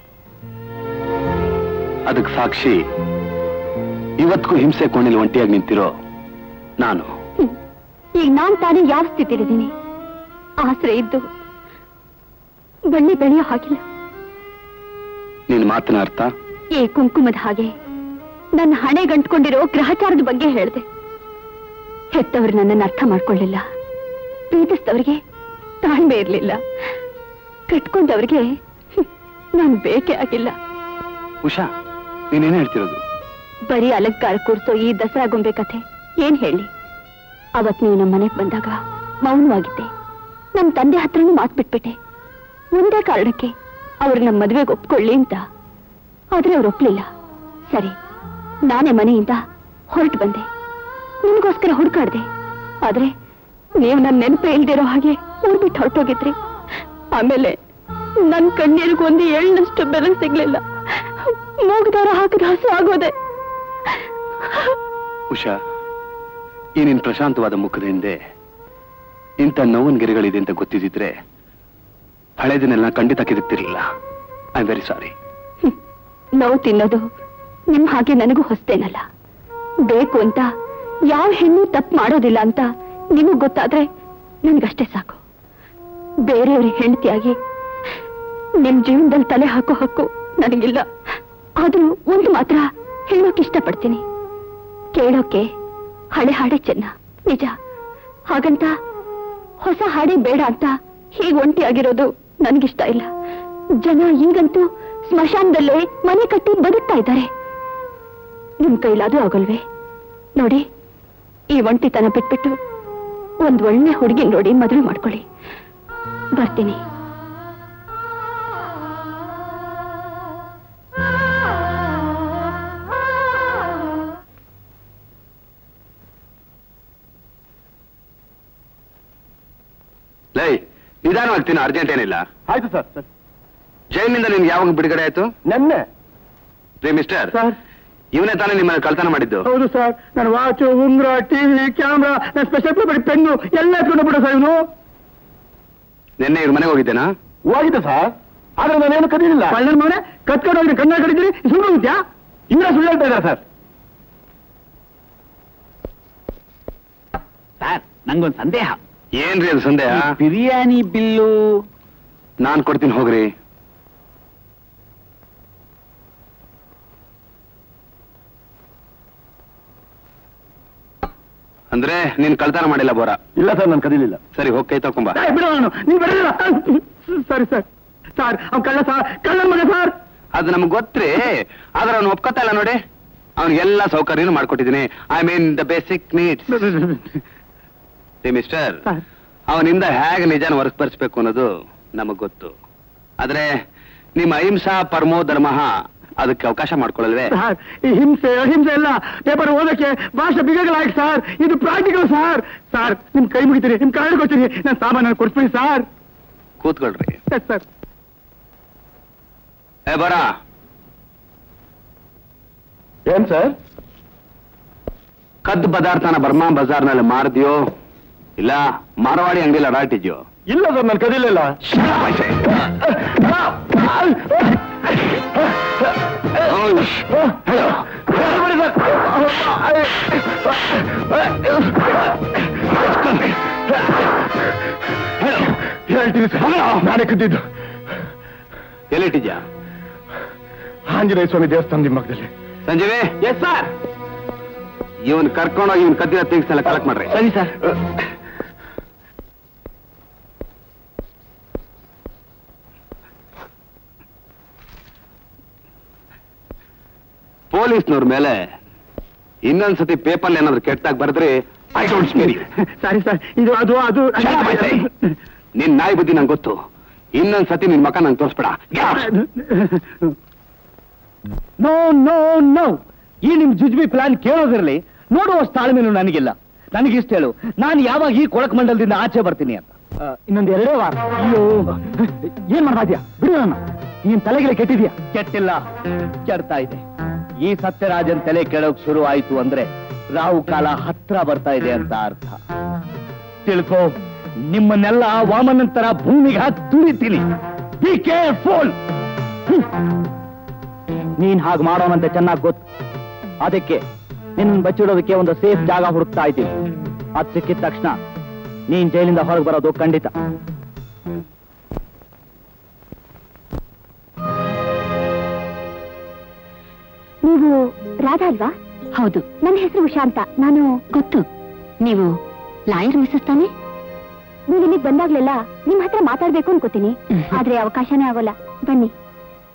ಅದಕ್ಕೆ ಸಾಕ್ಷಿ ಇವತ್ತಿಗೂ ಹಿಂಸೆ ಕೊಂಡಿಲ್ ಒಂಟಿಯಾಗಿ ನಿಂತಿರೋ ನಾನು ಹ್ಮ್. ಈಗ ನಾನ್ ತಾನೇ ಯಾವ ಸ್ಥಿತಿಲಿದ್ದೀನಿ ಆಸರೆ ಇದ್ದು ಬಳ್ಳಿ ಬೆಳೆಯೋ ಹಾಗಿಲ್ಲ ನಿನ್ ಮಾತಿನ ಅರ್ಥ ಈ ಕುಂಕುಮದ ಹಾಗೆ ನನ್ನ ಹಣೆ ಗಂಟ್ಕೊಂಡಿರೋ ಗ್ರಹಚಾರದ ಬಗ್ಗೆ ಹೇಳಿದೆ ಹೆತ್ತವರು ನನ್ನನ್ನು ಅರ್ಥ ಮಾಡ್ಕೊಳ್ಳಿಲ್ಲ ಪ್ರೀತಿಸಿದವರಿಗೆ ತಾಳ್ಮೆ ಇರಲಿಲ್ಲ ಕಟ್ಕೊಂಡವರಿಗೆ ಹ್ಮ್, ನಾನು ಬೇಕೇ ಆಗಿಲ್ಲ ಉಷಾ ನೀನೇನು ಹೇಳ್ತಿರೋದು ಬರೀ ಅಲಂಕಾರ ಕೂರ್ಸೋ ಈ ದಸರಾ ಗೊಂಬೆ ಕಥೆ ಏನ್ ಹೇಳಿ ಅವತ್ ನೀವು ನಮ್ಮ ಮನೆಗೆ ಬಂದಾಗ ಮೌನವಾಗಿದ್ದೆ ನಮ್ ತಂದೆ ಹತ್ರನೂ ಮಾತು ಬಿಟ್ಬಿಟ್ಟೆ ಒಂದೇ ಕಾರಣಕ್ಕೆ ಅವ್ರು ನಮ್ಮ ಮದುವೆಗೆ ಒಪ್ಕೊಳ್ಳಿ ಅಂತ ಆದ್ರೆ ಅವ್ರು ಒಪ್ಲಿಲ್ಲ ಸರಿ ನಾನೇ ಮನೆಯಿಂದ ಹೊರಟು ಬಂದೆ ನಿಮಗೋಸ್ಕರ ಹುಡುಕಾಡ್ದೆ ಆದ್ರೆ ನೀವು ನನ್ನ ನೆನಪೇ ಇಲ್ದಿರೋ ಹಾಗೆ ಊರ್ ಬಿಟ್ಟು ಹೊರಟೋಗಿದ್ರಿ ಆಮೇಲೆ ನನ್ ಕಣ್ಣೀರಿಗೂ ಒಂದು ಎಳ್ಳಷ್ಟು ಬೆಲೆ ಸಿಗ್ಲಿಲ್ಲ ಮೂಗ್ದಾರ ಹಾಕಿದ ಹಸು ಆಗೋದೆ ಉಷಾ ಈ ನಿನ್ ಪ್ರಶಾಂತವಾದ ಮುಖದ ಹಿಂದೆ ಇಂಥ ನೋವನ್ ಗೆರೆಗಳಿದೆ ಅಂತ ಗೊತ್ತಿದ್ದಿದ್ರೆ ಹಳೆದನ್ನೆಲ್ಲ ಖಂಡಿತ ಕಿರುತ್ತಿರಲಿಲ್ಲ I am very sorry hmm. ನೋವು ತಿನ್ನೋದು ನಿಮ್ ಹಾಗೆ ನನಗೂ ಹೊಸ್ತೇನಲ್ಲ ಬೇಕು ಅಂತ ಯಾವ ಹೆಣ್ಣು ತಪ್ಪು ಮಾಡೋದಿಲ್ಲ ಅಂತ ನಿಮಗ್ ಗೊತ್ತಾದ್ರೆ ನನ್ಗಷ್ಟೇ ಸಾಕು ಬೇರೆಯವ್ರಿಗೆ ಹೆಂಡತಿಯಾಗಿ ನಿಮ್ ಜೀವನದಲ್ಲಿ ತಲೆ ಹಾಕೋ ಹಕ್ಕು ನನಗಿಲ್ಲ ಆದ್ರೂ ಒಂದು ಮಾತ್ರ ಹೇಳೋಕೆ ಇಷ್ಟಪಡ್ತೀನಿ ಕೇಳೋಕೆ ಹಳೆ ಹಾಡೇ ಚೆನ್ನ ನಿಜ ಹಾಗಂತ ಹೊಸ ಹಾಡೇ ಬೇಡ ಅಂತ ಹೀಗೆ ಒಂಟಿಯಾಗಿರೋದು ನನ್ಗಿಷ್ಟ ಇಲ್ಲ ಜನ ಈಗಂತೂ ಸ್ಮಶಾನದಲ್ಲೇ ಮನೆ ಕಟ್ಟಿ ಬದುಕ್ತಾ ಇದ್ದಾರೆ ನಿಮ್ ಕೈಲಾದ್ರೂ ಆಗೋಲ್ವೇ ನೋಡಿ ಈ ಒಂಟಿತನ ಬಿಟ್ಬಿಟ್ಟು ಒಂದ್ ಒಳ್ಳೆ ಹುಡುಗಿ ನೋಡಿ ಮದುವೆ ಮಾಡ್ಕೊಳ್ಳಿ ಬರ್ತೀನಿ ಲೈ ನಿಧಾನವಾಗ್ತೀನಿ ಅರ್ಜೆಂಟ್ ಏನಿಲ್ಲ ಆಯ್ತು ಸರ್ ಜೈಲಿನಿಂದ ನಿನ್ಗೆ ಯಾವಾಗ ಬಿಡುಗಡೆ ಆಯ್ತು ನೆನ್ನೆ ರೀ ಮಿಸ್ಟರ್ ಸರ್ ಇವನೇ ತಾನೇ ನಿಮ್ಮನ್ನ ಕಳ್ತನ ಮಾಡಿದ್ದು ಹೌದು ಸರ್ ನನ್ನ ವಾಚು ಉಂಗ್ರ ಟಿವಿ ಕ್ಯಾಮ್ರಾ ನನ್ನ ಸ್ಪೆಷಲ್ ಪೇಪರ್ ಪೆನ್ನು ಎಲ್ಲ ಎತ್ಕೊಂಡು ಬಿಡ ಸರ್ ಇವನು ನಿನ್ನೆ ಇವ್ರ ಮನೆಗೆ ಹೋಗಿದ್ದೇನಾ ಹೋಗಿದೆ ಸರ್ ಆದ್ರೆ ನಾನೇನು ಕದೀಲಿಲ್ಲ ಕಳ್ಳನ ಮನೆ ಕತ್ಕೊಂಡು ಹೋಗಿ ಕಣ್ಣ ಕಡಿದ್ರಿ ಸುಳ್ಳು ಹೋಗ್ತ್ಯಾ ಇವರ ಸುಳ್ಳು ಹೇಳ್ತಾ ಇದ್ದಾರೆ ಸರ್ ಸರ್ ನಂಗೊಂದು ಸಂದೇಹ ಏನ್ರಿ ಅದು ಸಂದೇಹ ಬಿರಿಯಾನಿ ಬಿಲ್ಲು ನಾನ್ ಕೊಡ್ತೀನಿ ಹೋಗ್ರಿ ಅಂದ್ರೆ ನೀನ್ ಕಳ್ತನ ಮಾಡಿಲ್ಲ ಬೋರ ಇಲ್ಲ ಸರ್ ನಾನು ಕದೀಲಿಲ್ಲ ಸರಿ ಹೋಗ್ ಕೈ ತಕೊಂಬ ಬಿಡ ನಾನು ನೀವು ಬರಲಿಲ್ಲ ಸರಿ ಸರ್ ಸರ್ ಅವ್ನು ಕಳ್ಳ ಸರ್ ಕಳ್ಳನ ಮಗ ಸರ್ ಅದು ನಮ್ಗೆ ಗೊತ್ತ್ರಿ ಆದ್ರೆ ಅವ್ನು ಒಪ್ಕೋತಾ ಇಲ್ಲ ನೋಡಿ ಅವ್ನಿಗೆಲ್ಲ ಸೌಕರ್ಯನು ಮಾಡ್ಕೊಟ್ಟಿದ್ದೀನಿ I mean the basic needs Mister sir. ಅವನಿಂದ ಹೇಗೆ ನಿಜಾನ ಹೊರಸ್ಪರಿಸ್ಬೇಕು ಅನ್ನೋದು ನಮಗ್ ಗೊತ್ತು ಆದ್ರೆ ನಿಮ್ಮ ಅಹಿಂಸಾ ಪರಮೋ ಧರ್ಮ ಅದಕ್ಕೆ ಅವಕಾಶ ಮಾಡ್ಕೊಳ್ಳಲ್ವೇ ಸರ್ ಈ ಹಿಂಸೆ ಅಹಿಂಸೆ ಎಲ್ಲ ಪೇಪರ್ ಓದಕ್ಕೆ ಭಾಷೆ ಬಿಗಗಳಾಯ್ತು ಸರ್ ಇದು ಪ್ರಾಕ್ಟಿಕಲ್ ಸರ್ ಸರ್ ನಿಮ್ ಕೈ ಮುಗಿತೀರಿ ನಿಮ್ ಕಾಳು ಕೊಡ್ತೀನಿ ನಾನು ಸಾಮಾನು ಕೊಡ್ತೀನಿ ಸರ್ ಕೂತ್ಕೊಳ್ರಿ ಎಸ್ ಸರ್ ಏ ಬರ ಏನ್ ಸರ್ ಕದ್ದು ಪದಾರ್ಥನ ಬರ್ಮಾ ಬಜಾರ್ನಲ್ಲಿ ಮಾರ್ದ್ಯೋ ಇಲ್ಲ ಮಾರವಾಡಿ ಅಂಗಡಿಲಿ ಅಡಾಟಿದ್ಯೋ ಇಲ್ಲ ಸರ್ ನಾನು ಕದಿಲಿಲ್ಲ ಹೇಳ್ತೀನಿ ಸರ್ ನಾನೇ ಕದ್ದಿದ್ದು ಎಲ್ಲಿಟ್ಟಿದ್ಯಾ ಆಂಜನೇಯ ಸ್ವಾಮಿ ದೇವಸ್ಥಾನದ ಹಿಂಭಾಗದಲ್ಲಿ ಸಂಜೀವಿ ಎಸ್ ಸರ್ ಇವನ್ ಕರ್ಕೊಂಡೋಗಿ ಇವನ್ ಕದ್ದಿರೋ ಥಿಂಗ್ಸ್ ಎಲ್ಲ ಕಲೆಕ್ಟ್ ಮಾಡ್ರಿ ಸರಿ ಸರ್ ಪೊಲೀಸ್ನವ್ರ ಮೇಲೆ ಇನ್ನೊಂದ್ಸತಿ ಪೇಪರ್ ಏನಾದ್ರು ಕೆಟ್ಟಾಗಿ ಬರೆದ್ರಿ I don't spare sorry sir ಇದು ಅದು ಅದು ನಿನ್ ನಾಯಿ ಬುದ್ಧಿ ನಂಗೆ ಗೊತ್ತು ಇನ್ನೊಂದ್ಸತಿ ನಿನ್ ಮಕ ನಂಗೆ ತೋರಿಸ್ಬೇಡ ನೋ ನೋ ನೋ ಈ ನಿಮ್ ಜುಜ್ಬಿ ಪ್ಲಾನ್ ಕೇಳೋದಿರ್ಲಿ ನೋಡುವಷ್ಟು ತಾಳ್ಮೆನು ನನಗಿಲ್ಲ ನನಗಿಷ್ಟ ಹೇಳು ನಾನು ಯಾವಾಗ ಈ ಕೊಳಕ್ ಮಂಡಲದಿಂದ ಆಚೆ ಬರ್ತೀನಿ ಅಂತ ಇನ್ನೊಂದು ಎರಡೇ ವಾರ ಅಯ್ಯೋ ಏನ್ ಮಾಡ್ತಾ ಇದ್ಯಾ ಬಿಡು ನನ್ನ ನೀನ್ ತಲೆಗೆಲೆ ಕೆಟ್ಟಿದ್ಯಾ ಕೆಟ್ಟಿಲ್ಲ ಕೆಡ್ತಾ ಇದೆ ಈ ಸತ್ಯರಾಜನ್ ತಲೆ ಕೆಳಗ್ ಶುರು ಆಯ್ತು ಅಂದ್ರೆ ರಾಹು ಕಾಲ ಹತ್ರ ಬರ್ತಾ ಇದೆ ಅಂತ ಅರ್ಥ ತಿಳ್ಕೋ ನಿಮ್ಮನ್ನೆಲ್ಲ ವಾಮನಂತರ ಭೂಮಿಗೆ ಹಾಕಿ ತುಳಿತೀನಿ ಬಿ ಕೇರ್ಫುಲ್ ನೀನ್ ಹಾಗೆ ಮಾಡೋನಂತೆ ಚೆನ್ನಾಗಿ ಗೊತ್ತು ಅದಕ್ಕೆ ನಿನ್ನ ಬಚ್ಚಿಡೋದಕ್ಕೆ ಒಂದು ಸೇಫ್ ಜಾಗ ಹುಡುಕ್ತಾ ಇದ್ದೀನಿ ಅದ್ ಸಿಕ್ಕಿದ ತಕ್ಷಣ ನೀನ್ ಜೈಲಿಂದ ಹೊರಗೆ ಬರೋದು ಖಂಡಿತ ನೀವು ರಾಧಾ ಅಲ್ವಾ ಹೌದು ನನ್ನ ಹೆಸರು ಉಷಾ ಅಂತ ನಾನು ಗೊತ್ತು ನೀವು ಲಾಯರ್ ಮಿಸಸ್ ತಾನೆ ನೀವು ಇಲ್ಲಿಗೆ ಬಂದಾಗ್ಲೆಲ್ಲ ನಿಮ್ ಹತ್ರ ಮಾತಾಡ್ಬೇಕು ಅನ್ಕೋತೀನಿ ಆದ್ರೆ ಅವಕಾಶನೇ ಆಗೋಲ್ಲ ಬನ್ನಿ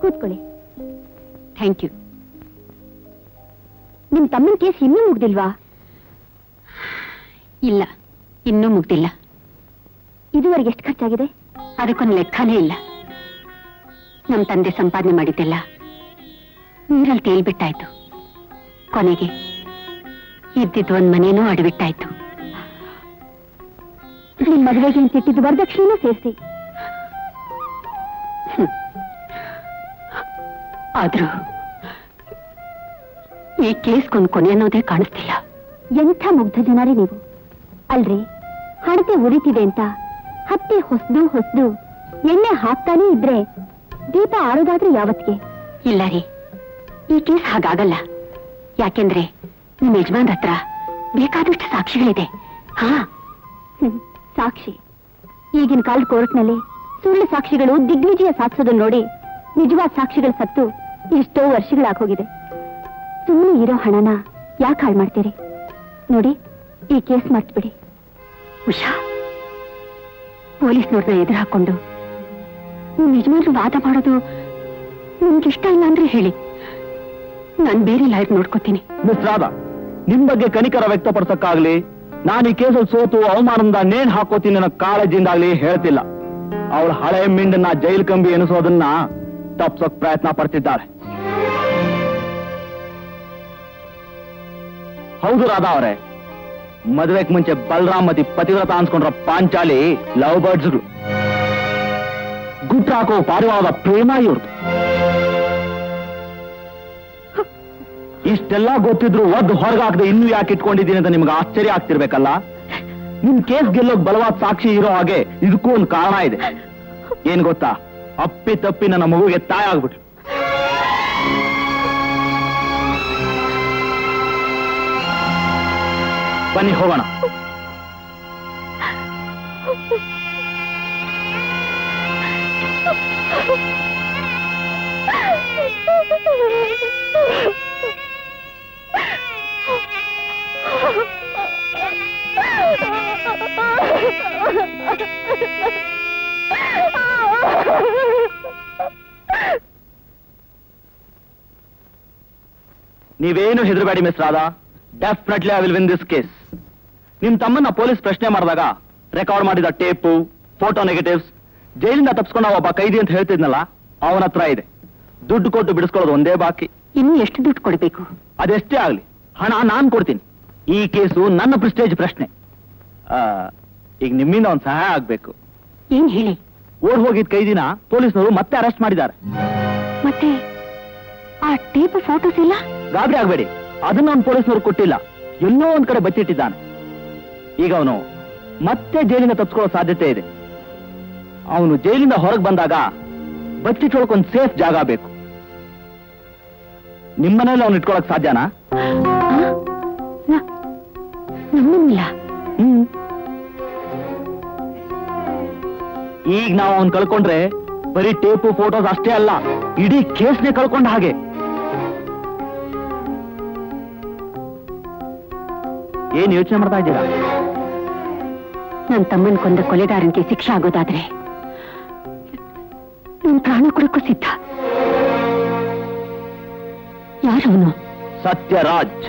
ಕೂತ್ಕೊಳ್ಳಿ ಥ್ಯಾಂಕ್ ಯು ನಿಮ್ ತಮ್ಮನ ಕೇಸ್ ಇನ್ನೂ ಮುಗ್ದಿಲ್ವಾ ಇಲ್ಲ ಇನ್ನೂ ಮುಗ್ದಿಲ್ಲ ಇದುವರೆಗೆ ಎಷ್ಟು ಖರ್ಚಾಗಿದೆ ಅದಕ್ಕೊಂದು ಲೆಕ್ಕನೇ ಇಲ್ಲ ನಮ್ಮ ತಂದೆ ಸಂಪಾದನೆ ಮಾಡಿದ್ದೆಲ್ಲ ನೀರಲ್ಲಿ ತೇಲ್ಬಿಟ್ಟಾಯ್ತು ಕೊನೆಗೆ ಇದ್ದಿದ್ದು ಒಂದ್ ಮನೇನೂ ಅಡವಿಟ್ಟಾಯ್ತು ನಿಮ್ ಮದುವೆಗೆ ಅಂತ ಇಟ್ಟಿದ್ದು ವರದಕ್ಷಿಣೆನೂ ಸೇರಿಸಿ ಆದ್ರೂ ಈ ಕೇಸ್ಗೊಂದು ಕೊನೆ ಅನ್ನೋದೇ ಕಾಣಿಸ್ತಿಲ್ಲ ಎಂಥ ಮುಗ್ಧ ಜನರೇ ನೀವು ಅಲ್ರಿ ಹಣತೆ ಉರಿತಿದೆ ಅಂತ ಹತ್ತಿ ಹೊಸ್ದು ಹೊಸ್ದು ಎಣ್ಣೆ ಹಾಕ್ತಾನೇ ಇದ್ರೆ ದೀಪ ಆರೋದಾದ್ರೂ ಯಾವತ್ತಿಗೆ ಇಲ್ಲ ರೀ ಈ ಕೇಸ್ ಹಾಗಾಗಲ್ಲ ಯಾಕೆಂದ್ರೆ ನಿಮ್ ಯಜಮಾನ್ರ ಹತ್ರ ಬೇಕಾದಷ್ಟು ಸಾಕ್ಷಿಗಳಿದೆ ಹಾ ಹ್ಮ್, ಸಾಕ್ಷಿ ಈಗಿನ ಕಾಲದ ಕೋರ್ಟ್ನಲ್ಲಿ ಸುಳ್ಳು ಸಾಕ್ಷಿಗಳು ದಿಗ್ವಿಜಯ ಸಾಧಿಸೋದನ್ನ ನೋಡಿ ನಿಜವಾದ ಸಾಕ್ಷಿಗಳ ಸತ್ತು ಎಷ್ಟೋ ವರ್ಷಗಳಾಗೋಗಿದೆ ಸುಮ್ಮನೆ ಇರೋ ಹಣನ ಯಾಕೆ ಹಾಳು ಮಾಡ್ತೀರಿ ನೋಡಿ ಈ ಕೇಸ್ ಮರ್ತ್ಬಿಡಿ ಉಷಾ ಪೊಲೀಸ್ನವ್ರನ್ನ ಎದುರು ಹಾಕೊಂಡು ನಿಮ್ ಯಜಮಾನ್ರು ವಾದ ಮಾಡೋದು ನಿಮ್ಗೆ ಇಷ್ಟ ಇಲ್ಲ ಅಂದ್ರೆ ಹೇಳಿ ನಾನ್ ಬೇರೆ ಲಾಯರ್ ನೋಡ್ಕೋತೀನಿ ಮಿಸ್ ರಾಧಾ ನಿಮ್ ಬಗ್ಗೆ ಕನಿಕರ ವ್ಯಕ್ತಪಡಿಸಕ್ಕಾಗ್ಲಿ ನಾನು ಈ ಕೇಸಲ್ಲಿ ಸೋತು ಅವಮಾನದಿಂದ ನೇಣ್ ಹಾಕೋತೀನಿ ಅನ್ನೋ ಕಾಳಜಿಯಿಂದಾಗ್ಲಿ ಹೇಳ್ತಿಲ್ಲ ಅವಳ ಹಳೆ ಮಿಂಡನ್ನ ಜೈಲ್ ಕಂಬಿ ಎನಿಸೋದನ್ನ ತಪ್ಸೋಕ್ ಪ್ರಯತ್ನ ಪಡ್ತಿದ್ದಾಳೆ ಹೌದು ರಾಧಾ ಅವರೇ ಮದುವೆಗ್ ಮುಂಚೆ ಬಲರಾಮ್ ಮತಿ ಪತಿವ್ರತ ಅನ್ಸ್ಕೊಂಡ್ರ ಪಾಂಚಾಲಿ ಲವ್ ಬರ್ಡ್ಸ್ಗಳು ಗುಟ್ಟ ಹಾಕೋ ಪಾರಿವಾಳದ ಪ್ರೇಮ ಇವ್ರದ್ದು ಇಷ್ಟೆಲ್ಲ ಗೊತ್ತಿದ್ರು ಒದ್ದು ಹೊರಗಾಕದೆ ಇನ್ನೂ ಯಾಕೆ ಇಟ್ಕೊಂಡಿದ್ದೀನಿ ಅಂತ ನಿಮ್ಗೆ ಆಶ್ಚರ್ಯ ಆಗ್ತಿರ್ಬೇಕಲ್ಲ ನಿಮ್ ಕೇಸ್ ಗೆಲ್ಲೋಕ್ ಬಲವಾದ ಸಾಕ್ಷಿ ಇರೋ ಹಾಗೆ ಇದಕ್ಕೂ ಒಂದು ಕಾರಣ ಇದೆ ಏನ್ ಗೊತ್ತಾ ಅಪ್ಪಿ ತಪ್ಪಿ ನನ್ನ ಮಗುಗೆ ತಾಯ ಆಗ್ಬಿಟ್ರು ಬನ್ನಿ ಹೋಗೋಣ ನೀವೇನು ಹೆದರಬೇಡಿ Miss Radha definitely I will win this case ನಿಮ್ ತಮ್ಮನ್ನ ಪೊಲೀಸ್ ಪ್ರಶ್ನೆ ಮಾಡಿದಾಗ ರೆಕಾರ್ಡ್ ಮಾಡಿದ ಟೇಪು ಫೋಟೋ ನೆಗೆಟಿವ್ಸ್ ಜೈಲಿಂದ ತಪ್ಸ್ಕೊಂಡ ಒಬ್ಬ ಕೈದಿ ಅಂತ ಹೇಳ್ತಿದ್ನಲ್ಲ ಅವನ ಹತ್ರ ಇದೆ ದುಡ್ಡು ಕೊಟ್ಟು ಬಿಡಿಸ್ಕೊಳ್ಳೋದು ಒಂದೇ ಬಾಕಿ ಇನ್ನು ಎಷ್ಟು ದುಡ್ಡು ಕೊಡ್ಬೇಕು ಅದೆಷ್ಟೇ ಆಗ್ಲಿ ಹಣ ನಾನ್ ಕೊಡ್ತೀನಿ ಈ ಕೇಸು ನನ್ನ ಪ್ರಿಸ್ಟೇಜ್ ಪ್ರಶ್ನೆ ಆ, ಈಗ ನಿಮ್ಮಿಂದ ಒಂದು ಸಹಾಯ ಆಗ್ಬೇಕು ಏನ್ ಹೇಳಿ ಓಡ್ ಹೋಗಿದ್ ಕೈದಿನ ಪೊಲೀಸ್ನವರು ಮತ್ತೆ ಅರೆಸ್ಟ್ ಮಾಡಿದ್ದಾರೆ ಮತ್ತೆ ಆ ಟೇಪ್ ಫೋಟೋಸ್ ಎಲ್ಲ ಗಾಬರಿ ಆಗ್ಬೇಡಿ ಅದನ್ನ ಅವ್ನು ಪೊಲೀಸ್ನವ್ರು ಕೊಟ್ಟಿಲ್ಲ ಎಲ್ಲೋ ಒಂದ್ ಕಡೆ ಬಚ್ಚಿಟ್ಟಿದ್ದಾನೆ ಈಗ ಅವನು ಮತ್ತೆ ಜೈಲಿಂದ ತಪ್ಪಿಸ್ಕೊಳ್ಳೋ ಸಾಧ್ಯತೆ ಇದೆ ಅವನು ಜೈಲಿಂದ ಹೊರಗೆ ಬಂದಾಗ ಬಚ್ಚಿಟ್ಕೊಳಕ್ ಒಂದು ಸೇಫ್ ಜಾಗ ಬೇಕು ನಿಮ್ಮನೇಲಿ ಅವ್ನು ಇಟ್ಕೊಳಕ್ ಸಾಧ್ಯನಾ ನಮ್ಮನ್ನಿಲ್ಲ ಹ್ಮ್ ಈಗ ನಾವು ಅವ್ನ್ ಕಳ್ಕೊಂಡ್ರೆ ಬರೀ ಟೇಪು ಫೋಟೋಸ್ ಅಷ್ಟೇ ಅಲ್ಲ ಇಡೀ ಕೇಸ್ನೇ ಕಳ್ಕೊಂಡ ಹಾಗೆ ಏನ್ ಯೋಚನೆ ಮಾಡ್ತಾ ಇದ್ದೀರಾ ನನ್ನ ತಮ್ಮನ್ ಕೊಂದ ಕೊಲೆಗಾರನಿಗೆ ಶಿಕ್ಷೆ ಆಗೋದಾದ್ರೆ ನನ್ ಪ್ರಾಣ ಕೊಡಕ್ಕೂ ಸಿದ್ಧ ಯಾರವನು ಸತ್ಯರಾಜ್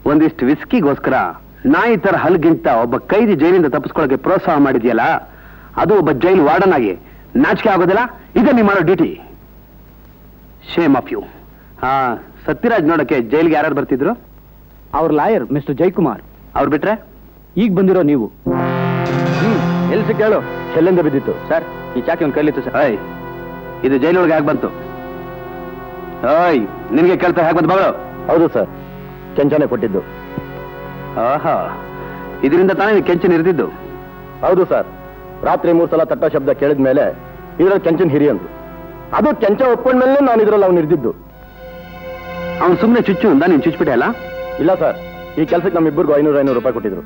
ಒಂದಿಷ್ಟು ವಿಸ್ಕಿಗೋಸ್ಕರ ನಾಯಿ ತರ ಹಲ್ಗಿಂತ ಒಬ್ಬ ಕೈದಿ ಜೈಲಿಂದ ತಪ್ಪಿಸ್ಕೊಳ್ಳೋಕೆ ಪ್ರೋತ್ಸಾಹ ಮಾಡಿದ್ಯಲ್ಲ ಅದು ಒಬ್ಬ ಜೈಲ್ ವಾರ್ಡನ್ ಆಗಿ ನಾಚಿಕೆ ಆಗೋದಿಲ್ಲ ಇದೆ ನೀವು ಮಾಡೋ ಡ್ಯೂಟಿ ಶೇಮ್ ಆಫ್ ಯು ಹಾ ಸತ್ಯರಾಜ್ ನೋಡಕ್ಕೆ ಜೈಲಿಗೆ ಯಾರು ಬರ್ತಿದ್ರು ಅವ್ರ ಲಾಯರ್ ಮಿಸ್ಟರ್ ಜಯಕುಮಾರ್ ಅವ್ರು ಬಿಟ್ರೆ ಈಗ ಬಂದಿರೋ ನೀವು ಎಲ್ಲಿ ಸಿಕ್ಕೇಳು ಚೆಲ್ಲಿಂದ ಬಿದ್ದಿತ್ತು ಸರ್ ಈ ಚಾಕಿ ಒಂದು ಕೈಲಿತ್ತು ಸರ್ ಓಯ್ ಇದು ಜೈಲೊಳಗೆ ಹೇಗೆ ಬಂತು ಓಯ್ ನಿನಗೆ ಕೇಳ್ತಾ ಹೇಗೆ ಬಂತು ಮಗಳು ಹೌದು ಸರ್ ಕೆಂಚನೆ ಕೊಟ್ಟಿದ್ದು ಆಹಾ ಇದರಿಂದ ತಾನೇ ನೀನು ಕೆಂಚನ್ ಇರ್ತಿದ್ದು ಹೌದು ಸರ್ ರಾತ್ರಿ ಮೂರು ಸಲ ತಟ್ಟ ಶಬ್ದ ಕೇಳಿದ ಮೇಲೆ ಇದ್ರಲ್ಲಿ ಕೆಂಚನ್ ಹಿರಿ ಅಂದ್ರು ಅದು ಕೆಂಚ ಒಪ್ಕೊಂಡ್ಮೇಲೆ ನಾನು ಇದ್ರಲ್ಲಿ ಅವ್ನು ಇರ್ದಿದ್ದು ಅವ್ನು ಸುಮ್ಮನೆ ಚುಚ್ಚು ಅಂದ ನೀನು ಚುಚ್ಬಿಟ್ಟೆ ಅಲ್ಲ ಇಲ್ಲ ಸರ್ ಈ ಕೆಲಸಕ್ಕೆ ನಮ್ಮಿಬ್ಬರಿಗೂ ಐನೂರು ಐನೂರು ರೂಪಾಯಿ ಕೊಟ್ಟಿದ್ರು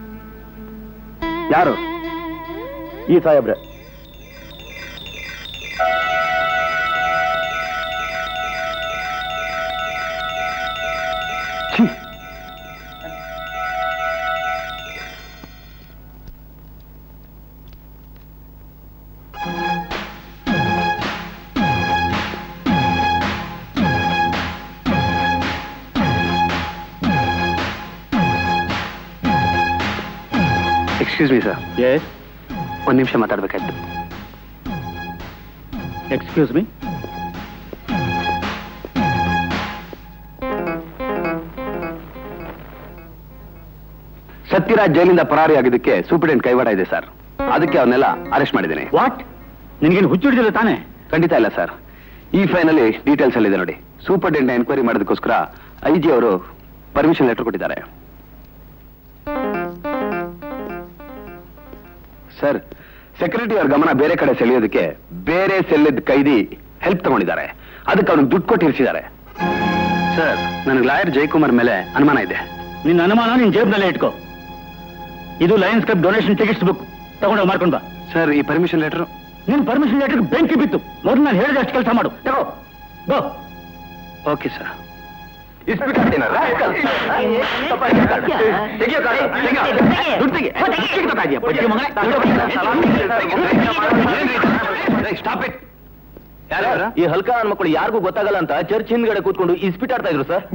ಯಾರು ಈ ಸಾಹೇಬ್ರೆ ಎಕ್ಸ್ಕ್ಯೂಸ್ ಮೀ ಸರ್ ಎಸ್ ಒಂದು ನಿಮಿಷ ಮಾತಾಡ್ಬೇಕಾಯ್ತು ಎಕ್ಸ್ಕ್ಯೂಸ್ ಮೀ ಸತ್ಯರಾಜ್ ಜೈಲಿಂದ ಪರಾರಿ ಆಗಿದ್ದಕ್ಕೆ ಸೂಪರಿಂಟೆಂಟ್ ಕೈವಾಡ ಇದೆ ಸರ್ ಅದಕ್ಕೆ ಅವನ್ನೆಲ್ಲ ಅರೆಸ್ಟ್ ಮಾಡಿದ್ದೇನೆ ವಾಟ್ ನಿನಗೇನು ಹುಚ್ಚಿಡಿದಿಲ್ಲ ತಾನೇ ಖಂಡಿತ ಇಲ್ಲ ಸರ್ ಈ ಫೈನಲ್ಲಿ ಡೀಟೇಲ್ಸ್ ಅಲ್ಲಿ ಇದೆ ನೋಡಿ ಸೂಪರಿಂಟೆಂಡೆಂಟ್ ಎನ್ಕ್ವೈರಿ ಮಾಡೋದಕ್ಕೋಸ್ಕರ ಐ ಜಿ ಅವರು ಪರ್ಮಿಷನ್ ಲೆಟರ್ ಕೊಟ್ಟಿದ್ದಾರೆ ಸರ್ ಸೆಕ್ರೆಟರಿ ಅವ್ರ ಗಮನ ಬೇರೆ ಕಡೆ ಸೆಳೆಯೋದಕ್ಕೆ ಬೇರೆ ಸೆಲ್ಲಿದ್ದ ಕೈದಿ ಹೆಲ್ಪ್ ತಗೊಂಡಿದ್ದಾರೆ ಅದಕ್ಕೆ ಅವ್ರಿಗೆ ದುಡ್ಡು ಕೊಟ್ಟು ಇರಿಸಿದ್ದಾರೆ ಸರ್ ನನಗೆ ಲಾಯರ್ ಜಯಕುಮಾರ್ ಮೇಲೆ ಅನುಮಾನ ಇದೆ ನಿನ್ನ ಅನುಮಾನ ನಿನ್ ಜೇಬ್ನಲ್ಲೇ ಇಟ್ಕೋ ಇದು Lions Club donation tickets book ತಗೊಂಡೋಗಿ ಮಾಡ್ಕೊಂಡ್ ಬಾ ಸರ್ ಈ ಪರ್ಮಿಷನ್ ಲೆಟರ್ ನಿನ್ ಪರ್ಮಿಷನ್ ಲೆಟರ್ ಬೆಂಕಿ ಬಿತ್ತು ಮೊದಲು ನಾನು ಹೇಳಿದ ಅಷ್ಟು ಕೆಲಸ ಮಾಡು ತಗೋ ಗೋ ಓಕೆ ಸರ್ ಈ ಹಲ್ಕ ನನ್ನ ಮಕ್ಕಳು ಯಾರಿಗೂ ಗೊತ್ತಾಗಲ್ಲ ಅಂತ ಚರ್ಚ್ ಹಿಂದ್ಗಡೆ ಕೂತ್ಕೊಂಡು ಇಸ್ಪಿಟ್ ಆಡ್ತಾ ಇದ್ರು ಸರ್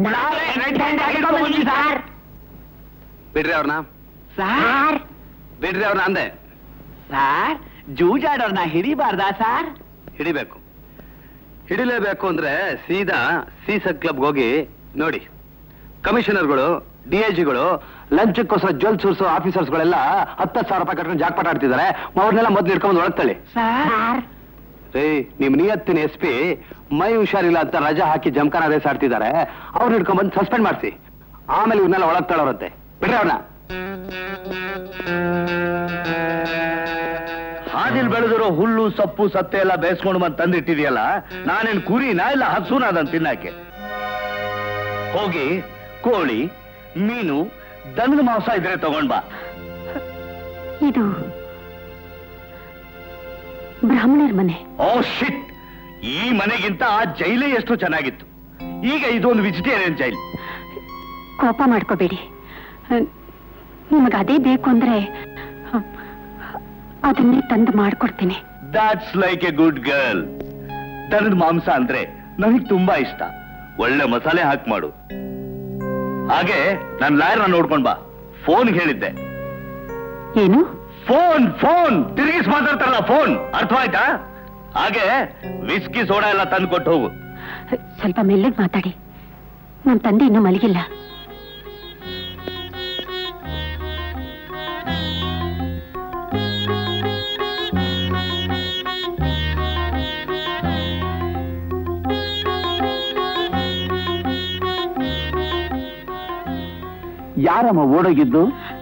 ಬಿಡ್ರಿ ಅವ್ರನ್ನ ಸಾರ್ ಬಿಡ್ರಿ ಅವ್ರನ್ನ ಅಂದೆ ಸಾರ್ ಜೂಜಾಡೋರ್ನ ಹಿಡಿಬಾರ್ದಾ ಸಾರ್ ಹಿಡಿಬೇಕು ಹಿಡಿಲೇಬೇಕು ಅಂದ್ರೆ ಸೀದಾ ಸೀಸದ್ ಕ್ಲಬ್ಗೆ ಹೋಗಿ ನೋಡಿ ಕಮಿಷನರ್ಗಳು ಡಿ ಐ ಜಿಗಳು ಲಂಚಕ್ಕೋಸ್ಕರ ಜಲ್ ಸುರ್ಸೋ ಆಫೀಸರ್ಸ್ಗಳೆಲ್ಲ ಹತ್ತು ಸಾವಿರ ರೂಪಾಯಿ ಕಟ್ಕೊಂಡು ಜಾಕ್ಪಾಟ್ ಆಡ್ತಿದ್ದಾರೆ ಅವ್ರನ್ನೆಲ್ಲ ಮೊದ್ಲು ಹಿಡ್ಕೊಂಡು ಒಳಗ್ತಳಿ ಸಾರ್ ರೀ ನಿಮ್ ನಿಯತ್ತಿನ ಎಸ್ ಪಿ ಮೈ ಹುಷಾರಿಲ್ಲ ಅಂತ ರಜಾ ಹಾಕಿ ಜಮಖಾನ ರೇಸ್ ಆಡ್ತಿದ್ದಾರೆ ಅವ್ರನ್ನ ಹಿಡ್ಕೊಂಡ್ಬಂದು ಸಸ್ಪೆಂಡ್ ಮಾಡಿಸಿ ಆಮೇಲೆ ಇವ್ರನ್ನೆಲ್ಲ ಒಳಗ್ತಾಳವ್ರಂತೆ ಬಿಡ್ರಿ ಅವ್ರನ್ನ ಹಾದಿಲ್ ಬೆಳೆದಿರೋ ಹುಲ್ಲು ಸೊಪ್ಪು ಸತ್ತೆ ಎಲ್ಲ ಬೇಯಿಸ್ಕೊಂಡು ಬಂದು ತಂದಿಟ್ಟಿದೆಯಲ್ಲ ನಾನೇನ್ ಕುರಿನಾ ಇಲ್ಲ ಹಸುನ ಅದನ್ನ ತಿನ್ನಕ್ಕೆ ಹೋಗಿ ಕೋಳಿ ಮೀನು ದನದ ಮಾಂಸ ಇದ್ರೆ ತಗೊಂಡ್ ಬಾ ಇದು ಬ್ರಾಹ್ಮಣರ ಮನೆ ಓ ಶಿಟ್ ಈ ಮನೆಗಿಂತ ಆ ಜೈಲೇ ಎಷ್ಟು ಚೆನ್ನಾಗಿತ್ತು ಈಗ ಇದೊಂದು ವೆಜಿಟೇರಿಯನ್ ಜೈಲ್ ಕೋಪ ಮಾಡ್ಕೋಬೇಡಿ ನಿಮಗೆ ಅದೇ ಬೇಕು ಅಂದ್ರೆ ಹ, ಅದನ್ನೇ ತಂದು ಮಾಡ್ಕೊಡ್ತೀನಿ that's like a good girl ದನದ ಮಾಂಸ ಅಂದ್ರೆ ನನಗ್ ತುಂಬಾ ಇಷ್ಟ ಒಳ್ಳೆ ಮಸಾಲೆ ಹಾಕಿ ಮಾಡು ಹಾಗೆ ನನ್ ಲಾಯರ್ನ ನೋಡ್ಕೊಂಡ್ ಬಾ ಫೋನ್ ಹೇಳಿದ್ದೆ ಏನು ಫೋನ್ ಫೋನ್ ತಿರುಗಿಸ್ ಮಾತಾಡ್ತಾರಲ್ಲ ಫೋನ್ ಅರ್ಥವಾಯ್ತಾ ಹಾಗೆ ವಿಸ್ಕಿ ಸೋಡಾ ಎಲ್ಲ ತಂದು ಕೊಟ್ಟು ಹೋಗು ಸ್ವಲ್ಪ ಮೆಲ್ಲಗೆ ಮಾತಾಡಿ ನಮ್ಮ ತಂದೆ ಇನ್ನೂ ಮಲಗಿಲ್ಲ ಯಾರಮ್ಮ ಓಡೋಗಿದ್ದು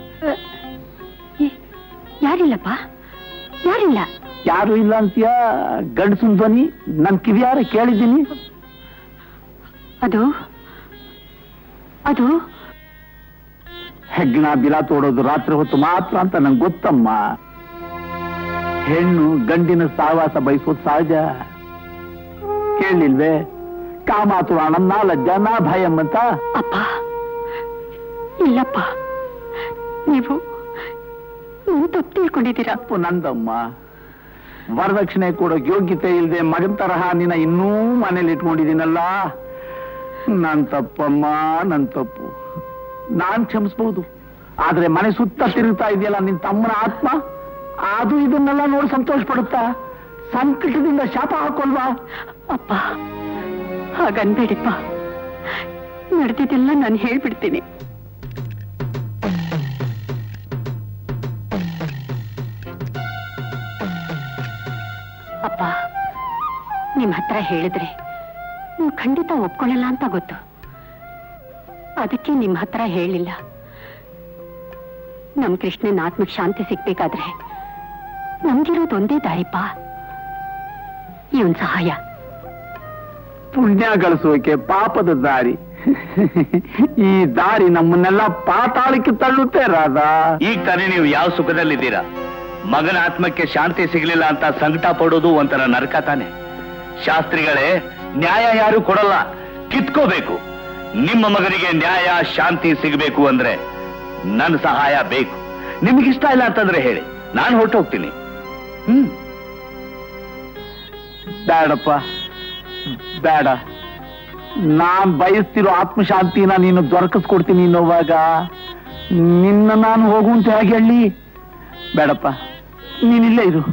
ಏ- ಯಾರಿಲ್ಲಪ್ಪ ಯಾರಿಲ್ಲ ಯಾರು ಇಲ್ಲ ಅಂತೀಯ ಗಂಡಸಿನ ಧ್ವನಿ ನನ್ ಕಿವಿಯಾರ ಕೇಳಿದ್ದೀನಿ ಅದು ಅದು ಹೆಗ್ಗಣ ಬಿಲ ತೋಡೋದು ರಾತ್ರಿ ಹೊತ್ತು ಮಾತ್ರ ಅಂತ ನಂಗೆ ಗೊತ್ತಮ್ಮ ಹೆಣ್ಣು ಗಂಡಿನ ಸಹವಾಸ ಬಯಸೋದು ಸಹಜ ಕೇಳಿಲ್ವೇ ಕಾಮಾತುರಾಣ ನಾ ಲಜ್ಜ ನಾ ಭಯಂ ಅಂತ ಅಪ್ಪ ಇಲ್ಲಪ್ಪ ನೀವು ನೀವು ತಪ್ಪು ತಿಳ್ಕೊಂಡಿದ್ದೀರಾ ತಪ್ಪು ನಂದಮ್ಮ ವರದಕ್ಷಿಣೆ ಕೊಡೋ ಯೋಗ್ಯತೆ ಇಲ್ಲದೆ ಮಗನ್ ತರಹ ನಿನ್ನ ಇನ್ನೂ ಮನೇಲಿ ಇಟ್ಕೊಂಡಿದ್ದೀನಲ್ಲ ನನ್ ತಪ್ಪಮ್ಮ ನನ್ ತಪ್ಪು ನಾನ್ ಕ್ಷಮಿಸಬಹುದು ಆದ್ರೆ ಮನೆ ಸುತ್ತ ತಿರುಗ್ತಾ ಇದೆಯಲ್ಲ ನಿನ್ ತಮ್ಮನ ಆತ್ಮ ಅದು ಇದನ್ನೆಲ್ಲ ನೋಡಿ ಸಂತೋಷ ಪಡುತ್ತಾ ಸಂಕಟದಿಂದ ಶಾಪ ಹಾಕೊಲ್ವಾ ಅಪ್ಪ ಹಾಗನ್ಬೇಡಿಪ್ಪ ನಡೆದಿದ್ದೆಲ್ಲ ನಾನು ಹೇಳ್ಬಿಡ್ತೀನಿ ಅಪ್ಪ ನಿಮ್ ಹತ್ರ ಹೇಳಿದ್ರೆ ನೀವು ಖಂಡಿತ ಒಪ್ಕೊಳ್ಳಲ್ಲ ಅಂತ ಗೊತ್ತು ಅದಕ್ಕೆ ನಿಮ್ ಹತ್ರ ಹೇಳಿಲ್ಲ ನಮ್ ಕೃಷ್ಣನ ಆತ್ಮಕ್ ಶಾಂತಿ ಸಿಗ್ಬೇಕಾದ್ರೆ ನಮ್ಗಿರೋದು ಒಂದೇ ದಾರಿಪ್ಪ ಇವನ್ ಸಹಾಯ ಪುಣ್ಯ ಗಳಿಸೋಕೆ ಪಾಪದ ದಾರಿ ಈ ದಾರಿ ನಮ್ಮನ್ನೆಲ್ಲ ಪಾತಾಳಕ್ಕೆ ತಳ್ಳುತ್ತೆ ರಾಧಾ ಈಗ ತಾನೇ ನೀವು ಯಾವ ಸುಖದಲ್ಲಿದ್ದೀರಾ ಮಗನ ಆತ್ಮಕ್ಕೆ ಶಾಂತಿ ಸಿಗ್ಲಿಲ್ಲ ಅಂತ ಸಂಕಟ ಪಡೋದು ಒಂಥರ ನರಕ ತಾನೆ ಶಾಸ್ತ್ರಿಗಳೇ ನ್ಯಾಯ ಯಾರು ಕೊಡಲ್ಲ ಕಿತ್ಕೋಬೇಕು ನಿಮ್ಮ ಮಗನಿಗೆ ನ್ಯಾಯ ಶಾಂತಿ ಸಿಗಬೇಕು ಅಂದ್ರೆ ನನ್ನ ಸಹಾಯ ಬೇಕು ನಿಮ್ಗಿಷ್ಟ ಇಲ್ಲ ಅಂತಂದ್ರೆ ಹೇಳಿ ನಾನು ಹೊರಟೋಗ್ತೀನಿ ಹ್ಮ್ ಬೇಡಪ್ಪ ಬೇಡ ನಾನ್ ಬಯಸ್ತಿರೋ ಆತ್ಮಶಾಂತಿನ ನೀನು ದೊರಕಿಸ್ಕೊಡ್ತೀನಿ ಅನ್ನೋವಾಗ ನಿನ್ನ ನಾನು ಹೋಗುವಂತ ಹೇಗೆ ಹೇಳಿ ಬೇಡಪ್ಪ ನೀನಿಲ್ಲೇ ಇರು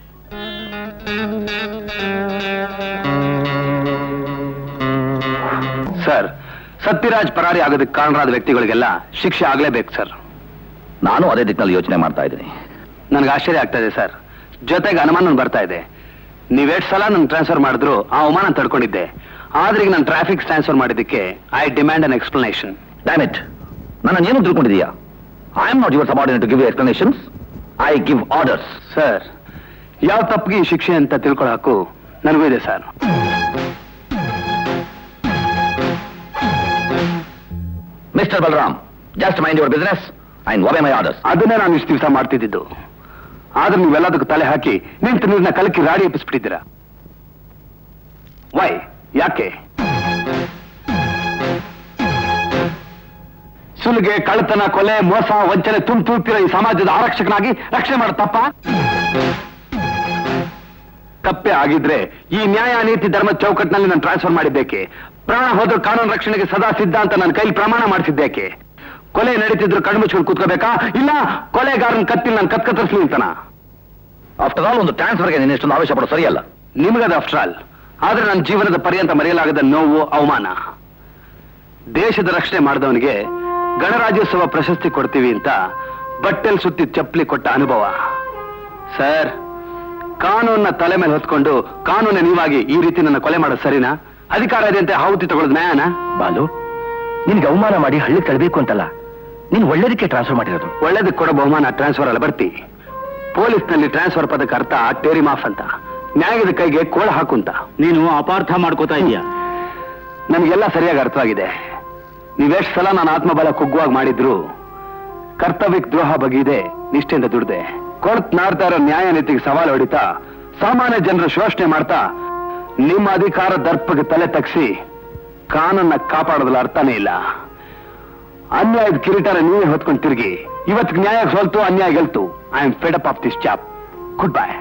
ಸರ್ ಸತ್ಯರಾಜ್ ಪರಾರಿ ಆಗೋದಕ್ಕೆ ಕಾರಣರಾದ ವ್ಯಕ್ತಿಗಳಿಗೆಲ್ಲ ಶಿಕ್ಷೆ ಆಗ್ಲೇಬೇಕು ಸರ್ ನಾನು ಅದೇ ದಿಕ್ಕಿನಲ್ಲಿ ಯೋಚನೆ ಮಾಡ್ತಾ ಇದ್ದೀನಿ ನನಗೆ ಆಶ್ಚರ್ಯ ಆಗ್ತಾ ಇದೆ ಸರ್ ಜೊತೆಗೆ ಅನುಮಾನ ಬರ್ತಾ ಇದೆ ನೀವೆಷ್ಟು ಸಲ ನನ್ ಟ್ರಾನ್ಸ್ಫರ್ ಮಾಡಿದ್ರು ಆ ಅವಮಾನ ತಡ್ಕೊಂಡಿದ್ದೆ ಆದ್ರೆ ಈಗ ನಾನು ಟ್ರಾಫಿಕ್ ಟ್ರಾನ್ಸ್ಫರ್ ಮಾಡಿದ್ದಕ್ಕೆ I demand an explanation damn it ನನ್ನ ಏನು ತಿಳ್ಕೊಂಡಿದೀಯಾ I am not your subordinate to give explanations I give orders sir ಯಾವ ತಪ್ಪಿಗೆ ಈ ಶಿಕ್ಷೆ ಅಂತ ತಿಳ್ಕೊಳ್ಳೋ ಹಕ್ಕು ನನಗೂ ಇದೆ sir Mister Balaram just mind your business I obey my orders ಅದನ್ನೇ ನಾನು ಇಷ್ಟು ದಿವಸ ಮಾಡ್ತಿದ್ದಿದ್ದು ಆದ್ರೆ ನೀವೆಲ್ಲದಕ್ಕೂ ತಲೆ ಹಾಕಿ ನಿಂತು ನೀರನ್ನ ಕಲಕಿ ರಾಡಿ ಎಬ್ಬಿಸ್ಬಿಟ್ಟಿದ್ದೀರಾ ವೈ ಯಾಕೆ ಸುಲಿಗೆ ಕಳ್ಳತನ ಕೊಲೆ ಮೋಸ ವಂಚನೆ ತುಂಬ ತೂಗ್ತಿರೋ ಈ ಸಮಾಜದ ಆರಕ್ಷಕನಾಗಿ ರಕ್ಷಣೆ ಮಾಡೋ ತಪ್ಪ ತಪ್ಪೆ ಆಗಿದ್ರೆ ಈ ನ್ಯಾಯ ನೀತಿ ಧರ್ಮ ಚೌಕಟ್ಟಿನಲ್ಲಿ ನಾನು ಟ್ರಾನ್ಸ್ಫರ್ ಮಾಡಿದ್ದೇಕೆ ಪ್ರಾಣ ಹೋದ್ರೂ ಕಾನೂನು ರಕ್ಷಣೆಗೆ ಸದಾ ಸಿದ್ಧ ಅಂತ ನನ್ನ ಕೈಲಿ ಪ್ರಮಾಣ ಮಾಡಿಸಿದ್ದೇಕೆ ಕೊಲೆ ನಡೀತಿದ್ರು ಕಣ್ಮುಚ್ಕೊಂಡು ಕೂತ್ಕೋಬೇಕಾ ಇಲ್ಲ ಕೊಲೆಗಾರನ ಕತ್ತಿಲ್ ನಾನು ಕತ್ಕತ್ತರಿಸ್ಲಿ ಅಂತನಾ ಆಫ್ಟರ್ ಆಲ್ ಒಂದು ಟ್ರಾನ್ಸ್ಫರ್ಗೆ ನೀನು ಇಷ್ಟೊಂದು ಆವೇಶ ಪಡೋ ಸರಿಯಲ್ಲ ನಿಮಗದ ಆಫ್ಟರ್ ಆಲ್ ಆದ್ರೆ ನನ್ನ ಜೀವನದ ಪರ್ಯಂತ ಮರೆಯಲಾಗದ ನೋವು ಅವಮಾನ ದೇಶದ ರಕ್ಷಣೆ ಮಾಡಿದವನಿಗೆ ಗಣರಾಜ್ಯೋತ್ಸವ ಪ್ರಶಸ್ತಿ ಕೊಡ್ತೀವಿ ಅಂತ ಬಟ್ಟೆಲ್ ಸುತ್ತಿ ಚಪ್ಪಲಿ ಕೊಟ್ಟ ಅನುಭವ ಸರ್ ಕಾನೂನ್ನ ತಲೆ ಮೇಲೆ ಹೊತ್ಕೊಂಡು ಕಾನೂನ ನೀವಾಗಿ ಈ ರೀತಿ ನನ್ನ ಕೊಲೆ ಮಾಡೋದು ಸರಿನಾ ಅಧಿಕಾರ ಇದೆ ಅಂತ ಹಾವುತಿ ತಗೊಳ್ಳೋದು ನ್ಯಾಯನಾ ಬಾಲು ನಿನ್ಗೆ ಅವಮಾನ ಮಾಡಿ ಹಳ್ಳಿ ತಳ್ಬೇಕು ಅಂತಲ್ಲ ನೀನ್ ಒಳ್ಳೇದಕ್ಕೆ ಟ್ರಾನ್ಸ್ಫರ್ ಮಾಡಿರೋದು ಒಳ್ಳೇದಕ್ಕೆ ಕೊಡೋ ಬಹುಮಾನ ಟ್ರಾನ್ಸ್ಫರ್ ಅಲ್ಲ ಬರ್ತಿ ಪೊಲೀಸ್ನಲ್ಲಿ ಟ್ರಾನ್ಸ್ಫರ್ ಪದಕ್ಕೆ ಅರ್ಥ ಟೇರಿ ಮಾಫ್ ಅಂತ ನ್ಯಾಯದ ಕೈಗೆ ಕೋಳ ಹಾಕು ಅಂತ ನೀನು ಅಪಾರ್ಥ ಮಾಡ್ಕೋತಾ ಇದೀಯಾ ನನಗೆಲ್ಲ ಸರಿಯಾಗಿ ಅರ್ಥವಾಗಿದೆ ನೀವೆಷ್ಟು ಸಲ ನಾನು ಆತ್ಮಬಲ ಕುಗ್ಗುವಾಗ ಮಾಡಿದ್ರು ಕರ್ತವ್ಯಕ್ಕೆ ದ್ರೋಹ ಬಗೆಯಿದೆ ನಿಷ್ಠೆಯಿಂದ ದುಡ್ದೆ ಕೊಳತ್ ನಾಡ್ತಾ ಇರೋ ನ್ಯಾಯ ನೀತಿಗೆ ಸವಾಲು ಹೊಡಿತಾ ಸಾಮಾನ್ಯ ಜನರು ಶೋಷಣೆ ಮಾಡ್ತಾ ನಿಮ್ಮ ಅಧಿಕಾರ ದರ್ಪಕ್ಕೆ ತಲೆ ತಗ್ಸಿ ಕಾನೂನ ಕಾಪಾಡೋದ್ರಲ್ಲಿ ಅರ್ಥನೇ ಇಲ್ಲ ಅನ್ಯಾಯದ ಕಿರೀಟನ ನೀವೇ ಹೊತ್ಕೊಂಡು ತಿರುಗಿ ಇವತ್ತಿಗೆ ನ್ಯಾಯ ಸೋಲ್ತು ಅನ್ಯಾಯ ಗೆಲ್ತು I am fed up of this chap good bye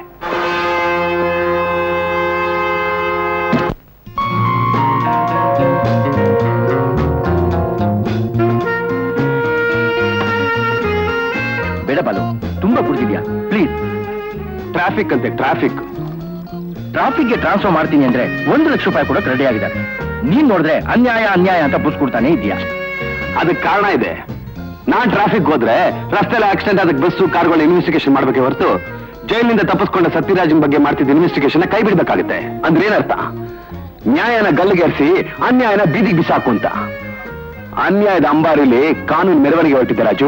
ಬೇಡ ಬಾಲು ತುಂಬಾ ಕುಡ್ದಿದ್ಯಾ ಪ್ಲೀಸ್ ಟ್ರಾಫಿಕ್ ಅಂತೆ ಟ್ರಾಫಿಕ್ ಟ್ರಾಫಿಕ್ಗೆ ಟ್ರಾನ್ಸ್ಫರ್ ಮಾಡ್ತೀನಿ ಅಂದ್ರೆ ಒಂದು ಲಕ್ಷ ರೂಪಾಯಿ ಕೂಡ ರೆಡಿ ಆಗಿದ್ದಾರೆ ನೀನ್ ನೋಡಿದ್ರೆ ಅನ್ಯಾಯ ಅನ್ಯಾಯ ಅಂತ ಬುಸ್ಕೊಡ್ತಾನೆ ಇದೆಯಾ ಅದಕ್ಕೆ ಕಾರಣ ಇದೆ ನಾನ್ ಟ್ರಾಫಿಕ್ ಹೋದ್ರೆ ರಸ್ತೆಲ್ಲ ಆಕ್ಸಿಡೆಂಟ್ ಅದಕ್ಕೆ ಬಸ್ಸು ಕಾರ್ಗಳು ಇನ್ವೆಸ್ಟಿಗೇಷನ್ ಮಾಡ್ಬೇಕೆ ಹೊರತು ಜೈಲಿನಿಂದ ತಪ್ಪಿಸ್ಕೊಂಡ ಸತ್ಯರಾಜನ್ ಬಗ್ಗೆ ಮಾಡ್ತಿದ್ದ ಇನ್ವೆಸ್ಟಿಗೇಷನ್ ಕೈ ಬಿಡ್ಬೇಕಾಗುತ್ತೆ ಅಂದ್ರೆ ಏನರ್ಥ ನ್ಯಾಯನ ಗಲ್ಲಿಗೇರಿಸಿ ಅನ್ಯಾಯನ ಬೀದಿಗೆ ಬಿಸಾಕು ಅಂತ ಅನ್ಯಾಯದ ಅಂಬಾರಿಲಿ ಕಾನೂನು ಮೆರವಣಿಗೆ ಹೊರಟಿದೆ Raju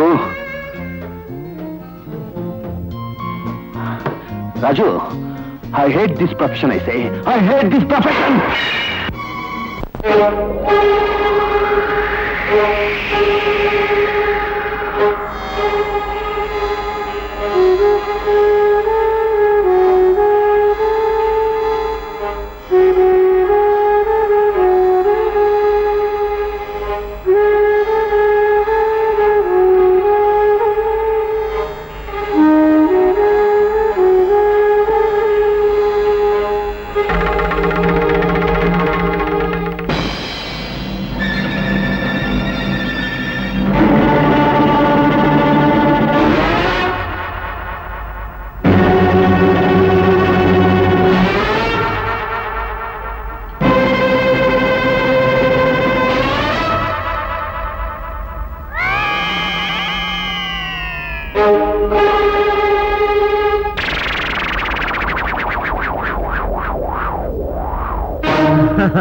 Raju I hate this profession I say I hate this profession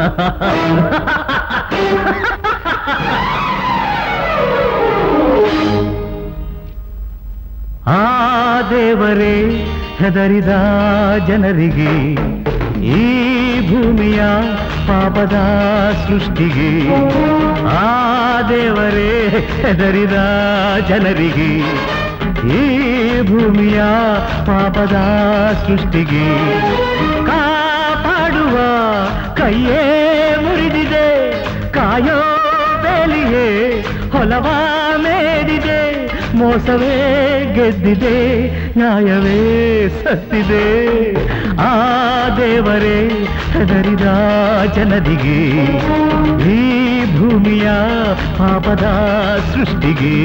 ಆ ದೇವರೇ ಹೆದರಿದ ಜನರಿಗೆ ಈ ಭೂಮಿಯ ಪಾಪದ ಸೃಷ್ಟಿಗೆ ಆ ದೇವರೇ ಹೆದರಿದ ಜನರಿಗೆ ಈ ಭೂಮಿಯ ಪಾಪದ ಸೃಷ್ಟಿಗೆ ಕಾಪಾಡುವ ಕೈಯೇ ಮುರಿದಿದೆ ಕಾಯೋ ಬೇಲಿಯೇ ಹೊಲವ ಮೇದಿದೆ ಮೋಸವೇ ಗೆದ್ದಿದೆ ನ್ಯಾಯವೇ ಸತ್ತಿದೆ ಆ ದೇವರೇ ಹೆದರಿದ ಜನರಿಗೆ ಈ ಭೂಮಿಯ ಪಾಪದ ಸೃಷ್ಟಿಗೆ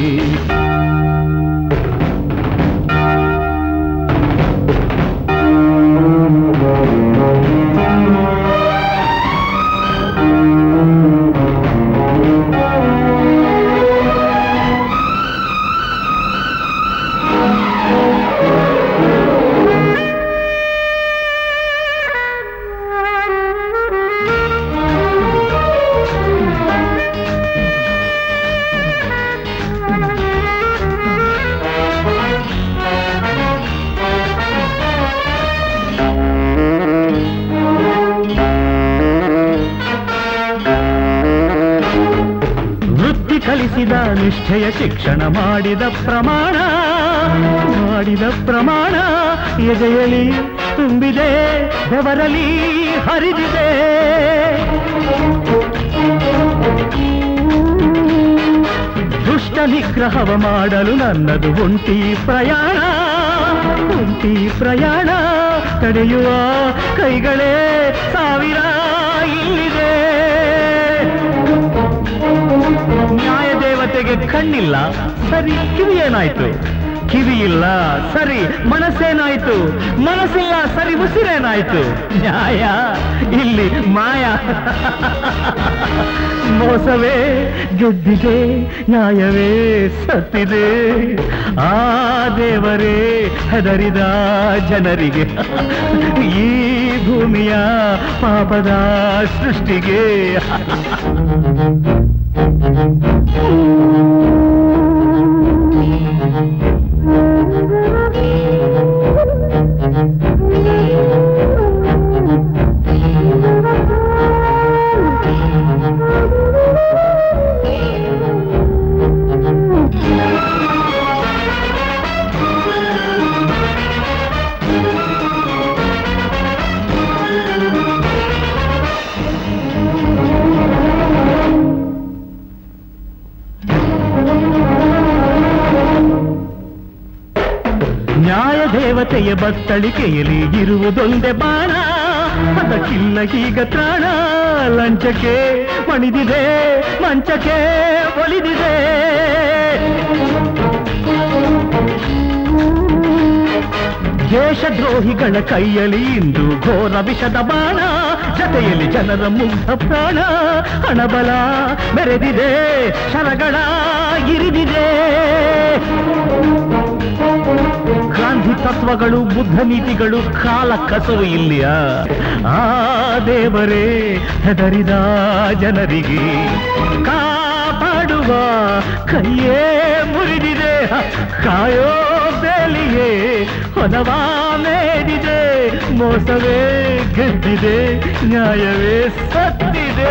ವೃತ್ತಿ ಕಲಿಸಿದ ನಿಷ್ಠೆಯ ಶಿಕ್ಷಣ ಮಾಡಿದ ಪ್ರಮಾಣ ಮಾಡಿದ ಪ್ರಮಾಣ ಎದೆಯಲಿ ತುಂಬಿದೆ ಬೆವರಲಿ ಹರಿದಿದೆ ದುಷ್ಟ ನಿಗ್ರಹವ ಮಾಡಲು ನನ್ನದು ಒಂಟಿ ಪ್ರಯಾಣ ಒಂಟಿ ಪ್ರಯಾಣ ತಡೆಯುವ ಕೈಗಳೇ ಸಾವಿರ ಇಲ್ಲಿದೆ ನ್ಯಾಯ ದೇವತೆಗೆ ಕಣ್ಣಿಲ್ಲ ಸರಿ ಕಿವಿ ಏನಾಯ್ತು ಕಿವಿ ಇಲ್ಲ ಸರಿ ಮನಸ್ಸೇನಾಯ್ತು ಮನಸ್ಸಿಲ್ಲ ಸರಿ ಉಸಿರೇನಾಯ್ತು ನ್ಯಾಯ ಇಲ್ಲಿ ಮಾಯ ಮೋಸವೇ ಗೆದ್ದಿದೆ ನ್ಯಾಯವೇ ಸತ್ತಿದೆ ಆ ದೇವರೇ ಹೆದರಿದ ಜನರಿಗೆ ಈ ಭೂಮಿಯ ಪಾಪದ ಸೃಷ್ಟಿಗೆ ನ್ಯಾಯ ದೇವತೆಯ ಬತ್ತಳಿಕೆಯಲ್ಲಿ ಇರುವುದೊಂದೇ ಬಾಣ ಅದಕ್ಕಿಲ್ಲ ಈಗ ತ್ರಾಣ ಲಂಚಕ್ಕೆ ಮಣಿದಿದೆ ಮಂಚಕ್ಕೆ ಒಲಿದಿದೆ ದೇಶದ್ರೋಹಿಗಳ ಕೈಯಲ್ಲಿ ಇಂದು ಘೋರ ವಿಷದ ಬಾಣ ಜತೆಯಲ್ಲಿ ಜನರ ಮುಗ್ಧ ಪ್ರಾಣ ಹಣಬಲ ಮೆರೆದಿದೆ ಶರಗಳ ಇರಿದಿದೆ ಗಾಂಧಿ ತತ್ವಗಳು ಬುದ್ಧ ನೀತಿಗಳು ಕಾಲ ಕಸವು ಇಲ್ಲಿಯ ಆ ದೇವರೇ ಹೆದರಿದ ಜನರಿಗೆ ಕಾಪಾಡುವ ಕೈಯೇ ಮುರಿದಿದೆ ಕಾಯೋ ಬೇಲಿಯೇ ಹೊಲವ ಮೇದಿದೆ ಮೋಸವೇ ಗೆದ್ದಿದೆ ನ್ಯಾಯವೇ ಸತ್ತಿದೆ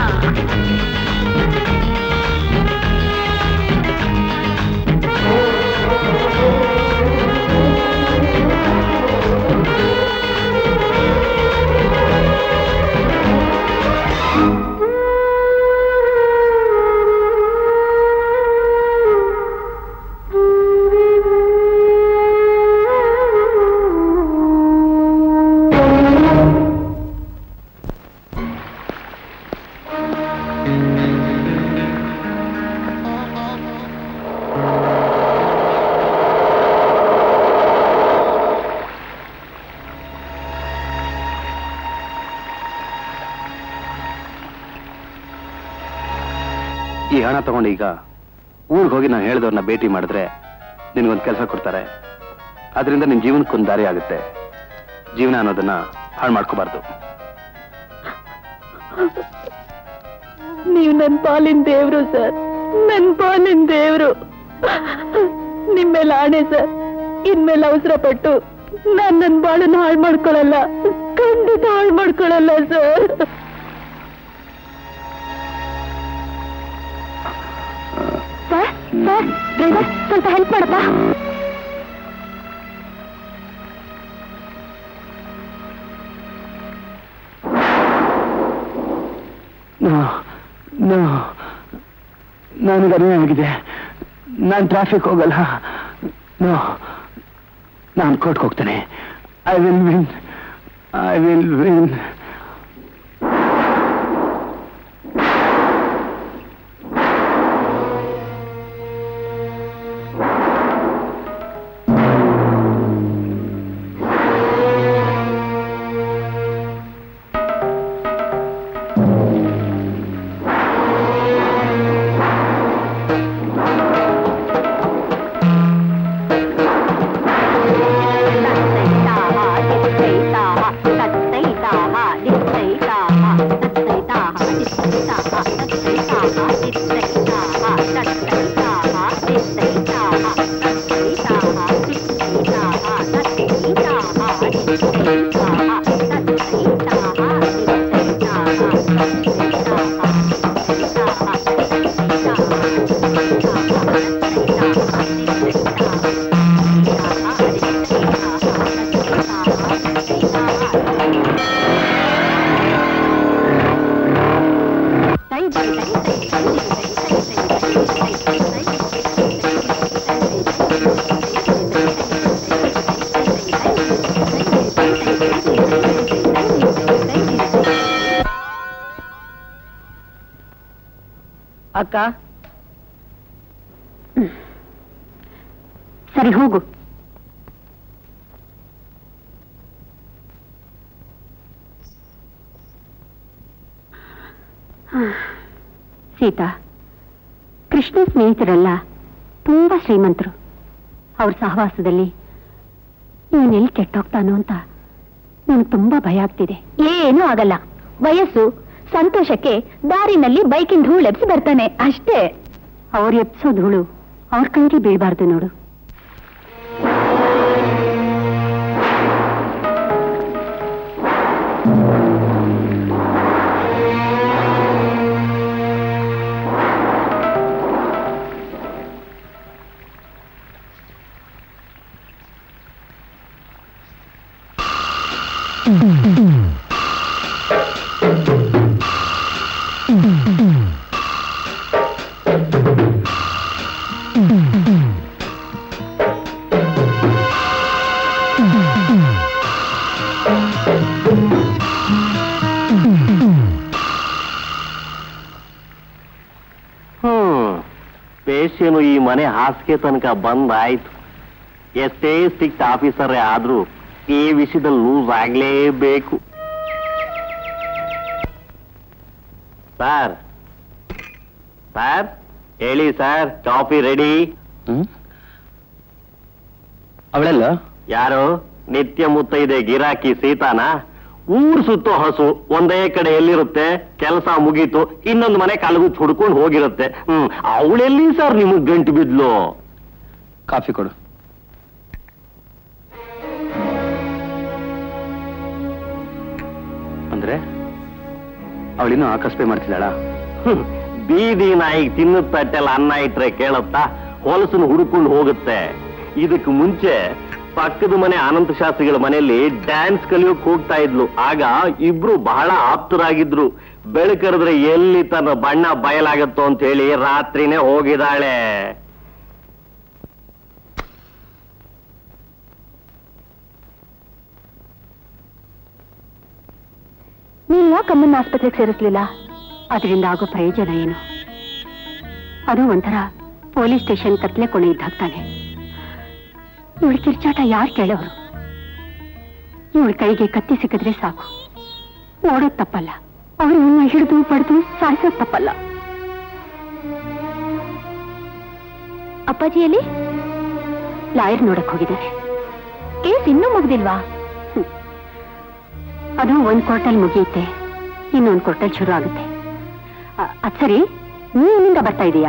ಈ ಹಣ ತಗೊಂಡು ಈಗ ಊರಿಗೆ ಹೋಗಿ ನಾನು ಹೇಳಿದವ್ರನ್ನ ಭೇಟಿ ಮಾಡಿದ್ರೆ ನಿನ್ಗೊಂದು ಕೆಲಸ ಕೊಡ್ತಾರೆ ಅದರಿಂದ ನಿನ್ ಜೀವನಕ್ಕೊಂದು ದಾರಿ ಆಗುತ್ತೆ ಜೀವನ ಅನ್ನೋದನ್ನ ಹಾಳು ಮಾಡ್ಕೋಬಾರ್ದು ನೀವು ನನ್ನ ಪಾಲಿನ ದೇವ್ರು ಸರ್ ನನ್ನ ಪಾಲಿನ ದೇವ್ರು ನಿಮ್ಮೇಲೆ ಆಣೆ ಸರ್ ಇನ್ಮೇಲೆ ಅವಸರ ಪಟ್ಟು ನಾನ್ ನನ್ನ ಬಾಳನ್ನ ಹಾಳು ಮಾಡ್ಕೊಳಲ್ಲ ಖಂಡಿತ ಹಾಳು ಮಾಡ್ಕೊಳಲ್ಲ ಸರ್ ಸರ್ ಸರ್ ಡ್ರೈವರ್ ಸ್ವಲ್ಪ ಹೆಲ್ಪ್ ಮಾಡಪ್ಪ ನನಗೆ ಅರಿವು ಆಗಿದೆ ನಾನು ಟ್ರಾಫಿಕ್ ಹೋಗಲ್ಲ ನೋ ನಾನು ಕೋರ್ಟ್ಗೆ ಹೋಗ್ತೇನೆ I will win I will win ಅಕ್ಕ ಸರಿ ಹೋಗು ಸೀತಾ ಕೃಷ್ಣ ಸ್ನೇಹಿತರೆಲ್ಲ ತುಂಬಾ ಶ್ರೀಮಂತರು ಅವ್ರ ಸಹವಾಸದಲ್ಲಿ ಇವನೆಲ್ಲಿ ಕೆಟ್ಟೋಗ್ತಾನೋ ಅಂತ ನನಗೆ ತುಂಬಾ ಭಯ ಆಗ್ತಿದೆ ಏನೂ ಆಗಲ್ಲ ವಯಸ್ಸು ಸಂತೋಷಕ್ಕೆ ದಾರಿನಲ್ಲಿ ಬೈಕಿನ ಧೂಳು ಎಬ್ಸಿ ಬರ್ತಾನೆ ಅಷ್ಟೇ ಅವ್ರು ಎಬ್ಸೋ ಧೂಳು ಅವ್ರ ಕಣ್ಗೆ ಬೀಳ್ಬಾರ್ದು ನೋಡು ಹ್ಮ್ ಪೇಶಿಯನು ಈ ಮನೆ ಹಾಸಿಗೆ ತನಕ ಬಂದಾಯ್ತು ಎಷ್ಟೇ ಸ್ಟ್ರಿಕ್ಟ್ ಆಫೀಸರೇ ಆದ್ರೂ ಈ ವಿಷಯದಲ್ಲಿ ಲೂಸ್ ಆಗ್ಲೇಬೇಕು ಸರ್ ಸರ್ ಹೇಳಿ ಸರ್ ಕಾಫಿ ರೆಡಿ ಅವಳೆಲ್ಲ ಯಾರು ನಿತ್ಯ ಮುತ್ತೈದೆ ಗಿರಾಕಿ ಸೀತಾನ ಊರ್ ಸುತ್ತೋ ಹಸು ಒಂದೇ ಕಡೆ ಎಲ್ಲಿರುತ್ತೆ ಕೆಲಸ ಮುಗೀತು ಇನ್ನೊಂದು ಮನೆ ಕಾಲಗುಚ್ಚು ಹುಡ್ಕೊಂಡು ಹೋಗಿರುತ್ತೆ ಹ್ಮ್ ಅವಳೆಲ್ಲಿ ಸರ್ ನಿಮಗ್ ಗಂಟು ಬಿದ್ಲು ಕಾಫಿ ಕೊಡು ಅಂದ್ರೆ ಅವಳಿನ್ನೂ ಆಕಸ್ಪೆ ಮಾಡ್ತಿದ್ದಾಳ ಹ್ಮ್. ಬೀದಿ ನಾಯಿಗೆ ತಿನ್ನದ ತಟ್ಟೆಲ್ಲ ಅನ್ನ ಇಟ್ರೆ ಕೇಳುತ್ತಾ ಹೊಲಸನ್ನು ಹುಡುಕೊಂಡು ಹೋಗುತ್ತೆ ಇದಕ್ಕೆ ಮುಂಚೆ ಪಕ್ಕದ ಮನೆ ಅನಂತ ಶಾಸ್ತ್ರಿಗಳ ಮನೆಯಲ್ಲಿ ಡ್ಯಾನ್ಸ್ ಕಲಿಯೋಕ್ ಹೋಗ್ತಾ ಇದ್ಲು ಆಗ ಇಬ್ರು ಬಹಳ ಆಪ್ತರಾಗಿದ್ರು ಬೆಳಕರಿದ್ರೆ ಎಲ್ಲಿ ತನ್ನ ಬಣ್ಣ ಬಯಲಾಗತ್ತೋ ಅಂತ ಹೇಳಿ ರಾತ್ರಿನೇ ಹೋಗಿದಾಳೆ ನೀನ್ ಯಾಕೆ ಅಮ್ಮನ್ನ ಆಸ್ಪತ್ರೆಗೆ ಸೇರಿಸ್ಲಿಲ್ಲ ಅದರಿಂದ ಆಗೋ ಪ್ರಯೋಜನ ಏನು ಅದು ಒಂಥರ ಪೊಲೀಸ್ ಸ್ಟೇಷನ್ ಕತ್ಲೆ ಕೊನೆ ಇದ್ದಾಗ್ತಾನೆ ಇವಳ ಕಿರ್ಚಾಟ ಯಾರು ಕೇಳೋರು ಇವಳ ಕೈಗೆ ಕತ್ತಿ ಸಿಕ್ಕಿದ್ರೆ ಸಾಕು ಓಡೋದ್ ತಪ್ಪಲ್ಲ ಅವ್ರು ಇವನ್ನ ಹಿಡಿದು ಪಡೆದು ಸಾಯಿಸೋದ್ ತಪ್ಪಲ್ಲ ಅಪ್ಪಾಜಿಯಲ್ಲಿ ಲಾಯರ್ ನೋಡಕ್ ಹೋಗಿದ್ದಾರೆ ಕೇಸ್ ಇನ್ನೂ ಮುಗ್ದಿಲ್ವಾ ಹ್ಮ್. ಅದು ಒಂದ್ ಕೋರ್ಟಲ್ಲಿ ಮುಗಿಯುತ್ತೆ ಇನ್ನೊಂದು ಕೊಟ್ಟಲ್ ಶುರು ಆಗುತ್ತೆ ಅ- ಅದ್ ಸರಿ ನೀ ಎಲ್ಲಿಂದ ಬರ್ತಾ ಇದೀಯಾ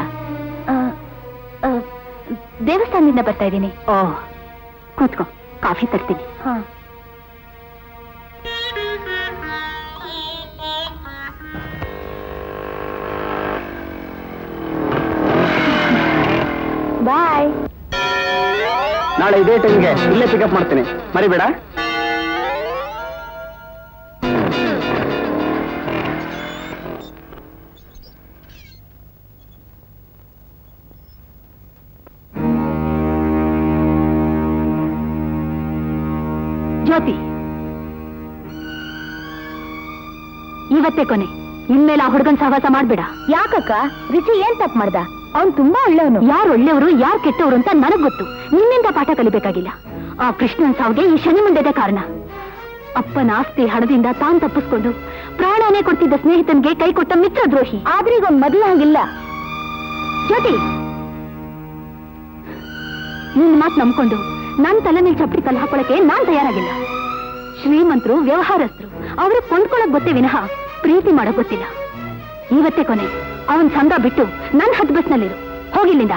ದೇವಸ್ಥಾನದಿಂದ ಬರ್ತಾ ಇದ್ದೀನಿ ಓ ಕೂತ್ಕೋ ಕಾಫಿ ತರ್ತೀನಿ ಹಾ ಬಾಯ್ ನಾಳೆ ಇದೇ ಟೈಮ್ಗೆ ಇಲ್ಲೇ ಪಿಕಪ್ ಮಾಡ್ತೀನಿ ಮರಿಬೇಡ ಜ್ಯೋತಿ ಇವತ್ತೇ ಕೊನೆ ಇನ್ಮೇಲೆ ಆ ಹುಡುಗನ್ ಸಹವಾಸ ಮಾಡ್ಬೇಡ ಯಾಕಕ್ಕ ರಿಚಿ ಏನ್ ತಪ್ಪು ಮಾಡ್ದ ಅವ್ನ್ ತುಂಬಾ ಒಳ್ಳೆಯವನು ಯಾರು ಒಳ್ಳೆಯವರು ಯಾರು ಕೆಟ್ಟವರು ಅಂತ ನನಗ್ ಗೊತ್ತು ನಿನ್ನಿಂದ ಪಾಠ ಕಲಿಬೇಕಾಗಿಲ್ಲ ಆ ಕೃಷ್ಣನ್ ಸಾವಿಗೆ ಈ ಶನಿ ಮುಂಡೆದೆ ಕಾರಣ ಅಪ್ಪನ ಆಸ್ತಿ ಹಣದಿಂದ ತಾನ್ ತಪ್ಪಿಸ್ಕೊಂಡು ಪ್ರಾಣನೇ ಕೊಡ್ತಿದ್ದ ಸ್ನೇಹಿತನ್ಗೆ ಕೈ ಕೊಟ್ಟ ಮಿತ್ರ ದ್ರೋಹಿ ಆದ್ರೆ ಈಗ ಅವ್ನ್ ಮೊದ್ಲು ಹಾಗಿಲ್ಲ ಜ್ಯೋತಿ ನಿನ್ ಮಾತ್ ನಂಬ್ಕೊಂಡು ನನ್ ತಲೆ ಮೇಲೆ ಚಪ್ಪಡಿ ಕಲ್ ಹಾಕೊಳಕ್ಕೆ ನಾನ್ ತಯಾರಾಗಿಲ್ಲ ಶ್ರೀಮಂತರು ವ್ಯವಹಾರಸ್ಥರು ಅವ್ರಿಗೆ ಕೊಂಡ್ಕೊಳಕ್ ಗೊತ್ತೇ ವಿನಃ ಪ್ರೀತಿ ಮಾಡಕ್ ಗೊತ್ತಿಲ್ಲ ಇವತ್ತೇ ಕೊನೆ ಅವನ್ ಸಂಘ ಬಿಟ್ಟು ನನ್ ಹತ್ ಬಸ್ನಲ್ಲಿರು ಹೋಗಿಲ್ಲಿಂದ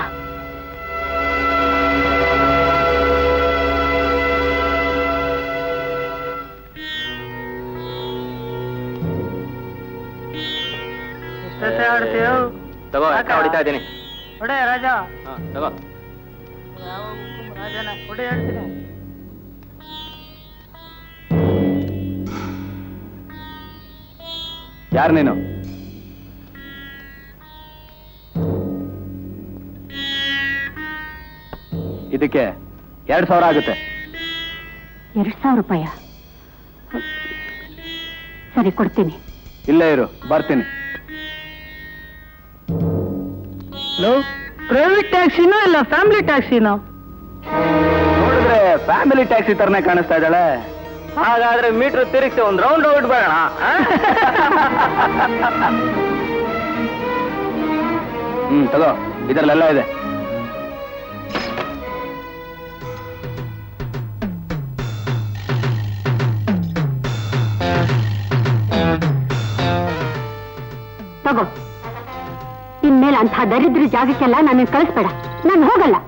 ತಗೋ ಹೊಡಿತಾ ಇದ್ದೀನಿ ಹೊಡೆ ರಾಜ ತಗೋ ರಾಜನ ಹೊಡೆ ಹೇಳ್ತೀನಿ ಯಾರು ನೀನು ಇದಕ್ಕೆ ಎರಡ್ ಸಾವಿರ ಆಗುತ್ತೆ ಎರಡ್ ಸಾವಿರ ರೂಪಾಯ ಸರಿ ಕೊಡ್ತೀನಿ ಇಲ್ಲೇ ಇರು ಬರ್ತೀನಿ ಪ್ರೈವೇಟ್ ಟ್ಯಾಕ್ಸಿನೋ ಇಲ್ಲ ಫ್ಯಾಮಿಲಿ ಟ್ಯಾಕ್ಸಿನೋ ನೋಡಿದ್ರೆ ಫ್ಯಾಮಿಲಿ ಟ್ಯಾಕ್ಸಿ ತರನೇ ಕಾಣಿಸ್ತಾ ಇದ್ದಾಳೆ ಹಾಗಾದ್ರೆ ಮೀಟರ್ ತಿರುಗಿಸಿ ಒಂದ್ ರೌಂಡ್ ಔಟ್ ಬೇಡ ಹ್ಮ್ ತಗೋ ಇದರಲ್ಲೆಲ್ಲ ಇದೆ ತಗೋ ಇನ್ಮೇಲೆ ಅಂಥ ದರಿದ್ರ ಜಾಗಕ್ಕೆಲ್ಲ ನನ್ನ ಕಳಿಸ್ಬೇಡ ನಾನು ಹೋಗಲ್ಲ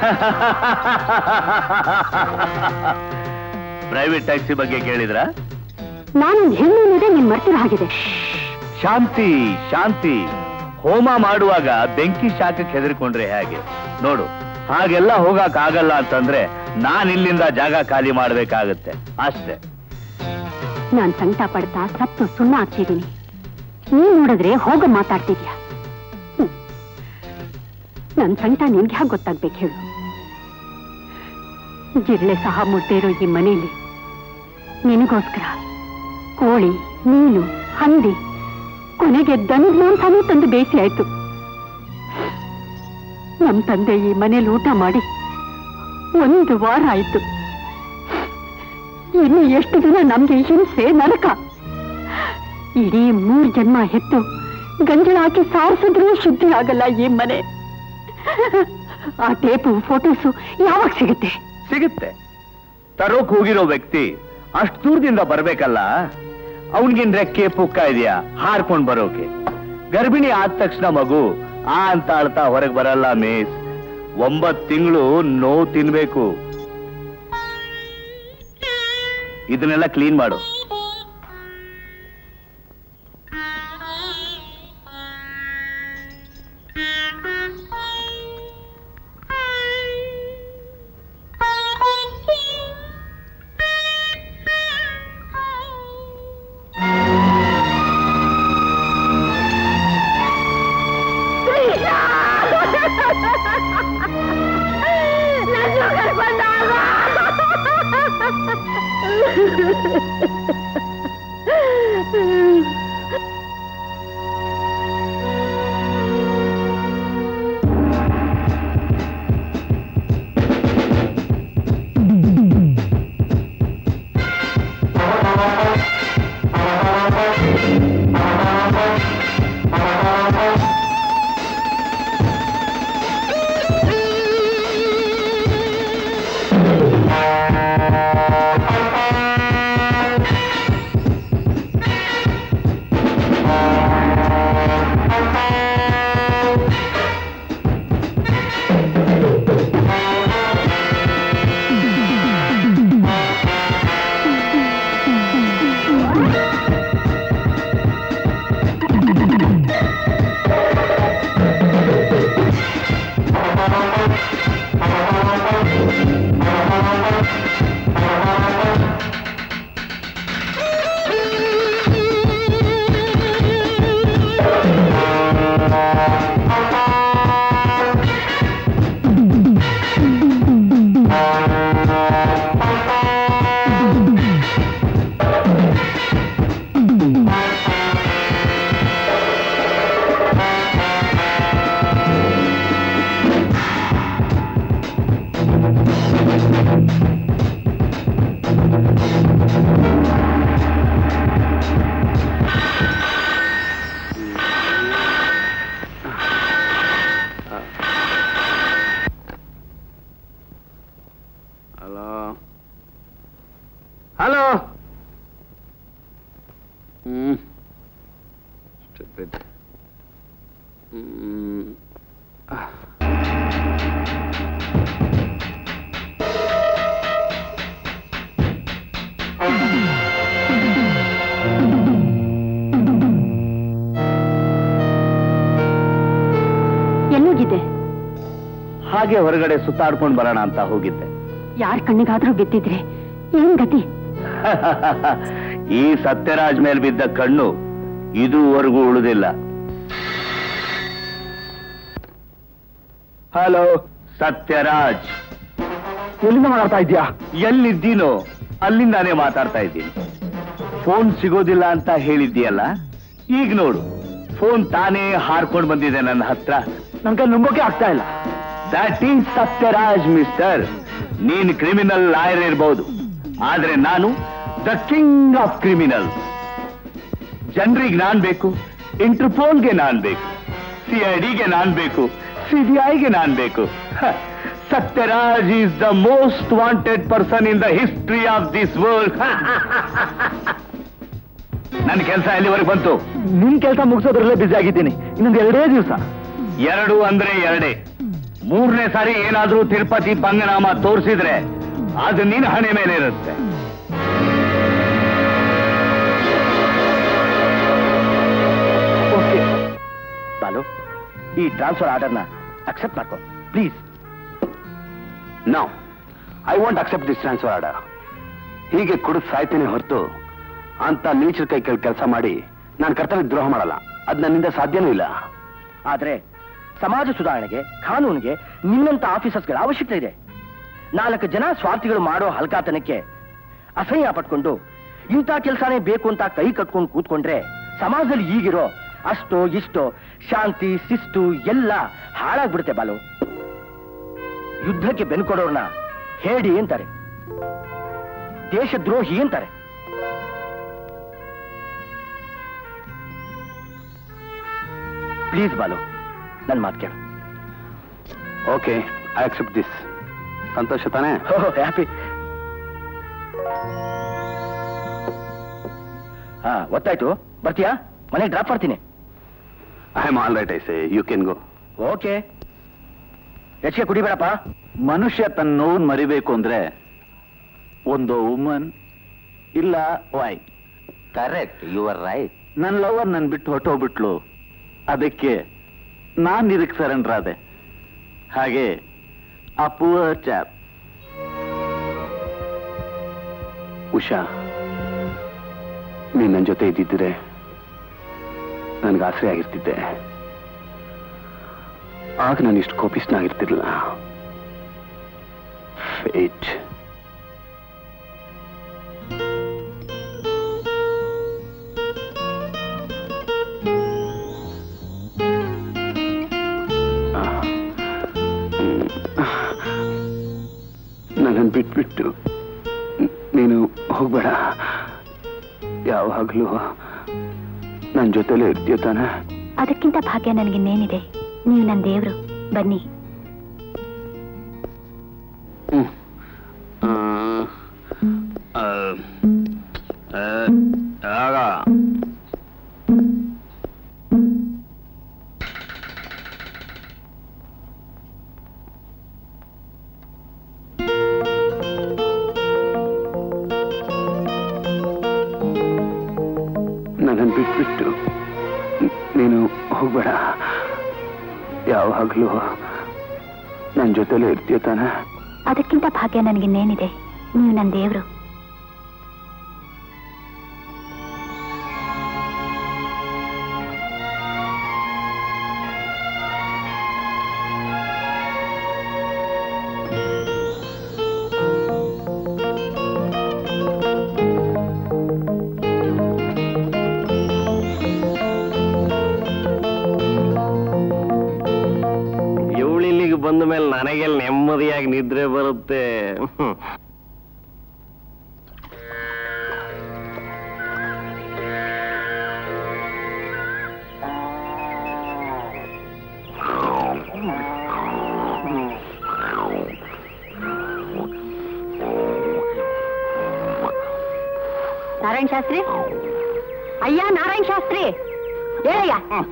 ಪ್ರೈವೇಟ್ ಟ್ಯಾಕ್ಸಿ ಬಗ್ಗೆ ಕೇಳಿದ್ರ ನಾನೊಂದು ಹೆಣ್ಣು ಅನ್ನೋದೇ ನೀನ್ ಮರ್ತಿರೋ ಹಾಗಿದೆ ಶಾಂತಿ ಶಾಂತಿ ಹೋಮ ಮಾಡುವಾಗ ಬೆಂಕಿ ಶಾಖಕ್ಕೆ ಹೆದರ್ಕೊಂಡ್ರೆ ಹೇಗೆ ನೋಡು ಹಾಗೆಲ್ಲ ಹೋಗಕ್ ಆಗಲ್ಲ ಅಂತಂದ್ರೆ ನಾನ್ ಇಲ್ಲಿಂದ ಜಾಗ ಖಾಲಿ ಮಾಡ್ಬೇಕಾಗತ್ತೆ ಅಷ್ಟೇ ನಾನ್ ಸಂಕಟ ಪಡ್ತಾ ಸತ್ತು ಸುಣ್ಣ ಆಗ್ತಿದ್ದೀನಿ ನೀನ್ ನೋಡಿದ್ರೆ ಹೋಗ ಮಾತಾಡ್ತಿದ್ಯಾ ಹ್ಮ್. ನನ್ ಸಂಕಟ ನಿನ್ಗೆ ಹೇಗೆ ಗೊತ್ತಾಗ್ಬೇಕು ಹೇಳು ಜಿರಳೆ ಸಹ ಮುಡ್ದೇ ಇರೋ ಈ ಮನೆಯಲ್ಲಿ ನಿನಗೋಸ್ಕರ ಕೋಳಿ ಮೀನು ಹಂದಿ ಕೊನೆಗೆ ದನದ ಮಾಂಸನೂ ತಂದು ಬೇಯಿಸಿ ಆಯ್ತು ನಮ್ ತಂದೆ ಈ ಮನೇಲಿ ಊಟ ಮಾಡಿ ಒಂದು ವಾರ ಆಯ್ತು ಇನ್ನು ಎಷ್ಟು ದಿನ ನಮ್ಗೆ ಹಿಂಸೆ ನರಕ ಇಡೀ ಮೂರ್ ಜನ್ಮ ಹೆತ್ತು ಗಂಜಲ ಹಾಕಿ ಸಾರಿಸಿದ್ರೂ ಶುದ್ಧಿ ಆಗಲ್ಲ ಈ ಮನೆ ಆ ಟೇಪು ಫೋಟೋಸು ಯಾವಾಗ ಸಿಗುತ್ತೆ ಸಿಗುತ್ತೆ ತರೋಕ್ ಹೋಗಿರೋ ವ್ಯಕ್ತಿ ಅಷ್ಟು ದೂರದಿಂದ ಬರ್ಬೇಕಲ್ಲ ಅವನ್ಗಿನ್ ರೆಕ್ಕೆ ಪುಕ್ಕ ಇದೆಯಾ ಹಾರ್ಕೊಂಡ್ ಬರೋಕೆ ಗರ್ಭಿಣಿ ಆದ ತಕ್ಷಣ ಮಗು ಆ ಅಂತ ಅಳ್ತಾ ಹೊರಗೆ ಬರಲ್ಲ ಮೇಸ್ ಒಂಬತ್ ತಿಂಗಳು ನೋವು ತಿನ್ಬೇಕು ಇದನ್ನೆಲ್ಲ ಕ್ಲೀನ್ ಮಾಡು hello hello hmm Stupid. Hmm ಎಲ್ಲೋಗಿದೆ ಹಾಗೆ ಹೊರಗಡೆ ಸುತ್ತಾಡ್ಕೊಂಡು ಬರೋಣ ಅಂತ ಹೋಗಿದ್ದೆ ಯಾರ ಕಣ್ಣಿಗಾದ್ರೂ ಬಿದ್ದಿದ್ರೆ ಏನ್ ಗತಿ ಈ ಸತ್ಯರಾಜ್ ಮೇಲೆ ಬಿದ್ದ ಕಣ್ಣು ಇದುವರೆಗೂ ಉಳಿದಿಲ್ಲ ಹಲೋ ಸತ್ಯರಾಜ್ ಎಲ್ಲಿಂದ ಮಾತಾಡ್ತಾ ಇದ್ಯಾ ಎಲ್ಲಿದ್ದೀನೋ ಅಲ್ಲಿಂದಾನೇ ಮಾತಾಡ್ತಾ ಇದ್ದೀನಿ ಫೋನ್ ಸಿಗೋದಿಲ್ಲ ಅಂತ ಹೇಳಿದ್ದೀಯಲ್ಲ ಈಗ ನೋಡು ಫೋನ್ ತಾನೇ ಹಾರ್ಕೊಂಡು ಬಂದಿದೆ ನನ್ನ ಹತ್ರ ನನ್ಗೆ ನಂಬೋಕೆ ಆಗ್ತಾ ಇಲ್ಲ ದಟ್ ಈಸ್ ಸತ್ಯರಾಜ್ ಮಿಸ್ಟರ್ ನೀನ್ ಕ್ರಿಮಿನಲ್ ಲಾಯರ್ ಇರ್ಬೋದು ಆದ್ರೆ ನಾನು ದ ಕಿಂಗ್ ಆಫ್ ಕ್ರಿಮಿನಲ್ ಜನರಿಗೆ ನಾನ್ ಬೇಕು ಇಂಟರ್ಪೋಲ್ಗೆ ನಾನ್ ಬೇಕು ಸಿಐಡಿಗೆ ನಾನ್ ಬೇಕು ಸಿಬಿಐಗೆ ನಾನ್ ಬೇಕು ಹ, Sathyaraj is the most wanted person in the history of this world ನನ್ನ ಕೆಲಸ ಎಲ್ಲಿವರೆಗೆ ಬಂತು ನಿನ್ ಕೆಲಸ ಮುಗಿಸೋದ್ರಲ್ಲೇ ಬಿಸಿ ಆಗಿದ್ದೀನಿ ಇನ್ನೊಂದು ಎರಡೇ ದಿವಸ ಎರಡು ಅಂದ್ರೆ ಎರಡೇ ಮೂರನೇ ಸಾರಿ ಏನಾದ್ರೂ ತಿರುಪತಿ ಬಂಗನಾಮ ತೋರಿಸಿದ್ರೆ ಅದು ನಿನ್ನ ಹಣೆ ಮೇಲೆ ಇರುತ್ತೆ ಓಕೆ ಬಾಲು ಈ ಟ್ರಾನ್ಸ್ಫರ್ ಆರ್ಡರ್ನ ಅಕ್ಸೆಪ್ಟ್ ಮಾಡ್ಕೊ please no I want accept this transfer order ಹೀಗೆ ಕುಡಿದು ಸಾಯ್ತೀನಿ ಹೊರತು ಅಂತ ನೀಚರ ಕೈ ಕೆಲ ಕೆಲಸ ಮಾಡಿ ನಾನು ಕರ್ತವ್ಯ ದ್ರೋಹ ಮಾಡಲ್ಲ ಅದು ನನ್ನಿಂದ ಸಾಧ್ಯನೂ ಇಲ್ಲ ಆದ್ರೆ ಸಮಾಜ ಸುಧಾರಣೆಗೆ ಕಾನೂನಿಗೆ ನಿನ್ನಂತ ಆಫೀಸರ್ಸ್ಗಳ ಅವಶ್ಯಕತೆ ಇದೆ ನಾಲ್ಕು ಜನ ಸ್ವಾರ್ಥಿಗಳು ಮಾಡೋ ಹಲ್ಕಾತನಕ್ಕೆ ಅಸಹ್ಯ ಪಟ್ಕೊಂಡು ಇಂಥ ಕೆಲಸನೇ ಬೇಕು ಅಂತ ಕೈ ಕಟ್ಕೊಂಡು ಕೂತ್ಕೊಂಡ್ರೆ ಸಮಾಜದಲ್ಲಿ ಈಗಿರೋ ಅಷ್ಟೋ ಇಷ್ಟೋ ಶಾಂತಿ ಶಿಸ್ತು ಎಲ್ಲ ಹಾಳಾಗ್ಬಿಡುತ್ತೆ ಬಾಲು ಯುದ್ಧಕ್ಕೆ ಬೆನ್ಕೊಡೋರ್ನ ಹೇಡಿ ಅಂತಾರೆ ದೇಶದ್ರೋಹಿ ಅಂತಾರೆ ಪ್ಲೀಸ್ ಬಾಲು ನನ್ನ ಮಾತು ಕೇಳು ಓಕೆ ಐ ಅಕ್ಸೆಪ್ಟ್ ದಿಸ್ ಸಂತೋಷ ತಾನೇ ಹ್ಯಾಪಿ ಹಾ ಗೊತ್ತಾಯ್ತು ಬರ್ತೀಯಾ ಮನೆಗೆ ಡ್ರಾಪ್ ಮಾಡ್ತೀನಿ I am all right I say you can go okay ಹೆಚ್ಚಿಗೆ ಕುಡಿಬೇಡಪ್ಪ ಮನುಷ್ಯ ತನ್ನ ನೋವು ಮರಿಬೇಕು ಅಂದ್ರೆ ಒಂದು ವುಮನ್ ಇಲ್ಲ why correct you are right ನನ್ನ ಲವರ್ ನನ್ ಬಿಟ್ಟು ಹೊಟ್ಟೋಗ್ಬಿಟ್ಲು ಅದಕ್ಕೆ ನಾನ್ ಇದಕ್ಕೆ ಸರೆಂಡರ್ ಆದೆ ಹಾಗೆ ಆ ಪುವರ್ ಚಾಪ್ ಉಷಾ ನೀನ್ ನನ್ನ ಜೊತೆ ಇದ್ದಿದ್ರೆ ನನಗೆ ಆಸರೆ ಆಗಿರ್ತಿದ್ದೆ ಆಗ ನಾನು ಇಷ್ಟು ಕೋಪಿಸ್ನಾಗಿರ್ತಿರ್ಲಿಲ್ಲ ಫೇಟ್ ನನ್ನನ್ನು ಬಿಟ್ಬಿಟ್ಟು ನ್- ನೀನು ಹೋಗ್ಬೇಡ ಯಾವಾಗಲೂ ನನ್ನ ಜೊತೆಲೇ ಇರ್ತೀಯ ತಾನೆ ಅದಕ್ಕಿಂತ ಭಾಗ್ಯ ನನಗಿನ್ನೇನಿದೆ ನೀವು ನನ್ನ ದೇವ್ರು ಬನ್ನಿ ಹ್ಮ್. ಆ, ಆ, ಆ, ಆಗ ನನ್ನನ್ನು ಬಿಟ್ಬಿಟ್ಟು ನ್- ನೀನು ಹೋಗ್ಬೇಡ ಯಾವಾಗಲೂ ನನ್ನ ಜೊತೆಲೇ ಇರ್ತೀಯ ತಾನೆ ಅದಕ್ಕಿಂತ ಭಾಗ್ಯ ನನಗಿನ್ನೇನಿದೆ ನೀವು ನನ್ನ ದೇವರು ಇವಳಿಲ್ಲಿಗೆ ಬಂದ ಮೇಲೆ ನನಗೆಲ್ಲಿ ನೆಮ್ಮದಿಯಾಗಿ ನಿದ್ರೆ ಬರುತ್ತೆ ಹ್ಮ್. ನಾರಾಯಣ ಶಾಸ್ತ್ರಿ ಅಯ್ಯ ನಾರಾಯಣ ಶಾಸ್ತ್ರಿ ಹೇಳಯ್ಯ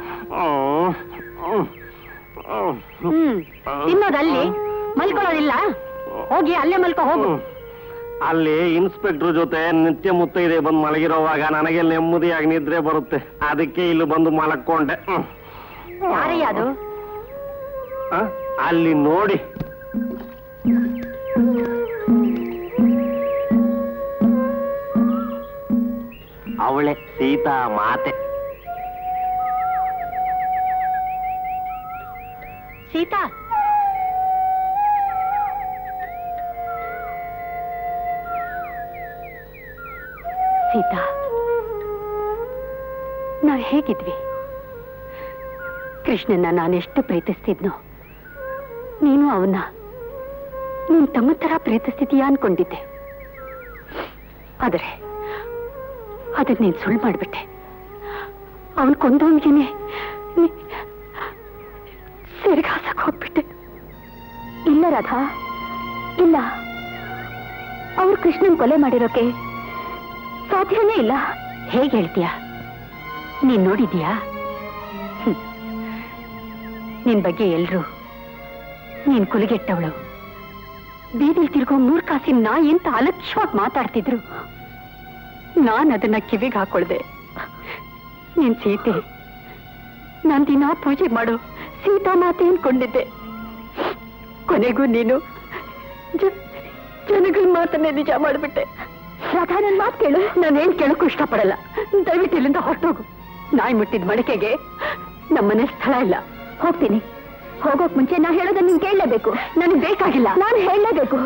ಹ್ಮ್ ತಿನ್ನೋದಲ್ಲಿ ಮಲ್ಕೊಳ್ಳೋದಿಲ್ಲ ಹೋಗಿ ಅಲ್ಲೇ ಮಲ್ಕೋ ಹೋಗು ಅಲ್ಲಿ ಇನ್ಸ್ಪೆಕ್ಟರ್ ಜೊತೆ ನಿತ್ಯ ಮುತ್ತೈದೆ ಬಂದು ಮಲಗಿರೋವಾಗ ನನಗೆ ನೆಮ್ಮದಿಯಾಗಿ ನಿದ್ರೆ ಬರುತ್ತೆ ಅದಕ್ಕೆ ಇಲ್ಲಿ ಬಂದು ಮಲಕ್ಕೊಂಡೆ ಹ್ಮ್. ಯಾರಯ್ಯ ಅದು ಆ? ಅಲ್ಲಿ ನೋಡಿ ಅವಳೆ ಸೀತಾ ಮಾತೆ ಸೀತಾ ಸೀತಾ ನಾವ್ ಹೇಗಿದ್ವಿ ಕೃಷ್ಣನ್ನ ನಾನೆಷ್ಟು ಪ್ರೀತಿಸ್ತಿದ್ನೋ ನೀನು ಅವನ್ನ ನೀನ್ ತಮ್ಮ ತರ ಪ್ರೀತಿಸ್ತಿದೀಯಾ ಅನ್ಕೊಂಡಿದ್ದೆ ಆದರೆ ಅದನ್ನ ನೀನ್ ಸುಳ್ಳು ಮಾಡ್ಬಿಟ್ಟೆ ಅವನ್ ಕೊಂದವನ್ಗೇನೆ ಸಿರ್ಗಾಸಕ್ ಹೋಗ್ಬಿಟ್ಟೆ ಇಲ್ಲ ರಾಧಾ ಇಲ್ಲ ಅವ್ರು ಕೃಷ್ಣನ್ ಕೊಲೆ ಮಾಡಿರೋಕೆ ಸಾಧ್ಯನೇ ಇಲ್ಲ ಹೇಗೆ ಹೇಳ್ತೀಯ ನೀನ್ ನೋಡಿದ್ಯಾ ಹ್ಮ್. ನಿನ್ ಬಗ್ಗೆ ಎಲ್ರು ನೀನ್ ಕುಲಿಗೆಟ್ಟವಳು ಬೀದಿಲ್ ತಿರ್ಗೋ ಮೂರ್ಖಾಸಿ ನಾಯಿ ಅಂತ ಅಲಕ್ಷ್ಯವಾಗಿ ಮಾತಾಡ್ತಿದ್ರು ನಾನ್ ಅದನ್ನ ಕಿವಿಗೆ ಹಾಕೊಳ್ದೆ ನೀನ್ ಸೀತೆ ನಾನ್ ದಿನ ಪೂಜೆ ಮಾಡು ಸೀತಾ ಮಾತೆ ಅನ್ಕೊಂಡಿದ್ದೆ ಕೊನೆಗೂ ನೀನು ಜ- ಜನಗಳ ಮಾತನ್ನೇ ನಿಜ ಮಾಡ್ಬಿಟ್ಟೆ ರಾಧಾ ನನ್ ಮಾತು ಕೇಳು ನಾನೇನ್ ಕೇಳಕ್ಕೂ ಇಷ್ಟಪಡಲ್ಲ ದಯವಿಟ್ಟು ಇಲ್ಲಿಂದ ಹೊರಟೋಗು ನಾಯಿ ಮುಟ್ಟಿದ ಮಡಿಕೆಗೆ ನಮ್ಮನೆ ಸ್ಥಳ ಇಲ್ಲ ಹೋಗ್ತೀನಿ ಹೋಗೋಕ್ ಮುಂಚೆ ನಾ ಹೇಳೋದನ್ನ ನೀನ್ ಕೇಳಲೇಬೇಕು ನನಗೆ ಬೇಕಾಗಿಲ್ಲ ನಾನು ಹೇಳಲೇಬೇಕು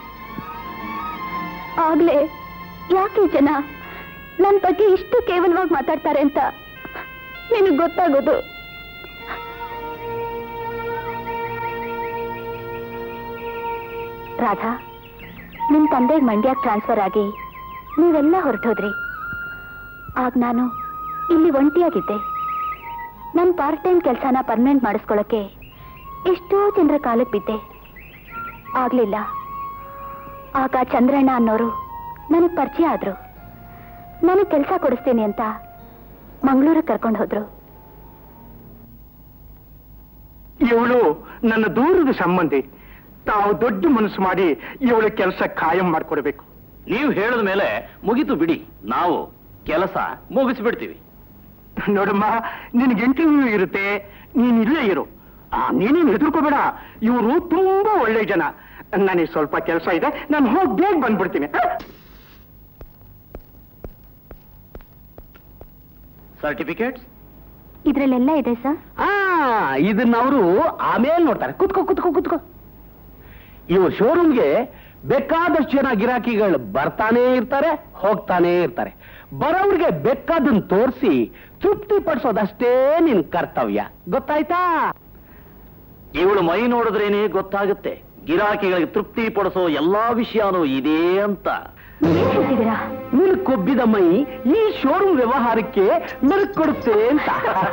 ಆಗ್ಲೇ ಯಾಕೆ ಈ ಜನ ನನ್ ಬಗ್ಗೆ ಇಷ್ಟು ಕೇವಲವಾಗಿ ಮಾತಾಡ್ತಾರೆ ಅಂತ ನಿನಗ್ ಗೊತ್ತಾಗೋದು ರಾಧಾ ನಿಮ್ ತಂದೆಗೆ ಮಂಡ್ಯಕ್ಕೆ ಟ್ರಾನ್ಸ್ಫರ್ ಆಗಿ ನೀವೆಲ್ಲ ಹೊರಟೋದ್ರಿ ಆಗ ನಾನು ಇಲ್ಲಿ ಒಂಟಿಯಾಗಿದ್ದೆ ನನ್ನ ಪಾರ್ಟ್ ಟೈಮ್ ಕೆಲಸನ ಪರ್ಮನೆಂಟ್ ಮಾಡಿಸ್ಕೊಳ್ಳೋಕೆ ಎಷ್ಟೋ ಜನರ ಕಾಲಕ್ಕೆ ಬಿದ್ದೆ ಆಗ್ಲಿಲ್ಲ ಆಗ ಚಂದ್ರಣ್ಣ ಅನ್ನೋರು ನನಗೆ ಪರಿಚಯ ಆದ್ರು ನನಗೆ ಕೆಲಸ ಕೊಡಿಸ್ತೀನಿ ಅಂತ ಮಂಗಳೂರಿಗೆ ಕರ್ಕೊಂಡು ಹೋದ್ರು ಇವಳು ನನ್ನ ದೂರದ ಸಂಬಂಧಿ ತಾವು ದೊಡ್ಡ ಮನಸ್ಸು ಮಾಡಿ ಇವಳ ಕೆಲಸ ಕಾಯಂ ಮಾಡ್ಕೊಡ್ಬೇಕು ನೀವು ಹೇಳಿದ ಮೇಲೆ ಮುಗಿತು ಬಿಡಿ ನಾವು ಕೆಲಸ ಮುಗಿಸ್ಬಿಡ್ತೀವಿ ನೋಡಮ್ಮ ನಿನಗೆ ಇಂಟರ್ವ್ಯೂ ಇರುತ್ತೆ ನೀನ್ ಇಲ್ಲೇ ಇರು ಆ, ನೀನೇನು ಹೆದರ್ಕೋಬೇಡ ಇವರು ತುಂಬಾ ಒಳ್ಳೆ ಜನ ನನಗೆ ಸ್ವಲ್ಪ ಕೆಲಸ ಇದೆ ನಾನು ಹೋಗಿ ಬೇಗ ಬಂದ್ಬಿಡ್ತೀನಿ ಸರ್ಟಿಫಿಕೇಟ್ಸ್ ಇದ್ರಲ್ಲೆಲ್ಲ ಇದೆ ಸರ್ ಆ ಇದನ್ನ ಅವರು ಆಮೇಲೆ ನೋಡ್ತಾರೆ ಕುತ್ಕೋ ಕುತ್ಕೋ ಕುತ್ಕೋ ಇವ್ರ ಶೋರೂಮ್ಗೆ ಬೇಕಾದಷ್ಟು ಜನ ಗಿರಾಕಿಗಳು ಬರ್ತಾನೇ ಇರ್ತಾರೆ ಹೋಗ್ತಾನೇ ಇರ್ತಾರೆ ಬರೋವ್ರಿಗೆ ಬೇಕಾದನ್ನ ತೋರಿಸಿ ತೃಪ್ತಿ ಪಡಿಸೋದಷ್ಟೇ ನಿನ್ ಕರ್ತವ್ಯ ಗೊತ್ತಾಯ್ತಾ ಇವಳು ಮೈ ನೋಡಿದ್ರೇನೆ ಗೊತ್ತಾಗುತ್ತೆ ಗಿರಾಕಿಗಳಿಗೆ ತೃಪ್ತಿ ಪಡಿಸೋ ಎಲ್ಲಾ ವಿಷಯನೂ ಇದೆ ಅಂತ ಏನ್ ಹೇಳ್ತಿದ್ದೀರಾ ನಿನ್ ಕೊಬ್ಬಿದ ಮೈ ಈ ಶೋರೂಮ್ ವ್ಯವಹಾರಕ್ಕೆ ಮೆರುಕು ಕೊಡುತ್ತೆ ಅಂತ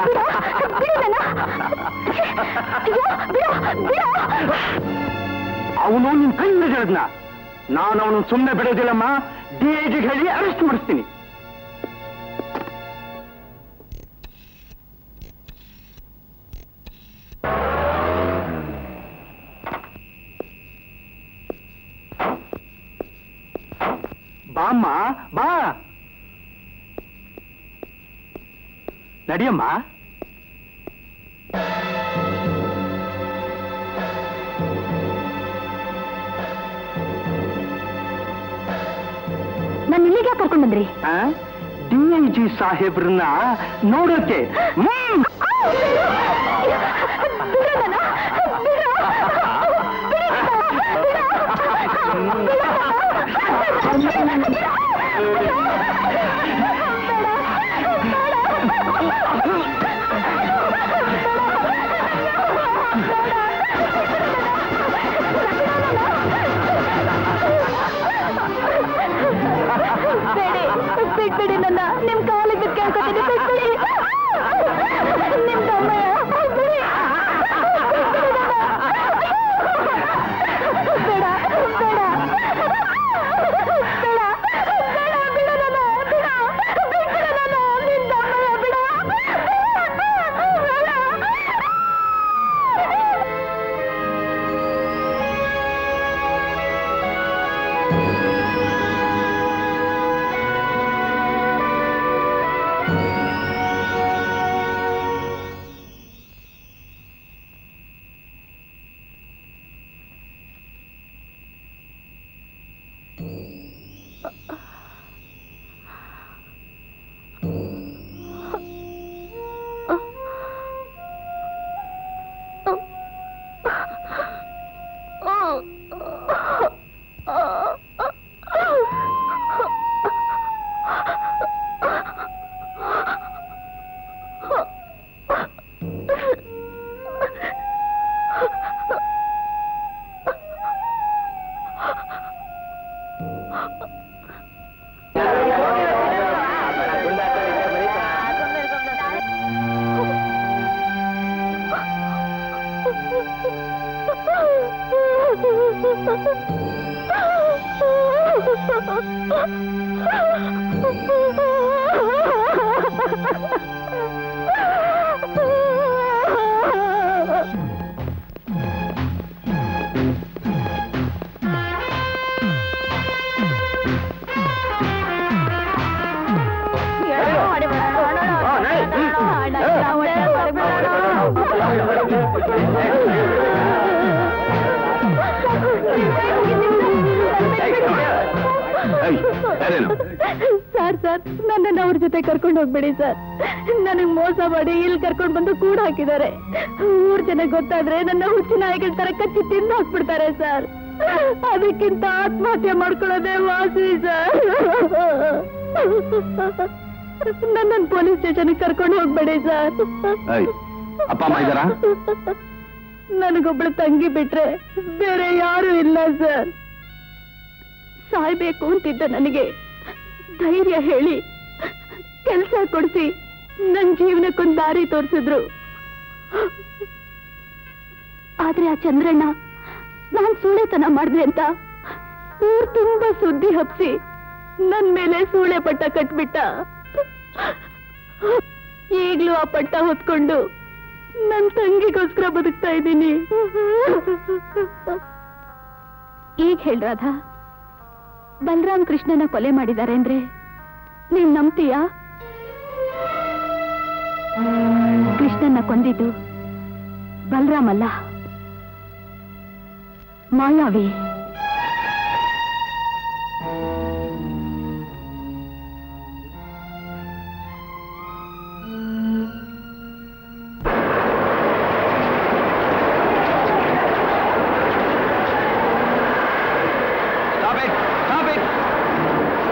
ಅವನು ನಿನ್ ಕೈ ಹಿಡಿದ್ನ ನಾನು ಅವನು ಸುಮ್ಮನೆ ಬಿಡೋದಿಲ್ಲಮ್ಮ ಡಿಐಜಿಗೆ ಹೇಳಿ ಅರೆಸ್ಟ್ ಮಾಡಿಸ್ತೀನಿ ಬಾಮ್ಮ ಬಾ ನಡಿಯಮ್ಮ ನಾನು ಇಲ್ಲಿಗೆ ಕರ್ಕೊಂಡ್ ಬಂದ್ರಿ ಡಿ ಐ ಜಿ ಸಾಹೇಬ್ರನ್ನ ನೋಡೋಕೆ ಹ್ಮ್. ಬೇಡಿ ಬಿಟ್ಬಿಡಿ ನನ್ನ ನಿಮ್ ಕಾಲಿಗೆ ಕೇಳ್ಕೊತೀನಿ ಬಿಟ್ಬಿಡಿ ನಿಮ್ ತಮ್ಮಯ್ಯ ಬಿಡಿ. ಬೇಡ ಬೇಡ ಬೇಡ ಬೇಡ ಬಿಡು ನನ್ನ ಬಿಡ ಬಿಟ್ಬಿಡು ನನ್ನ ನಿಮ್ ತಮ್ಮಯ್ಯ ಬಿಡ ಸರ್ ಸರ್ ನನ್ನನ್ನು ಅವ್ರ ಜೊತೆ ಕರ್ಕೊಂಡು ಹೋಗ್ಬೇಡಿ ಸರ್ ನನಗ್ ಮೋಸ ಮಾಡಿ ಇಲ್ಲಿ ಕರ್ಕೊಂಡು ಬಂದು ಕೂಡ ಹಾಕಿದ್ದಾರೆ ಊರ್ ಜನ ಗೊತ್ತಾದ್ರೆ ನನ್ನ ಹುಚ್ಚು ನಾಯಿಗಳ ತರ ಕಚ್ಚಿ ತಿಂದು ಹಾಕ್ಬಿಡ್ತಾರೆ ಸರ್ ಅದಕ್ಕಿಂತ ಆತ್ಮಹತ್ಯೆ ಮಾಡ್ಕೊಳ್ಳೋದೇ ವಾಸಿ ಸರ್ ನನ್ನನ್ನು ಪೊಲೀಸ್ ಸ್ಟೇಷನ್ ಕರ್ಕೊಂಡು ಹೋಗ್ಬೇಡಿ ಸರ್ ಅಪ್ಪ ಅಮ್ಮ ಇದ್ದಾರಾ ನನಗೊಬ್ಳು ತಂಗಿ ಬಿಟ್ರೆ ಬೇರೆ ಯಾರು ಇಲ್ಲ ಸರ್ ಸಾಯ್ಬೇಕು ಅಂತಿದ್ದ ನನಗೆ ಧೈರ್ಯ ಹೇಳಿ ಕೆಲಸ ಕೊಡಿಸಿ ನನ್ನ ಜೀವನಕ್ಕೊಂದು ದಾರಿ ತೋರಿಸಿದ್ರು ಆದ್ರೆ ಆ ಚಂದ್ರಣ್ಣ ನಾನ್ ಸೂಳೆತನ ಮಾಡಿದೆ ಅಂತ ಊರ್ ತುಂಬಾ ಸುದ್ದಿ ಹಬ್ಸಿ ನನ್ ಮೇಲೆ ಸೂಳೆ ಪಟ್ಟ ಕಟ್ಬಿಟ್ಟ ಈಗ್ಲೂ ಆ ಪಟ್ಟ ಹೊತ್ಕೊಂಡು ನನ್ ತಂಗಿಗೋಸ್ಕರ ಬದುಕ್ತಾ ಇದ್ದೀನಿ ಈಗ ಹೇಳ್ ರಾಧಾ ಬಲರಾಮ್ ಕೃಷ್ಣನ ಕೊಲೆ ಮಾಡಿದ್ದಾರೆ ಅಂದ್ರೆ ನೀನ್ ನಂಬ್ತೀಯಾ ಕೃಷ್ಣನ ಕೊಂದಿದ್ದು ಬಲರಾಮ್ ಅಲ್ಲ ಮಾಯಾವಿ Stop it! Stop it!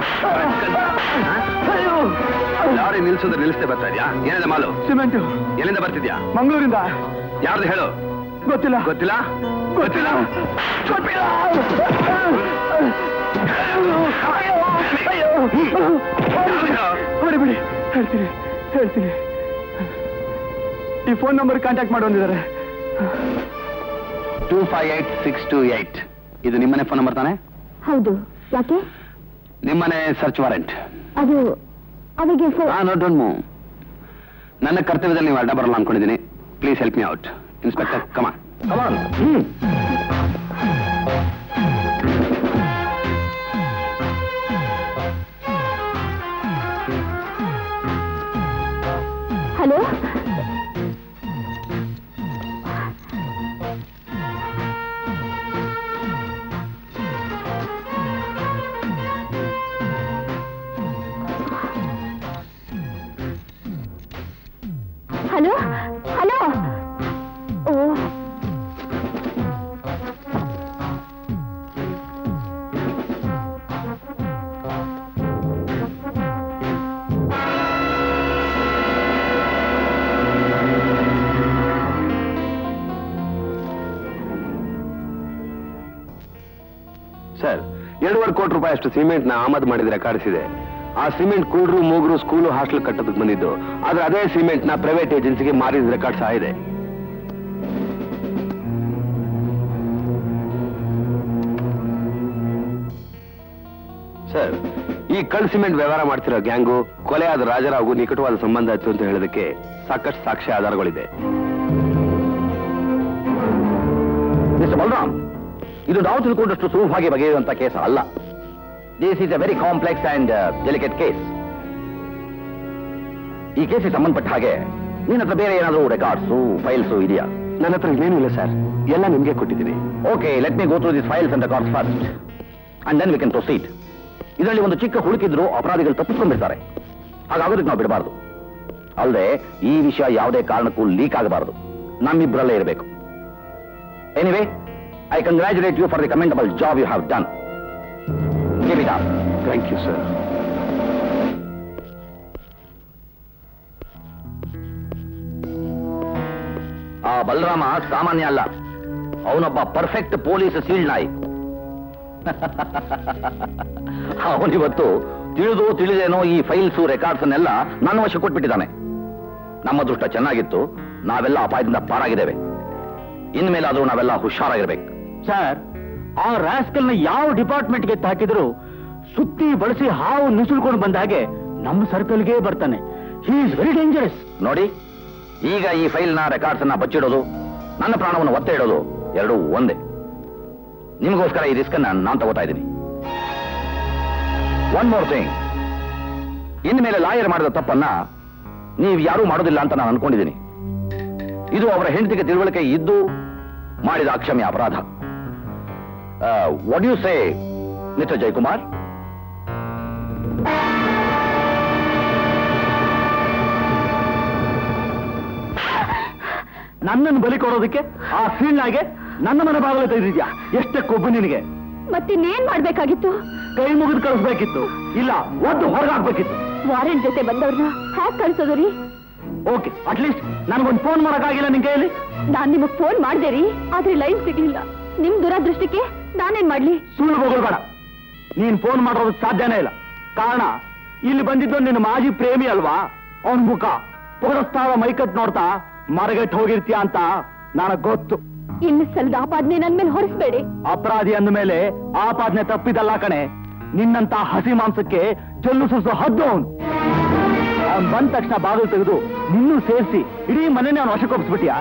Lorry ನಿಲ್ಸೋದ್ರೆ ನಿಲ್ಲಿಸ್ತೇ ಬರ್ತಾ ಇದ್ಯಾ ಏನಿದೆ ಮಾಲು ಸಿಮೆಂಟ್ ಎಲ್ಲಿಂದ ಬರ್ತಿದ್ಯಾ ಮಂಗಳೂರಿಂದ ಯಾರ್ದು ಹೇಳು ಗೊತ್ತಿಲ್ಲ ಗೊತ್ತಿಲ್ಲ ಗೊತ್ತಿಲ್ಲ ಹೊಡಿಬಿಡಿ ಹೇಳ್ತೀನಿ ಹೇಳ್ತೀನಿ ಈ ಫೋನ್ ನಂಬರ್ ಕಾಂಟ್ಯಾಕ್ಟ್ ಮಾಡಿ ಬಂದಿದ್ದಾರೆ two five eight six two eight ಇದು ನಿಮ್ಮನೆ ಫೋನ್ ನಂಬರ್ ತಾನೆ ಹೌದು ಯಾಕೆ ನಿಮ್ಮನೆ ಸರ್ಚ್ ವಾರೆಂಟ್ ಅದು ಅವಿಗೆ ಫೋ- ಹಾ ನೋ ಡೋಂಟ್ ಮೂವ್ ನನ್ನ ಕರ್ತವ್ಯದಲ್ಲಿ ನೀವು ಅಡ್ಡ ಬರಲ್ಲ ಅನ್ಕೊಂಡಿದ್ದೀನಿ please help me out inspector come on come on hello hello hello oh sir ಎರಡೂವರೆ ಕೋಟಿ ರೂಪಾಯಿ ಅಷ್ಟು ಸಿಮೆಂಟ್ ನ ಆಮದು ಮಾಡಿದ ರೆಕಾರ್ಡ್ಸ್ ಇದೆ ಆ ಸಿಮೆಂಟ್ ಕುಳ್ರು ಮೂಗರು ಸ್ಕೂಲು ಹಾಸ್ಟೆಲ್ ಕಟ್ಟೋದಕ್ಕೆ ಬಂದಿದ್ದು ಆದ್ರೆ ಅದೇ ಸಿಮೆಂಟ್ ನ ಪ್ರೈವೇಟ್ ಏಜೆನ್ಸಿಗೆ ಮಾರಿದ ರೆಕಾರ್ಡ್ ಸಹ ಇದೆ ಸರ್ ಈ ಕಳ್ ಸಿಮೆಂಟ್ ವ್ಯವಹಾರ ಮಾಡ್ತಿರೋ ಗ್ಯಾಂಗು ಕೊಲೆಯಾದ ರಾಜರಾಗೂ ನಿಕಟವಾದ ಸಂಬಂಧ ಇತ್ತು ಅಂತ ಹೇಳೋದಕ್ಕೆ ಸಾಕಷ್ಟು ಸಾಕ್ಷ್ಯ ಆಧಾರಗಳಿದೆ ಮಿಸ್ಟರ್ ಬಲರಾಮ್ ಇದು ನಾವು ತಿಳ್ಕೊಂಡಷ್ಟು ಸುಲಭವಾಗಿ ಬಗೆಯುವಂತ ಕೇಸ್ ಅಲ್ಲ this is a very complex and delicate case ಈ ಕೇಸಿಗೆ ಸಂಬಂಧಪಟ್ಟ ಹಾಗೆ ನಿನ್ನ ಹತ್ರ ಬೇರೆ ಏನಾದರೂ ರೆಕಾರ್ಡ್ಸು ಫೈಲ್ಸು ಇದೆಯಾ ನನ್ನ ಹತ್ರ ಏನೂ ಇಲ್ಲ ಸರ್ ಎಲ್ಲ ನಿಮ್ಗೆ ಕೊಟ್ಟಿದ್ದೀನಿ okay let me go through this files and records first and then we can proceed ಇದರಲ್ಲಿ ಒಂದು ಚಿಕ್ಕ ಹುಡುಕಿದ್ರು ಅಪರಾಧಿಗಳು ತಪ್ಪಿಸ್ಕೊಂಡಿರ್ತಾರೆ ಹಾಗಾಗೋದಕ್ಕೆ ನಾವು ಬಿಡಬಾರ್ದು ಅಲ್ಲದೆ ಈ ವಿಷಯ ಯಾವುದೇ ಕಾರಣಕ್ಕೂ ಲೀಕ್ ಆಗಬಾರದು ನಮ್ಮಿಬ್ಬರಲ್ಲೇ ಇರಬೇಕು anyway I congratulate you for the commendable job you have done give it up thank you sir ಆ ಬಲರಾಮ ಸಾಮಾನ್ಯ ಅಲ್ಲ ಅವನೊಬ್ಬ ಪರ್ಫೆಕ್ಟ್ ಪೊಲೀಸ್ ಸೀಲ್ಡ್ ನಾಯಿ ಅವನಿವತ್ತು ತಿಳಿದು ತಿಳಿದೇನೋ ಈ ಫೈಲ್ಸು ರೆಕಾರ್ಡ್ಸ್ ಅನ್ನೆಲ್ಲ ನನ್ನ ವಶ ಕೊಟ್ಬಿಟ್ಟಿದ್ದಾನೆ ನಮ್ಮ ದೃಷ್ಟ ಚೆನ್ನಾಗಿತ್ತು ನಾವೆಲ್ಲ ಅಪಾಯದಿಂದ ಪಾರಾಗಿದ್ದೇವೆ ಇನ್ಮೇಲಾದ್ರೂ ನಾವೆಲ್ಲ ಹುಷಾರಾಗಿರ್ಬೇಕು ಸರ್ ಆ ರಾಸ್ಕಲ್ನ ಯಾವ ಡಿಪಾರ್ಟ್ಮೆಂಟ್ಗೆ ಹಾಕಿದ್ರು ಸುತ್ತಿ ಬಳಸಿ ಹಾವು ನುಸುಳ್ಕೊಂಡು ಬಂದ ಹಾಗೆ ನಮ್ಮ ಸರ್ಕಲ್ಗೆ ಬರ್ತಾನೆ ಹಿ ಇಸ್ ವೆರಿ ಡೇಂಜರಸ್ ನೋಡಿ ಈಗ ಈ ಫೈಲ್ನ ರೆಕಾರ್ಡ್ಸ್ ಅನ್ನ ಬಚ್ಚಿಡೋದು ನನ್ನ ಪ್ರಾಣವನ್ನು ಒತ್ತೆ ಇಡೋದು ಎರಡೂ ಒಂದೇ ನಿಮಗೋಸ್ಕರ ಈ ರಿಸ್ಕ್ ಅನ್ನ ನಾನು ತಗೋತಾ ಇದ್ದೀನಿ ಒನ್ ಮೋರ್ ಥಿಂಗ್ ಇನ್ಮೇಲೆ ಲಾಯರ್ ಮಾಡಿದ ತಪ್ಪನ್ನ ನೀವು ಯಾರೂ ಮಾಡೋದಿಲ್ಲ ಅಂತ ನಾನು ಅನ್ಕೊಂಡಿದ್ದೀನಿ ಇದು ಅವರ ಹೆಂಡತಿಗೆ ತಿಳುವಳಿಕೆ ಇದ್ದು ಮಾಡಿದ ಅಕ್ಷಮ್ಯ ಅಪರಾಧ what you say Mister Jayakumar ನನ್ನನ್ನು ಬಲಿ ಕೊಡೋದಕ್ಕೆ ಆ ಫೀಲ್ಡ್ನಾಗೆ ನನ್ನ ಮನೆ ಬಾಗಿಲು ತೆಗೆದಿದ್ಯಾ ಎಷ್ಟೇ ಕೊಬ್ಬು ನಿನಗೆ ಮತ್ತಿನ್ನೇನ್ ಮಾಡ್ಬೇಕಾಗಿತ್ತು ಕೈ ಮುಗಿದು ಕಳಿಸ್ಬೇಕಿತ್ತು ಇಲ್ಲ ಒದ್ದು ಹೊರಗಾಕ್ಬೇಕಿತ್ತು ವಾರೆಂಟ್ ಜೊತೆ ಬಂದವ್ರನ್ನ ಹ್ಯಾಕ್ ಕಳ್ಸೋದು ರೀ ಓಕೆ ಅಟ್ಲೀಸ್ಟ್ ನನಗೊಂದು ಫೋನ್ ಮಾಡೋಕ್ಕಾಗಿಲ್ಲ ನಿನ್ ಕೈಯಲ್ಲಿ ನಾನ್ ನಿಮಗ್ ಫೋನ್ ಮಾಡ್ದೆ ರೀ ಆದ್ರೆ ಲೈನ್ ಸಿಗ್ಲಿಲ್ಲ ನಿಮ್ ದುರದೃಷ್ಟಕ್ಕೆ ನಾನೇನ್ ಮಾಡ್ಲಿ ಸುಳ್ಳು ಹೋಗಲ್ಬೇಡ ನೀನ್ ಫೋನ್ ಮಾಡೋದಕ್ಕೆ ಸಾಧ್ಯನೇ ಇಲ್ಲ ಕಾರಣ ಇಲ್ಲಿ ಬಂದಿದ್ದು ನಿನ್ನ ಮಾಜಿ ಪ್ರೇಮಿ ಅಲ್ವಾ ಅವನ್ ಮುಖ ಪುರಸ್ತಾವ ಮೈಕತ್ ನೋಡ್ತಾ ಮರಗೆಟ್ಟು ಹೋಗಿರ್ತೀಯ ಅಂತ ನನಗ್ ಗೊತ್ತು ಇನ್ನು ಸಲದ ಆಪಾದನೆ ನನ್ ಮೇಲೆ ಹೊರಿಸ್ಬೇಡಿ ಅಪರಾಧಿ ಅಂದ ಮೇಲೆ ಆಪಾದನೆ ತಪ್ಪಿದಲ್ಲ ಕಣೆ ನಿನ್ನಂತ ಹಸಿ ಮಾಂಸಕ್ಕೆ ಜಲ್ಲು ಸುರಿಸೋ ಹದ್ದು ಅವನು ಅವನ್ ಬಂದ ತಕ್ಷಣ ಬಾಗಿಲು ತೆಗೆದು ನಿನ್ನೂ ಸೇರಿಸಿ ಇಡೀ ಮನೆನೇ ಅವನು ವಶಕ್ಕೊಪ್ಪಿಸ್ಬಿಟ್ಯಾ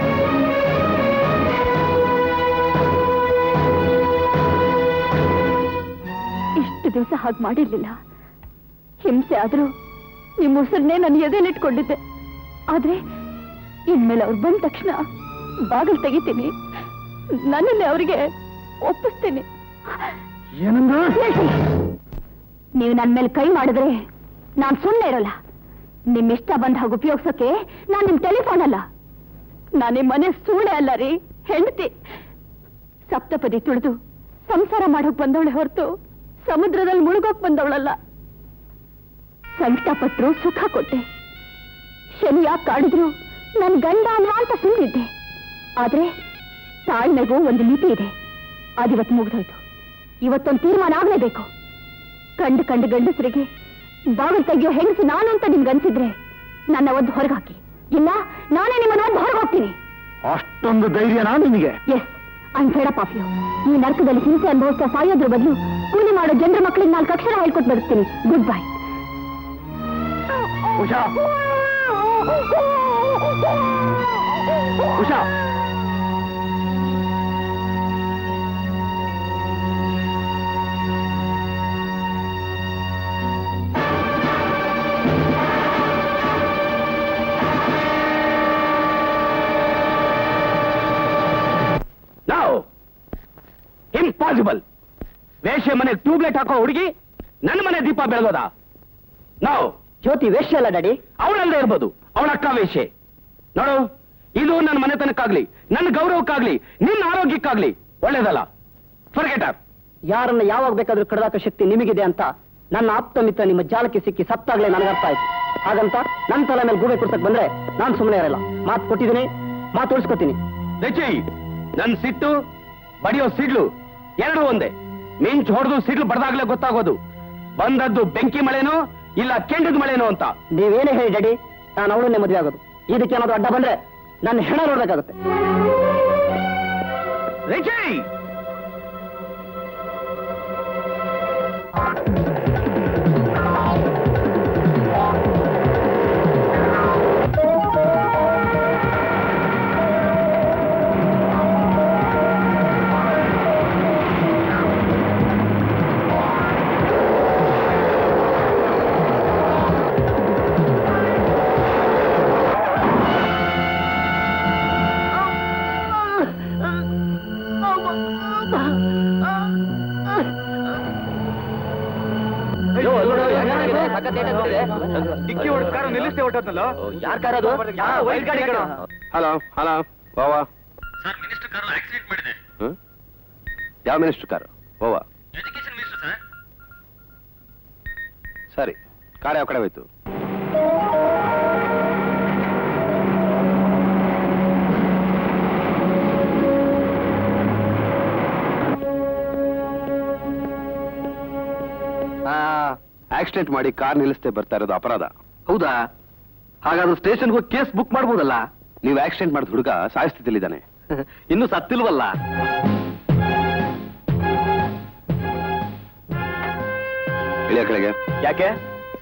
ಇಷ್ಟು ದಿವಸ ಹಾಗೆ ಮಾಡಿರ್ಲಿಲ್ಲ ಹಿಂಸೆ ಆದ್ರೂ ನಿಮ್ ಉಸಿರನ್ನೇ ನನ್ನ ಎದೆಲಿಟ್ಕೊಂಡಿದ್ದೆ ಆದ್ರೆ ಇನ್ಮೇಲೆ ಅವ್ರು ಬಂದ ತಕ್ಷಣ ಬಾಗಿಲು ತೆಗಿತೀನಿ ನನ್ನನ್ನೇ ಅವರಿಗೆ ಒಪ್ಪಿಸ್ತೀನಿ ಏನಂದ್ರು ನೀವು ನನ್ನ ಮೇಲೆ ಕೈ ಮಾಡಿದ್ರೆ ನಾನ್ ಸುಮ್ಮನೆ ಇರಲ್ಲ ನಿಮ್ ಇಷ್ಟ ಬಂದ ಹಾಗೆ ಉಪಯೋಗಿಸೋಕೆ ನಾನ್ ನಿಮ್ ಟೆಲಿಫೋನ್ ಅಲ್ಲ ನಾನು ನಿಮ್ ಮನೆ ಸೂಳೆ ಅಲ್ಲ ರೀ ಹೆಂಡತಿ ಸಪ್ತಪದಿ ತುಳಿದು ಸಂಸಾರ ಮಾಡೋಕ್ ಬಂದವಳೆ ಹೊರತು ಸಮುದ್ರದಲ್ಲಿ ಮುಳುಗೋಕ್ ಬಂದವಳಲ್ಲ ಸಂಕಟ ಪಟ್ರು ಸುಖ ಕೊಟ್ಟೆ ಶನಿ ಯಾಕೆ ಕಾಡಿದ್ರು ನನ್ ಗಂಡ ಅಲ್ವಾ ಅಂತ ಸುಮ್ಮನಿದ್ದೆ ಆದ್ರೆ ತಾಳ್ಮೆಗೂ ಒಂದು ಮಿತಿ ಇದೆ ಅದಿವತ್ತು ಮುಗ್ದೋಯ್ತು ಇವತ್ತೊಂದು ತೀರ್ಮಾನ ಆಗ್ಲೇಬೇಕು ಕಂಡು ಕಂಡು ಗಂಡಸರಿಗೆ ಬಾಗಿಲು ತೆಗೆಯೋ ಹೆಂಗಸು ನಾನು ಅಂತ ನಿಮ್ಗೆ ಅನ್ಸಿದ್ರೆ ನನ್ನ ಒದ್ದು ಹೊರಗಾಕಿ ಇಲ್ಲ ನಾನೇ ನಿಮ್ಮನ್ನ ಒದ್ದು ಹೊರಗೋಗ್ತೀನಿ ಅಷ್ಟೊಂದು ಧೈರ್ಯನಾ ನಿನಗೆ yes I'm fed up of you ಈ ನರಕದಲ್ಲಿ ಹಿಂಸೆ ಅನುಭವಿಸ್ತಾ ಸಾಯೋದ್ರ ಬದಲು ಕೂಲಿ ಮಾಡೋ ಜನರ ಮಕ್ಕಳಿಗೆ ನಾಲ್ಕು ಅಕ್ಷರ ಹೇಳ್ಕೊಟ್ಟು ಬರುತ್ತೀನಿ ಗುಡ್ ಬೈ ಉಷಾ ಉಷಾ ನಾವು ಇಂಪಾಸಿಬಲ್ ವೇಶ್ಯ ಮನೆ ಟ್ಯೂಬ್ಲೈಟ್ ಹಾಕೋ ಹುಡುಗಿ ನನ್ನ ಮನೆ ದೀಪ ಬೆಳಗೋದ ನಾವು ಜ್ಯೋತಿ ವೇಶ್ಯ ಅಲ್ಲ ಡ್ಯಾಡಿ ಅವಳಲ್ಲದೆ ಇರ್ಬೋದು ಅವಳ ಅಕ್ಕ ವೇಶ್ಯೆ ನೋಡು ಇದು ನನ್ನ ಮನೆತನಕ್ಕಾಗ್ಲಿ ನನ್ನ ಗೌರವಕ್ಕಾಗ್ಲಿ ನಿನ್ನ ಆರೋಗ್ಯಕ್ಕಾಗ್ಲಿ ಒಳ್ಳೇದಲ್ಲ ಫರ್ಗೆಟರ್ ಯಾರನ್ನ ಯಾವಾಗ ಬೇಕಾದ್ರೂ ಕಡದಾಕ ಶಕ್ತಿ ನಿಮಗಿದೆ ಅಂತ ನನ್ನ ಆಪ್ತ ಮಿತ್ರ ನಿಮ್ಮ ಜಾಲಕ್ಕೆ ಸಿಕ್ಕಿ ಸತ್ತಾಗ್ಲೇ ನನಗೆ ಅರ್ಥ ಆಯ್ತು ಹಾಗಂತ ನನ್ನ ತಲೆ ಮೇಲೆ ಗೂಬೆ ಕುಡ್ಸಕ್ ಬಂದ್ರೆ ನಾನ್ ಸುಮ್ಮನೆ ಇರಲ್ಲ ಮಾತು ಕೊಟ್ಟಿದ್ದೀನಿ ಮಾತು ಉಳಿಸ್ಕೊತೀನಿ ದಚ್ಚಿ ನನ್ ಸಿಟ್ಟು ಬಡಿಯೋ ಸಿಡ್ಲು ಎರಡೂ ಒಂದೇ ಮಿಂಚ್ ಹೊಡೆದು ಸಿಡ್ಲು ಬಡ್ದಾಗ್ಲೇ ಗೊತ್ತಾಗೋದು ಬಂದದ್ದು ಬೆಂಕಿ ಮಳೆನೋ ಇಲ್ಲ ಕೆಂಡದ ಮಳೆನೋ ಅಂತ ನೀವೇನೇ ಹೇಳಿ ಡ್ಯಾಡಿ ನಾನು ಅವಳನ್ನೇ ಮದುವೆ ಆಗೋದು ಇದಕ್ಕೆ ಏನಾದ್ರು ಅಡ್ಡ ಬಂದ್ರೆ ನನ್ನ ಹೆಣ ನೋಡ್ಬೇಕಾಗುತ್ತೆ ರಿಚಿ ಡಿಕ್ಕಿ ಹೊಡೆದ ಕಾರು ನಿಲ್ಲಿಸ್ತೇ ಹೊಟ್ಟದ್ನಲ್ಲ ಯಾರ್ ಕಾರ್ ಅದು? ವೈಟ್ ಗಾಡಿ ಕಣ ಹಲೋ ಹಲೋ ಬಾವಾ ಸರ್ ಮಿನಿಸ್ಟರ್ ಕಾರು ಆಕ್ಸಿಡೆಂಟ್ ಮಾಡಿದೆ ಹ್ಮ್? ಯಾವ ಮಿನಿಸ್ಟರ್ ಕಾರು ಓವಾ ಎಜುಕೇಶನ್ ಮಿನಿಸ್ಟರ್ ಸರ್ ಸರಿ ಕಾರ್ ಯಾವ ಕಡೆ ಹೋಯ್ತು ಆಕ್ಸಿಡೆಂಟ್ ಮಾಡಿ ಕಾರ್ ನಿಲ್ಲಿಸ್ತೇ ಬರ್ತಾ ಇರೋದು ಅಪರಾಧ ಹೌದಾ ಹಾಗಾದ್ರೆ ಸ್ಟೇಷನ್ಗೆ ಹೋಗಿ ಕೇಸ್ ಬುಕ್ ಮಾಡ್ಬೋದಲ್ಲ ನೀವು ಆಕ್ಸಿಡೆಂಟ್ ಮಾಡಿದ ಹುಡುಗ ಸಾಯ ಸ್ಥಿತಿಲಿದ್ದಾನೆ ಇನ್ನು ಸತ್ತಿಲ್ವಲ್ಲ ಇಳಿಯ ಕೆಳಗೆ ಯಾಕೆ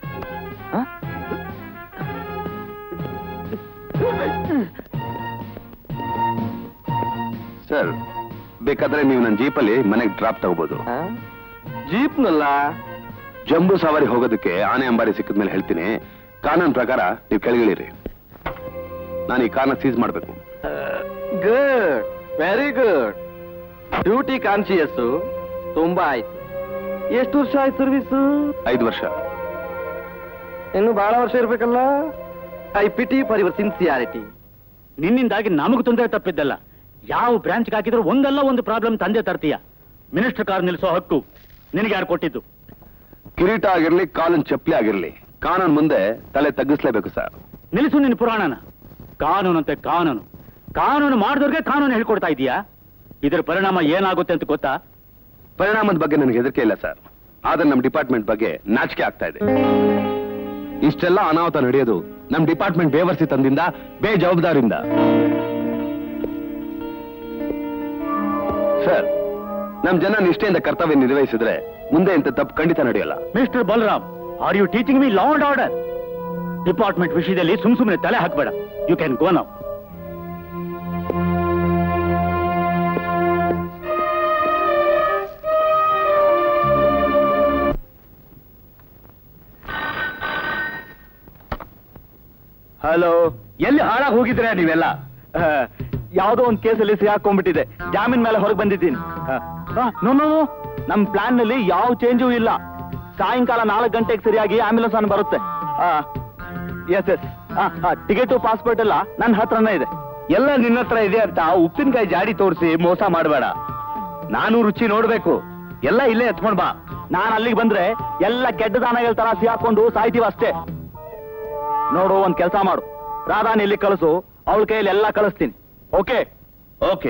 ಸರ್ ಬೇಕಾದ್ರೆ ನೀವು ನನ್ನ ಜೀಪಲ್ಲಿ ಮನೆಗೆ ಡ್ರಾಪ್ ತಗೋಬಹುದು ಜೀಪ್ನಲ್ಲ ಜಂಬೂ ಸವಾರಿ ಹೋಗೋದಕ್ಕೆ ಆನೆ ಅಂಬಾರಿ ಸಿಕ್ಕಿದ ಮೇಲೆ ಹೇಳ್ತೀನಿ ಕಾನೂನು ಪ್ರಕಾರ ನೀವು ಕೆಳಗಿಳಿರಿ ನಾನು ಈ ಕಾರ್ನ ಸೀಸ್ ಮಾಡಬೇಕು good very good duty conscious ತುಂಬಾ ಆಯ್ತು ಎಷ್ಟು ವರ್ಷ ಆಯ್ತು ಸರ್ವಿಸು ಐದು ವರ್ಷ ಇನ್ನು ಬಹಳ ವರ್ಷ ಇರ್ಬೇಕಲ್ಲ I pity for your sincerity ನಿನ್ನಿಂದಾಗಿ ನಮಗೂ ತೊಂದರೆ ತಪ್ಪಿದ್ದಲ್ಲ ಯಾವ ಬ್ರಾಂಚ್ಗೆ ಹಾಕಿದ್ರು ಒಂದಲ್ಲ ಒಂದು ಪ್ರಾಬ್ಲಮ್ ತಂದೆ ತರ್ತೀಯ ಮಿನಿಸ್ಟರ್ ಕಾರ್ ನಿಲ್ಲಿಸೋ ಹಕ್ಕು ನಿನಗೆ ಯಾರು ಕೊಟ್ಟಿದ್ದು ಕಿರೀಟ ಆಗಿರ್ಲಿ ಕಾಲಿನ ಚಪ್ಪಲಿ ಆಗಿರ್ಲಿ ಕಾನೂನು ಮುಂದೆ ತಲೆ ತಗ್ಗಿಸ್ಲೇಬೇಕು ಸರ್ ನಿಲ್ಲಿಸು ನಿನ್ನ ಪುರಾಣನ ಕಾನೂನಂತೆ ಕಾನೂನು ಕಾನೂನು ಮಾಡಿದವ್ರಿಗೆ ಕಾನೂನು ಹೇಳ್ಕೊಡ್ತಾ ಇದೀಯಾ ಇದರ ಪರಿಣಾಮ ಏನಾಗುತ್ತೆ ಅಂತ ಗೊತ್ತಾ ಪರಿಣಾಮದ ಬಗ್ಗೆ ನನಗೆ ಹೆದರಿಕೆ ಇಲ್ಲ ಸರ್ ಆದ್ರೆ ನಮ್ಮ ಡಿಪಾರ್ಟ್ಮೆಂಟ್ ಬಗ್ಗೆ ನಾಚಿಕೆ ಆಗ್ತಾ ಇದೆ ಇಷ್ಟೆಲ್ಲ ಅನಾಹುತ ನಡೆಯೋದು ನಮ್ಮ ಡಿಪಾರ್ಟ್ಮೆಂಟ್ ಬೇವರ್ಸಿ ತಂದಿಂದ ಬೇಜವಾಬ್ದಾರಿಂದ ಸರ್ ನಮ್ ಜನ ನಿಷ್ಠೆಯಿಂದ ಕರ್ತವ್ಯ ನಿರ್ವಹಿಸಿದ್ರೆ ಮುಂದೆ ಇಂಥ ತಪ್ಪು ಖಂಡಿತ ನಡೆಯಲ್ಲ Mister Balaram are you teaching me law and order department ವಿಷಯದಲ್ಲಿ ಸುಮ್ ಸುಮ್ಮನೆ ತಲೆ ಹಾಕ್ಬೇಡ you can go now hello ಎಲ್ಲಿ ಹಾಳಾಗಿ ಹೋಗಿದ್ರೆ ನೀವೆಲ್ಲ ಆ, ಯಾವ್ದೋ ಒಂದು ಕೇಸಲ್ಲಿ ಸಿಗಾಕೊಂಡ್ಬಿಟ್ಟಿದೆ ಜಾಮೀನ್ ಮೇಲೆ ಹೊರಗೆ ಬಂದಿದ್ದೀನಿ ನೋ ನೋ ನಮ್ ಪ್ಲಾನ್ ನಲ್ಲಿ ಯಾವ ಚೇಂಜು ಇಲ್ಲ ಸಾಯಂಕಾಲ ನಾಲ್ಕು ಗಂಟೆಗೆ ಸರಿಯಾಗಿ ಆಂಬ್ಯುಲೆನ್ಸ್ ಅನ್ನು ಬರುತ್ತೆ ಎಸ್ ಎಸ್ ಟಿಕೆಟ್ ಪಾಸ್ಪೋರ್ಟ್ ಎಲ್ಲ ನನ್ನ ಹತ್ರನೇ ಇದೆ ಎಲ್ಲ ನಿನ್ನ ಹತ್ರ ಇದೆ ಅಂತ ಉಪ್ಪಿನಕಾಯಿ ಜಾಡಿ ತೋರಿಸಿ ಮೋಸ ಮಾಡಬೇಡ ನಾನು ರುಚಿ ನೋಡ್ಬೇಕು ಎಲ್ಲ ಇಲ್ಲೇ ಎತ್ಕೊಂಡ್ ಬಾ ನಾನು ಅಲ್ಲಿಗೆ ಬಂದ್ರೆ ಎಲ್ಲ ಕೆಡ್ಡ ದಾನಗಳ ತರ ಸಿಹಾಕೊಂಡು ಸಾಯ್ತೀವಿ ಅಷ್ಟೇ ನೋಡು ಒಂದ್ ಕೆಲಸ ಮಾಡು ರಾಧಾನ್ ಇಲ್ಲಿ ಕಳಿಸು ಅವಳ ಕೈಯಲ್ಲಿ ಎಲ್ಲ ಕಳಿಸ್ತೀನಿ ಓಕೆ ಓಕೆ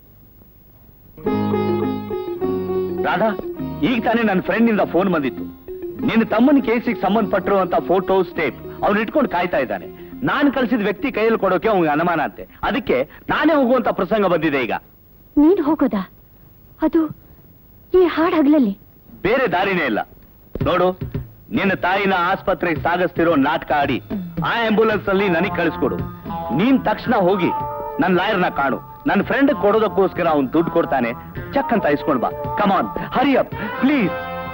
ರಾಧಾ ಈಗ ತಾನೇ ನನ್ನ ಫ್ರೆಂಡ್ ಇಂದ ಫೋನ್ ಬಂದಿತ್ತು ನಿನ್ನ ತಮ್ಮನ ಕೇಸಿಗೆ ಸಂಬಂಧಪಟ್ಟಿರುವಂತ ಫೋಟೋಸ್ ಟೇಪ್ ಅವ್ನು ಇಟ್ಕೊಂಡು ಕಾಯ್ತಾ ಇದ್ದಾನೆ ನಾನು ಕಳಿಸಿದ ವ್ಯಕ್ತಿ ಕೈಯಲ್ಲಿ ಕೊಡೋಕೆ ಅವ್ನಿಗೆ ಅನುಮಾನ ಅಂತೆ ಅದಕ್ಕೆ ನಾನೇ ಹೋಗುವಂತ ಪ್ರಸಂಗ ಬಂದಿದೆ ಈಗ ನೀನ್ ಹೋಗೋದಾ ಅದು ಈ ಹಾಡ್ ಹಗಲಲ್ಲಿ ಬೇರೆ ದಾರಿನೇ ಇಲ್ಲ ನೋಡು ನಿನ್ನ ತಾಯಿನ ಆಸ್ಪತ್ರೆಗೆ ಸಾಗಿಸ್ತಿರೋ ನಾಟಕ ಆಡಿ ಆ ಆಂಬ್ಯುಲೆನ್ಸ್ ಅಲ್ಲಿ ನನಗೆ ಕಳಿಸ್ಕೊಡು ನೀನ್ ತಕ್ಷಣ ಹೋಗಿ ನನ್ನ ಲಾಯರ್ನ ಕಾಣು ನನ್ನ ಫ್ರೆಂಡ್ ಕೊಡೋದಕ್ಕೋಸ್ಕರ ಅವ್ನು ದುಡ್ಡು ಕೊಡ್ತಾನೆ ಚೆಕ್ ಅಂತ ಇಸ್ಕೊಂಡ್ ಬಾ come on hurry up please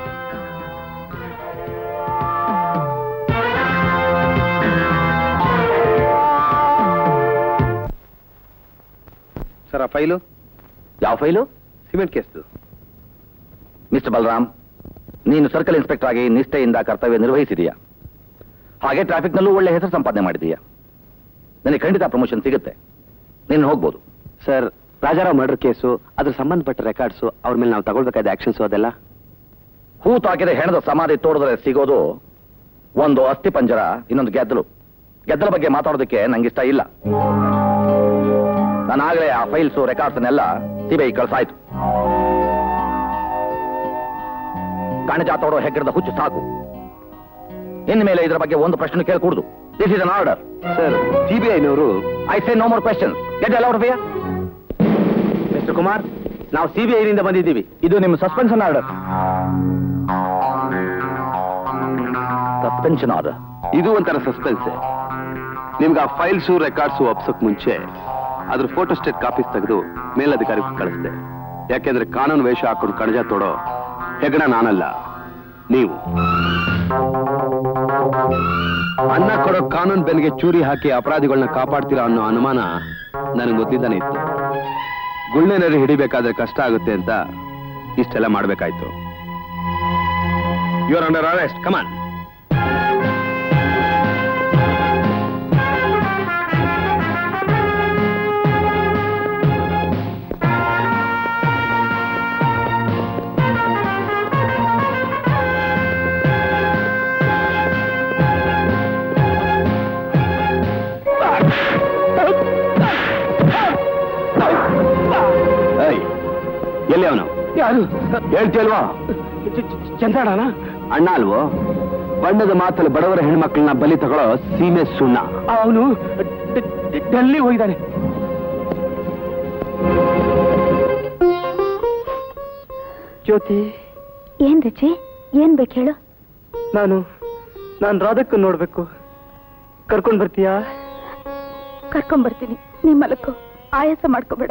sir ಆ ಫೈಲು ಯಾವ ಫೈಲು ಸಿಮೆಂಟ್ ಕೇಸ್ದು ಮಿಸ್ಟರ್ ಬಲರಾಮ್ ನೀನು ಸರ್ಕಲ್ ಇನ್ಸ್ಪೆಕ್ಟರ್ ಆಗಿ ನಿಷ್ಠೆಯಿಂದ ಕರ್ತವ್ಯ ನಿರ್ವಹಿಸಿದೀಯಾ ಹಾಗೆ ಟ್ರಾಫಿಕ್ನಲ್ಲೂ ಒಳ್ಳೆ ಹೆಸರು ಸಂಪಾದನೆ ಮಾಡಿದೀಯಾ ನನಗೆ ಖಂಡಿತ ಪ್ರಮೋಷನ್ ಸಿಗುತ್ತೆ ನೀನು ಹೋಗ್ಬೋದು ಸರ್ ರಾಜಾರಾವ್ ಮರ್ಡರ್ ಕೇಸು ಅದ್ರ ಸಂಬಂಧಪಟ್ಟ ರೆಕಾರ್ಡ್ಸು ಅವ್ರ ಮೇಲೆ ನಾವು ತಗೊಳ್ಬೇಕಾದ ಆಕ್ಷನ್ಸು ಅದೆಲ್ಲ ಹೂ ತಾಕಿದ ಹೆಣದ ಸಮಾಧಿ ತೋಡಿದ್ರೆ ಸಿಗೋದು ಒಂದು ಅಸ್ಥಿ ಪಂಜರ ಇನ್ನೊಂದು ಗೆದ್ದಲು ಗೆದ್ದಲ ಬಗ್ಗೆ ಮಾತಾಡೋದಕ್ಕೆ ನಂಗಿಷ್ಟ ಇಲ್ಲ ನಾನಾಗಲೇ ಆ ಫೈಲ್ಸ್ ರೆಕಾರ್ಡ್ಸ್ನೆಲ್ಲ ಸಿಬಿಐ ಕಳ್ಸಾಯ್ತು ಕಣಜ ತೋಡೋ ಹೆಗ್ಗರದ ಹುಚ್ಚು ಸಾಕು ಇನ್ಮೇಲೆ ಇದರ ಬಗ್ಗೆ ಒಂದು ಪ್ರಶ್ನೆ ಕೇಳ್ಕೂಡುದು this is an order sir ಸಿಬಿಐನವರು I say no more questions get allowed fear Mister Kumar ನಾವು ಸಿಬಿಐನಿಂದ ಬಂದಿದ್ದೀವಿ ಇದು ನಿಮ್ಮ ಸಸ್ಪೆನ್ಷನ್ ಆರ್ಡರ್ ಸಸ್ಪೆನ್ಷನ್ ಆರ್ಡರ್ ಇದು ಒಂಥರ ಸಸ್ಪೆನ್ಸ್ ನಿಮ್ಗೆ ಆ ಫೈಲ್ಸು ರೆಕಾರ್ಡ್ಸು ಒಪ್ಸಕ್ ಮುಂಚೆ ಅದ್ರ ಫೋಟೋ ಸ್ಟೇಟ್ ಕಾಪೀಸ್ ತೆಗೆದು ಮೇಲಧಿಕಾರಿಗೆ ಕಳಿಸ್ದೆ ಯಾಕೆಂದ್ರೆ ಕಾನೂನು ವೇಷ ಹಾಕೊಂಡು ಕಣಜ ತೋಡೋ ಹೆಗಣ ನಾನಲ್ಲ ನೀವು ಅನ್ನ ಕೊಡೋ ಕಾನೂನು ಬೆನ್ಗೆ ಚೂರಿ ಹಾಕಿ ಅಪರಾಧಿಗಳನ್ನ ಕಾಪಾಡ್ತೀರಾ ಅನ್ನೋ ಅನುಮಾನ ನನಗೆ ಗೊತ್ತಿದ್ದಾನೆ ಇತ್ತು ಗುಳ್ಳೆನರಿ ಹಿಡಿಬೇಕಾದ್ರೆ ಕಷ್ಟ ಆಗುತ್ತೆ ಅಂತ ಇಷ್ಟೆಲ್ಲ ಮಾಡ್ಬೇಕಾಯ್ತು you are under arrest come on ಏಯ್, ಎಲ್ಲಿ ಅವನು ಯಾರು ಹೇಳ್ತಿಲ್ವಾ ಚಂದ್ರಾಡಣ ಅಣ್ಣ ಅಲ್ವೋ ಬಣ್ಣದ ಮಾತಲ್ಲಿ ಬಡವರ ಹೆಣ್ಮಕ್ಳನ್ನ ಬಲಿ ತಗೊಳ್ಳೋ ಸೀಮೆ ಸುಣ್ಣ ಅವನು ಡೆಲ್ಲಿ ಹೋಗಿದ್ದಾನೆ ಜ್ಯೋತಿ ಏನ್ ರುಚಿ ಏನ್ ಬೇಕು ಹೇಳು ನಾನು ನಾನು ರಾಧಕ್ಕ ನೋಡ್ಬೇಕು ಕರ್ಕೊಂಡ್ ಬರ್ತೀಯಾ ಕರ್ಕೊಂಬರ್ತೀನಿ ನೀ ಮಲಕ್ಕೋ ಆಯಾಸ ಮಾಡ್ಕೋಬೇಡ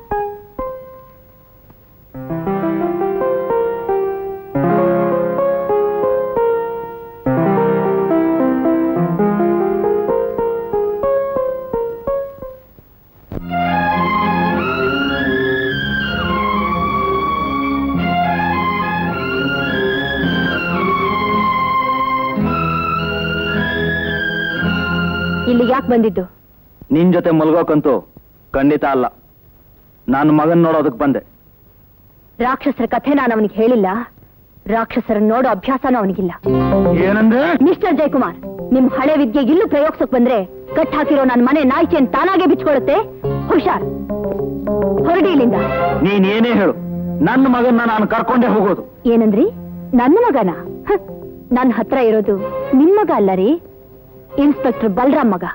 ಇಲ್ಲಿ ಯಾಕೆ ಬಂದಿದ್ದು ನಿನ್ ಜೊತೆ ಮಲ್ಗೋಕಂತೂ ಖಂಡಿತ ಅಲ್ಲ ನಾನು ಮಗನ್ ನೋಡೋದಕ್ ಬಂದೆ ರಾಕ್ಷಸರ ಕಥೆ ನಾನು ಅವನಿಗೆ ಹೇಳಿಲ್ಲ ರಾಕ್ಷಸರ ನೋಡೋ ಅಭ್ಯಾಸನೂ ಅವನಿಗಿಲ್ಲ ಏನಂದ್ರೆ ಮಿಸ್ಟರ್ ಜಯಕುಮಾರ್ ನಿಮ್ ಹಳೆ ವಿದ್ಯೆ ಇಲ್ಲೂ ಪ್ರಯೋಗಿಸಕ್ ಬಂದ್ರೆ ಕಟ್ ಹಾಕಿರೋ ನನ್ನ ಮನೆ ನಾಯಿಚೆನ್ ತಾನಾಗೆ ಬಿಚ್ಕೊಳುತ್ತೆ ಹುಷಾರ್ ಹೊರಡಿ ಇಲ್ಲಿಂದ ನೀನ್ ಏನೇ ಹೇಳು ನನ್ನ ಮಗನ್ನ ನಾನು ಕರ್ಕೊಂಡೇ ಹೋಗೋದು ಏನಂದ್ರಿ ನನ್ನ ಮಗನ ಹ, ನನ್ನ ಹತ್ರ ಇರೋದು ನಿಮ್ ಮಗ ಅಲ್ಲ ರೀ ಇನ್ಸ್ಪೆಕ್ಟರ್ ಬಲರಾಮ್ ಮಗ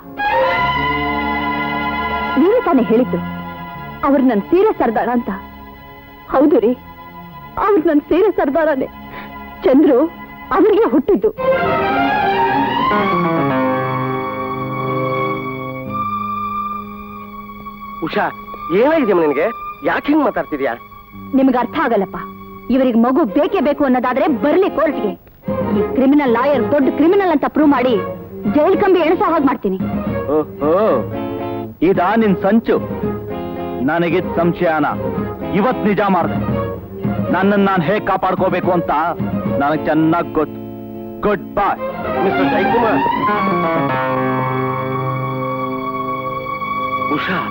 ನೀವೇ ತಾನೇ ಹೇಳಿದ್ದು ಅವ್ರು ನನ್ ಸೀರೆ ಸರ್ದಾರ ಅಂತ ಹೌದು ರೀ ಅವ್ರು ನನ್ ಸೀರೆ ಸರ್ದಾರನೇ ಚಂದ್ರು ಅವರಿಗೆ ಹುಟ್ಟಿದ್ದು ಉಷಾ ಏನಾಗಿದೆ ನಿನಗೆ ಯಾಕೆ ಹಿಂಗ್ ಮಾತಾಡ್ತಿದ್ಯಾ ನಿಮ್ಗೆ ಅರ್ಥ ಆಗಲ್ಲಪ್ಪ ಇವರಿಗೆ ಮಗು ಬೇಕೇ ಬೇಕು ಅನ್ನೋದಾದ್ರೆ ಬರ್ಲಿ ಕೋರ್ಟ್ಗೆ ಈ ಕ್ರಿಮಿನಲ್ ಲಾಯರ್ ದೊಡ್ಡ ಕ್ರಿಮಿನಲ್ ಅಂತ ಪ್ರೂವ್ ಮಾಡಿ ಜೈಲ್ ಕಂಬಿ ಎಣಸ ಹಾಗೆ ಮಾಡ್ತೀನಿ ಓಹೋ ಇದಾ ನಿನ್ ಸಂಚು ನನಗಿದ್ ಸಂಶಯನ ಇವತ್ ನಿಜ ಮಾಡ್ದೆ ನನ್ನನ್ನು ನಾನು ಹೇಗ್ ಕಾಪಾಡ್ಕೋಬೇಕು ಅಂತ ನನಗೆ ಚೆನ್ನಾಗ್ ಗೊತ್ತು good bye Mister Jayakumar Usha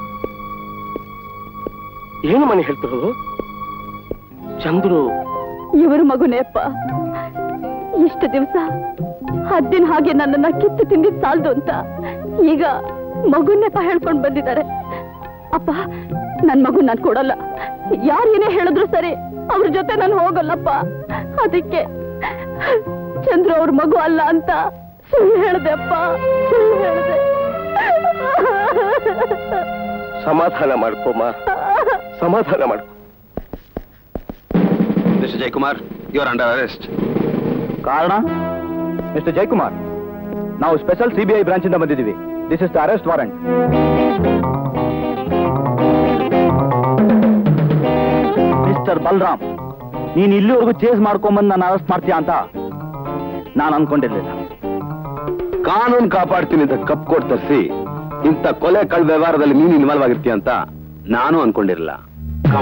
ಏನು ಮನೆ ಹೇಳ್ತಿರೋದು ಚಂದ್ರು ಇವರು ಮಗುನೇ ಅಪ್ಪ ಇಷ್ಟು ದಿವಸ ಹದ್ದಿನ ಹಾಗೆ ನನ್ನನ್ನ ಕಿತ್ತು ತಿಂದಿದ್ ಸಾಲ್ದು ಅಂತ ಈಗ ಮಗುನೆಪ್ಪ ಹೇಳ್ಕೊಂಡ್ ಬಂದಿದ್ದಾರೆ ಅಪ್ಪ ನನ್ ಮಗು ನಾನ್ ಕೊಡಲ್ಲ ಯಾರು ಏನೇ ಹೇಳಿದ್ರು ಸರಿ ಅವ್ರ ಜೊತೆ ನಾನು ಹೋಗಲ್ಲಪ್ಪ ಅದಕ್ಕೆ ಚಂದ್ರು ಅವ್ರ ಮಗು ಅಲ್ಲ ಅಂತ ಸುಳ್ಳು ಹೇಳ್ದೆ ಅಪ್ಪ ಸುಳ್ಳು ಹೇಳ್ದೆ ಸಮಾಧಾನ ಮಾಡ್ಕೋಮ್ಮ ಸಮಾಧಾನ ಮಾಡ್ಕೊ Mister Jayakumar you are under arrest ಕಾರಣ ಮಿಸ್ಟರ್ ಜಯಕುಮಾರ್ ನಾವು ಸ್ಪೆಷಲ್ ಸಿಬಿಐ ಬ್ರಾಂಚ್ ಇಂದ ಬಂದಿದ್ದೀವಿ this is the arrest warrant Mister Balaram ನೀನ್ ಇಲ್ಲಿವರೆಗೂ ಚೇಸ್ ಮಾಡ್ಕೊಂಬಂದು ನಾನು ಅರೆಸ್ಟ್ ಮಾಡ್ತೀಯಾ ಅಂತ ನಾನು ಅನ್ಕೊಂಡಿರ್ಲಿಲ್ಲ ಕಾನೂನು ಕಾಪಾಡ್ತೀನಿ ಅಂತ ಕಪ್ ಕೊಟ್ಟು ತರಿಸಿ ಇಂಥ ಕೊಲೆ ಕಳ್ ವ್ಯವಹಾರದಲ್ಲಿ ನೀನು ಇನ್ವಾಲ್ವ್ ಆಗಿರ್ತೀಯ ಅಂತ ನಾನು ಅನ್ಕೊಂಡಿರಲಿಲ್ಲ ಕಮ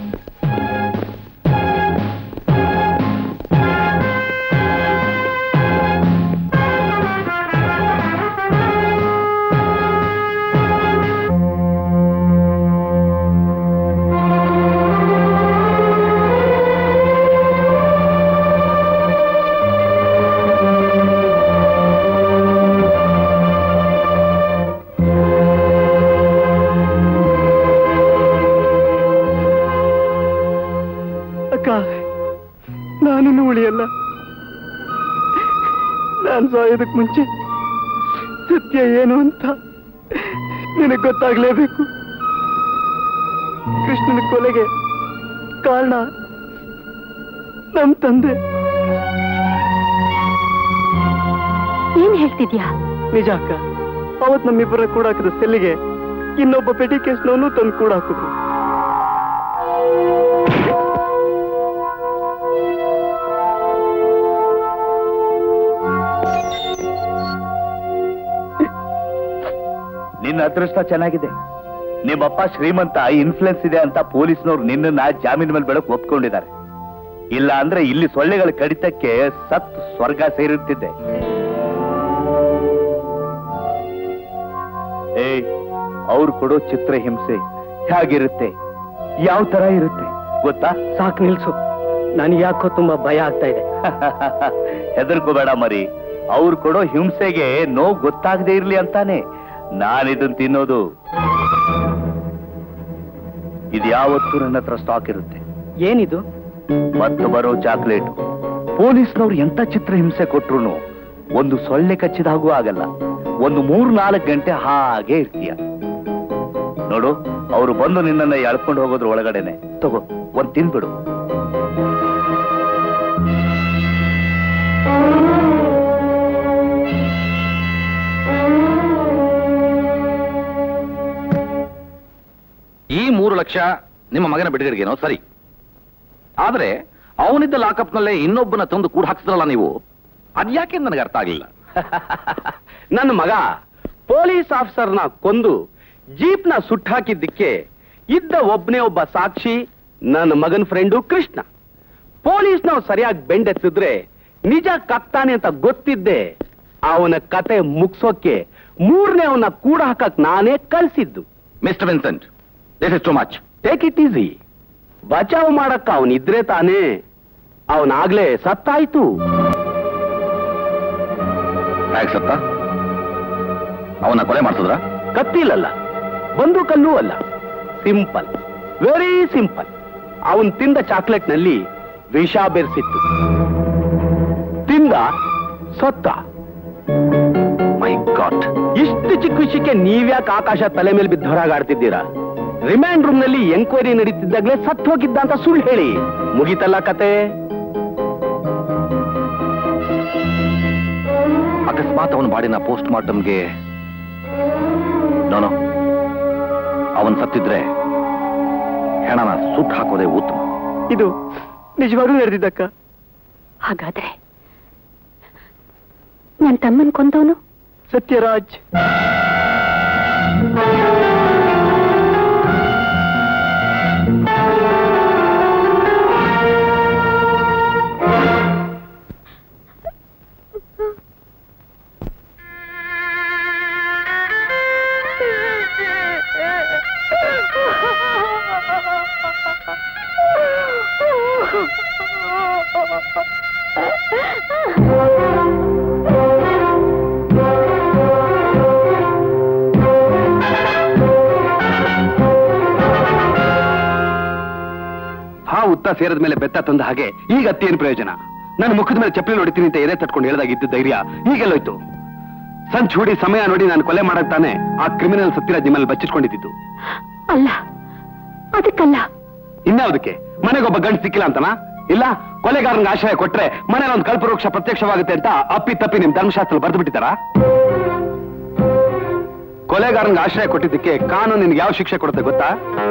ಅಕ್ಕ ನಾನಿನ್ನು ಉಳಿಯಲ್ಲ ನಾನು ಸಾಯೋದಕ್ಕೆ ಮುಂಚೆ ಸತ್ಯ ಏನು ಅಂತ ನಿನಗೆ ಗೊತ್ತಾಗ್ಲೇಬೇಕು ಕೃಷ್ಣನ ಕೊಲೆಗೆ ಕಾರಣ ನಮ್ ತಂದೆ ಏನ್ ಹೇಳ್ತಿದ್ಯಾ ನಿಜ ಅಕ್ಕ ಅವತ್ ನಮ್ಮಿಬ್ಬರ ಕೂಡ ಹಾಕಿದ ಸೆಲ್ಲಿಗೆ ಇನ್ನೊಬ್ಬ ಪೆಟಿ ಕೇಸ್ನವನು ತಂದು ಕೂಡ ಹಾಕಿದ್ರು ನಿನ್ನ ಅದೃಷ್ಟ ಚೆನ್ನಾಗಿದೆ ನಿಮ್ಮಪ್ಪ ಶ್ರೀಮಂತ ಇನ್ಫ್ಲುಯೆನ್ಸ್ ಇದೆ ಅಂತ ಪೊಲೀಸ್ನವ್ರು ನಿನ್ನನ್ನ ಜಾಮೀನ್ ಮೇಲೆ ಬೆಳಕು ಒಪ್ಕೊಂಡಿದ್ದಾರೆ ಇಲ್ಲ ಅಂದ್ರೆ ಇಲ್ಲಿ ಸೊಳ್ಳೆಗಳ ಕಡಿತಕ್ಕೆ ಸತ್ ಸ್ವರ್ಗ ಸೇರುತ್ತಿದ್ದೆ ಏಯ್ ಅವ್ರು ಕೊಡೋ ಚಿತ್ರ ಹಿಂಸೆ ಹೇಗಿರುತ್ತೆ ಯಾವ ತರ ಇರುತ್ತೆ ಗೊತ್ತಾ ಸಾಕು ನಿಲ್ಸು ನನಗೆ ಯಾಕೋ ತುಂಬಾ ಭಯ ಆಗ್ತಾ ಇದೆ ಹೆದರ್ಕೋಬೇಡ ಮರಿ ಅವ್ರು ಕೊಡೋ ಹಿಂಸೆಗೆ ನೋವು ಗೊತ್ತಾಗದೆ ಇರ್ಲಿ ಅಂತಾನೆ ನಾನಿದನ್ ತಿನ್ನೋದು ಇದು ಯಾವತ್ತೂ ನನ್ನ ಹತ್ರ ಸ್ಟಾಕ್ ಇರುತ್ತೆ ಏನಿದು ಮತ್ತು ಬರೋ ಚಾಕ್ಲೇಟ್ ಪೊಲೀಸ್ನವ್ರು ಎಂತ ಚಿತ್ರ ಹಿಂಸೆ ಕೊಟ್ರು ಒಂದು ಸೊಳ್ಳೆ ಕಚ್ಚಿದಾಗೂ ಆಗಲ್ಲ ಒಂದು ಮೂರ್ ನಾಲ್ಕು ಗಂಟೆ ಹಾಗೆ ಇರ್ತೀಯ ನೋಡು ಅವರು ಬಂದು ನಿನ್ನನ್ನ ಎಳ್ಕೊಂಡು ಹೋಗೋದ್ರ ಒಳಗಡೆನೆ ತಗೋ ಒಂದ್ ತಿನ್ಬಿಡು ಈ ಮೂರು ಲಕ್ಷ ನಿಮ್ಮ ಮಗನ ಬಿಡುಗಡೆಗೇನೋ ಸರಿ ಆದ್ರೆ ಅವನಿದ್ದ ಲಾಕಪ್ನಲ್ಲೇ ಇನ್ನೊಬ್ಬನ ತಂದು ಕೂಡ ಹಾಕ್ಸಿದ್ರಲ್ಲ ನೀವು ಅದ್ಯಾಕೆ ನನಗೆ ಅರ್ಥ ಆಗ್ಲಿಲ್ಲ ನನ್ನ ಮಗ ಪೊಲೀಸ್ ಆಫೀಸರ್ನ ಕೊಂದು ಜೀಪ್ನ ಸುಟ್ಟಾಕಿದ್ದಕ್ಕೆ ಇದ್ದ ಒಬ್ನೇ ಒಬ್ಬ ಸಾಕ್ಷಿ ನನ್ನ ಮಗನ್ ಫ್ರೆಂಡು ಕೃಷ್ಣ ಪೊಲೀಸ್ನವ್ ಸರಿಯಾಗಿ ಬೆಂಡೆತ್ತಿದ್ರೆ ನಿಜ ಕತ್ತಾನೆ ಅಂತ ಗೊತ್ತಿದ್ದೆ ಅವನ ಕತೆ ಮುಗ್ಸೋಕೆ ಮೂರನೇ ಅವನ ಕೂಡ ಹಾಕಕ್ ನಾನೇ ಕಳ್ಸಿದ್ದು Mister Vincent this is too much take it easy ಬಚಾವ್ ಮಾಡಕ್ಕ ಅವನಿದ್ರೆ ತಾನೇ ಅವನಾಗ್ಲೇ ಸತ್ತಾಯ್ತು ಹೇಗೆ ಸತ್ತ ಅವನ ಕೊಲೆ ಮಾಡಿಸಿದ್ರ ಕತ್ತಿಲಲ್ಲ ಬಂದೂಕಲ್ಲೂ ಅಲ್ಲ ಸಿಂಪಲ್ ವೆರಿ ಸಿಂಪಲ್ ಅವನ್ ತಿಂದ ಚಾಕ್ಲೇಟ್ ನಲ್ಲಿ ವಿಷ ಬೆರೆಸಿತ್ತು ತಿಂದ ಸತ್ತ ಮೈ ಗಾಡ್ ಇಷ್ಟು ಚಿಕ್ಕ ವಿಷಯಕ್ಕೆ ನೀವ್ಯಾಕೆ ಆಕಾಶ ತಲೆ ಮೇಲೆ ಬಿದ್ದು ಹೊರಗಾಡ್ತಿದ್ದೀರಾ ರಿಮ್ಯಾಂಡ್ ರೂಮ್ ನಲ್ಲಿ ಎಂಕ್ವೈರಿ ನಡೀತಿದ್ದಾಗಲೇ ಸತ್ತು ಹೋಗಿದ್ದ ಅಂತ ಸುಳ್ಳು ಹೇಳಿ ಮುಗೀತಲ್ಲ ಕತೆ ಅಕಸ್ಮಾತ್ ಅವನ ಬಾಡಿನ ಪೋಸ್ಟ್ ಮಾರ್ಟಮ್ಗೆ ನೋನೋ ಅವನ್ ಸತ್ತಿದ್ರೆ ಹೆಣನ ಸುಟ್ಟು ಹಾಕೋದೇ ಉತ್ತಮ ಇದು ನಿಜವಾಗ್ಲೂ ನಡೆದಿದ್ದಕ್ಕ ಹಾಗಾದ್ರೆ ನನ್ ತಮ್ಮನ್ ಕೊಂದವನು ಸತ್ಯರಾಜ್ ಹಾವು ಉತ್ತ ಸೇರದ ಮೇಲೆ ಬೆತ್ತ ತಂದ ಹಾಗೆ ಈಗ ಅತ್ತಿ ಏನ್ ಪ್ರಯೋಜನ ನನ್ನ ಮುಖದ ಮೇಲೆ ಚಪ್ಪಲಿ ಹೊಡಿತೀನಿ ಅಂತ ಎದೆ ತಟ್ಕೊಂಡು ಹೇಳ್ದಾಗಿದ್ದು ಧೈರ್ಯ ಈಗೆಲ್ಲೋಯ್ತು ಸಂಚ್ ಹೂಡಿ ಸಮಯ ನೋಡಿ ನಾನು ಕೊಲೆ ಮಾಡಕ್ ತಾನೆ ಆ ಕ್ರಿಮಿನಲ್ ಸತ್ಯರಾಜ್ ನಿಮ್ಮಲ್ಲಿ ಬಚ್ಚಿಟ್ಕೊಂಡಿದ್ದು ಅಲ್ಲ ಅದಕ್ಕಲ್ಲ ಇನ್ಯಾವುದಕ್ಕೆ ಮನೆಗೊಬ್ಬ ಗಂಡು ಸಿಕ್ಕಿಲ್ಲ ಅಂತನಾ ಇಲ್ಲ ಕೊಲೆಗಾರನಿಗೆ ಆಶ್ರಯ ಕೊಟ್ರೆ ಮನೇಲಿ ಒಂದು ಕಲ್ಪವೃಕ್ಷ ಪ್ರತ್ಯಕ್ಷವಾಗುತ್ತೆ ಅಂತ ಅಪ್ಪಿ ತಪ್ಪಿ ನಿಮ್ ಧರ್ಮಶಾಸ್ತ್ರ ಬರೆದು ಬಿಟ್ಟಿದ್ದಾರಾ ಕೊಲೆಗಾರನಿಗೆ ಆಶ್ರಯ ಕೊಟ್ಟಿದ್ದಕ್ಕೆ ಕಾನೂನು ನಿನ್ಗೆ ಯಾವ ಶಿಕ್ಷೆ ಕೊಡುತ್ತೆ ಗೊತ್ತಾ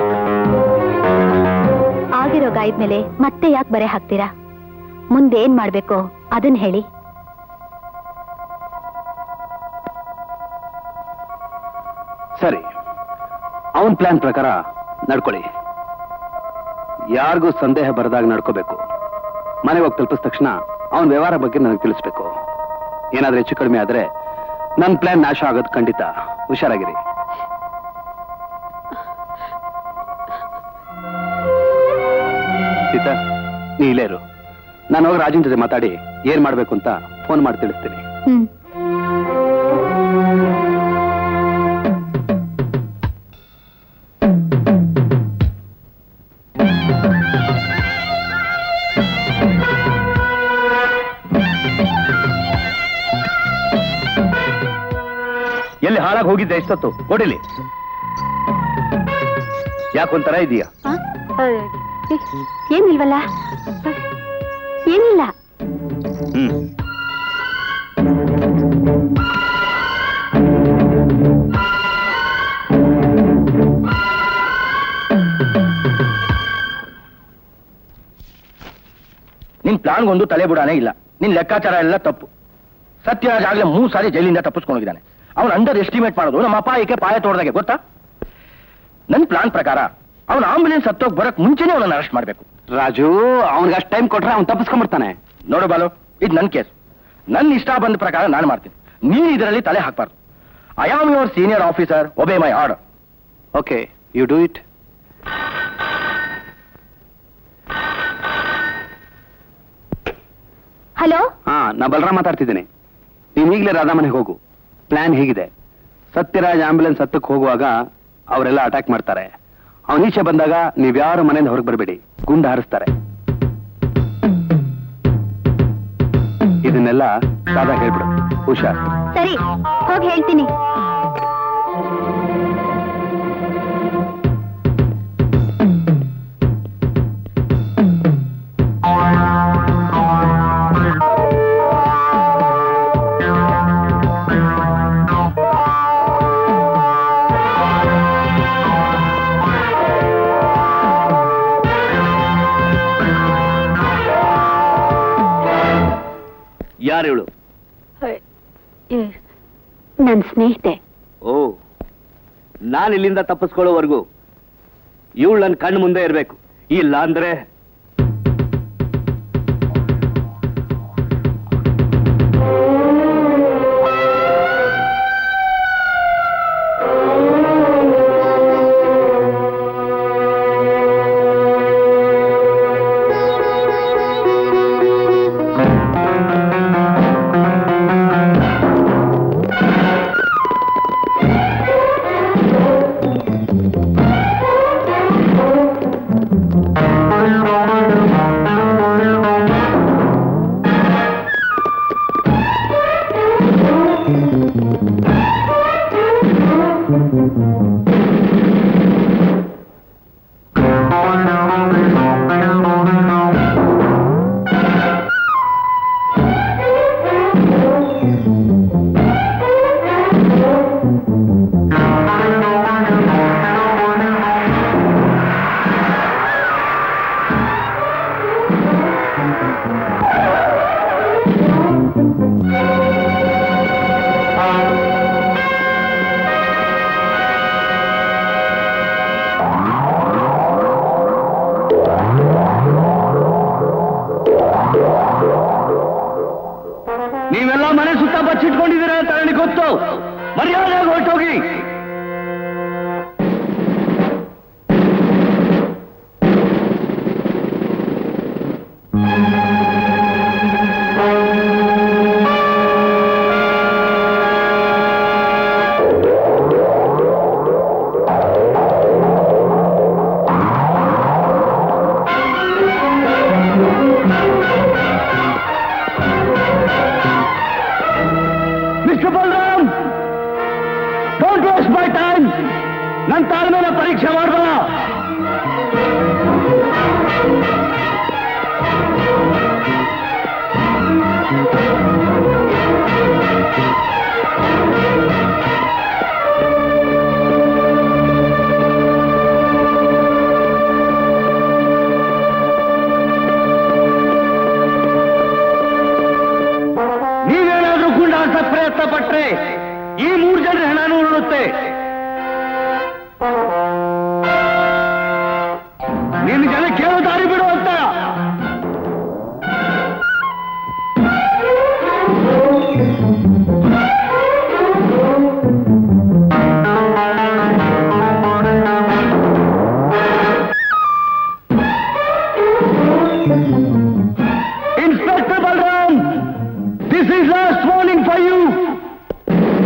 ಆಗಿರೋ ಗಾಯದ ಮೇಲೆ ಮತ್ತೆ ಯಾಕೆ ಬರೆ ಹಾಕ್ತೀರಾ ಮುಂದೆ ಏನ್ ಮಾಡ್ಬೇಕು ಅದನ್ನ ಹೇಳಿ ಸರಿ ಅವನ್ ಪ್ಲಾನ್ ಪ್ರಕಾರ ನಡ್ಕೊಳ್ಳಿ ಯಾರಿಗೂ ಸಂದೇಹ ಬರದಾಗ ನಡ್ಕೋಬೇಕು ಮನೆಗೆ ಹೋಗಿ ತಲುಪಿದ ತಕ್ಷಣ ಅವನ ವ್ಯವಹಾರ ಬಗ್ಗೆ ನನಗೆ ತಿಳಿಸ್ಬೇಕು ಏನಾದ್ರೂ ಹೆಚ್ಚು ಕಡಿಮೆ ಆದ್ರೆ ನನ್ನ ಪ್ಲಾನ್ ನಾಶ ಆಗೋದು ಖಂಡಿತ ಹುಷಾರಾಗಿರಿ ಸೀತಾ ನೀ ಇಲ್ಲೇ ಇರು ನಾನು ಹೋಗಿ ರಾಜನ್ ಜೊತೆ ಮಾತಾಡಿ ಏನ್ ಮಾಡ್ಬೇಕು ಅಂತ ಫೋನ್ ಮಾಡಿ ತಿಳಿಸ್ತೀನಿ ಹ್ಮ್ ಎಲ್ಲಿ ಹಾಳಾಗಿ ಹೋಗಿದ್ದೆ ಎಷ್ಟೊತ್ತು ಕೊಡಿಲಿ ಯಾಕೊಂಥರ ಇದೆಯಾ ಆ? ಆ, ಏನಿಲ್ವಲ್ಲ ಏನಿಲ್ಲ ಹ್ಮ್ ನಿನ್ ಪ್ಲಾನ್ಗೊಂದು ತಲೆ ಬುಡಾನೇ ಇಲ್ಲ ನಿನ್ ಲೆಕ್ಕಾಚಾರ ಎಲ್ಲ ತಪ್ಪು ಸತ್ಯರಾಜ್ ಆಗ್ಲೇ ಮೂರು ಸಾರಿ ಜೈಲಿಂದ ತಪ್ಪಿಸ್ಕೊಂಡಿದ್ದಾನೆ ಅವನು ಅಂಡರ್ ಎಸ್ಟಿಮೇಟ್ ಮಾಡೋದು ನಮ್ಮ ಅಪಾಯಕ್ಕೆ ಪಾಯ ತೋಡ್ದಾಗೆ ಗೊತ್ತಾ ನನ್ ಪ್ಲಾನ್ ಪ್ರಕಾರ ಅವನ ಆಂಬುಲೆನ್ಸ್ ಹತ್ತೋಗ್ ಬರಕ್ ಮುಂಚೆನೆ ಅವನನ್ನ ಅರೆಸ್ಟ್ ಮಾಡ್ಬೇಕು ರಾಜು ಅವನಿಗೆ ಅಷ್ಟು ಟೈಮ್ ಕೊಟ್ರೆ ಅವ್ನು ತಪ್ಪಿಸ್ಕೊಂಡ್ಬಿಡ್ತಾನೆ ನೋಡು ಬಾಲು ಇದು ನನ್ ಕೇಸ್ ನನ್ನ ಇಷ್ಟ ಬಂದ ಪ್ರಕಾರ ನಾನು ಮಾಡ್ತೀನಿ ನೀನು ಇದರಲ್ಲಿ ತಲೆ ಹಾಕ್ಬಾರ್ದು I am your senior officer obey my order okay you do it hello ಹಾ ನಾ ಬಲರಾಮ್ ಮಾತಾಡ್ತಿದ್ದೀನಿ ನೀನ್ ಈಗಲೇ ರಾಧಾ ಮನೆಗೆ ಹೋಗು ಪ್ಲಾನ್ ಹೀಗಿದೆ ಸತ್ಯರಾಜ್ ಆಂಬ್ಯುಲೆನ್ಸ್ ಹತ್ತಕ್ಕೆ ಹೋಗುವಾಗ ಅವರೆಲ್ಲ ಅಟ್ಯಾಕ್ ಮಾಡ್ತಾರೆ ಅವನ ಈಚೆ ಬಂದಾಗ ನೀವ್ಯಾರು ಮನೆಯಿಂದ ಹೊರಗೆ ಬರಬೇಡಿ ಗುಂಡು ಹಾರಿಸ್ತಾರೆ ಇದನ್ನೆಲ್ಲ ರಾಧಾ ಹೇಳ್ಬಿಡು ಹುಷಾರ್ ಸರಿ ಹೋಗಿ ಹೇಳ್ತೀನಿ ಯಾರು ಹೇಳು ನನ್ ಸ್ನೇಹಿತೆ ಓ ನಾನು ಇಲ್ಲಿಂದ ತಪ್ಪಿಸ್ಕೊಳ್ಳೋವರೆಗೂ ಇವಳು ನನ್ನ ಕಣ್ಣು ಮುಂದೆ ಇರಬೇಕು ಇಲ್ಲ ಅಂದ್ರೆ ನೀವೆಲ್ಲ ಮನೆ ಸುತ್ತ ಬಚ್ಚಿಟ್ಕೊಂಡಿದ್ದೀರಾ ಅಂತ ನನಗೆ ಗೊತ್ತು ಮರ್ಯಾದೆಯಾಗಿ ಹೊರಟೋಗಿ ಆ ಕಷ್ಟಪಟ್ರೆ ಈ ಮೂರು ಜನರ ಹೆಣನೂ ಉರುಳುತ್ತೆ ನಿನ್ನ ಜನ ಕೇಳೋ ದಾರಿ ಬಿಡು ಅಂತ Inspector Balram, this is last warning for you.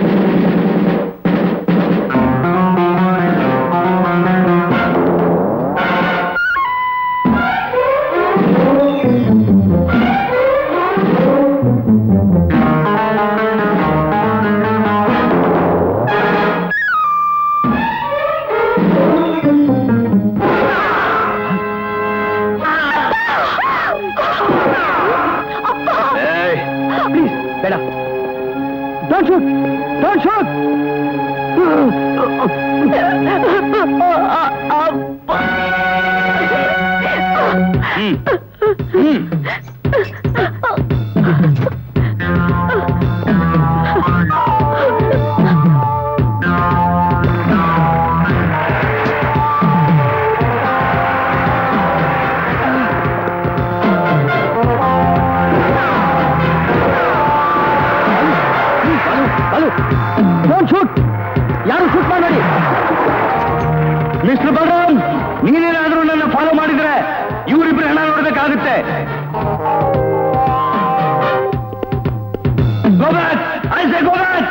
Please ಬೇಡ don't shoot don't shoot don't shoot ಯಾರು ಶೂಟ್ ಮಾಡಬೇಡಿ ಮಿಸ್ಟರ್ ಬಲರಾಮ್ ನೀನೇನಾದ್ರೂ ನನ್ನ ಫಾಲೋ ಮಾಡಿದ್ರೆ ಇವರಿಬ್ರು ಹಣ ನೋಡ್ಬೇಕಾಗುತ್ತೆ go back I say go back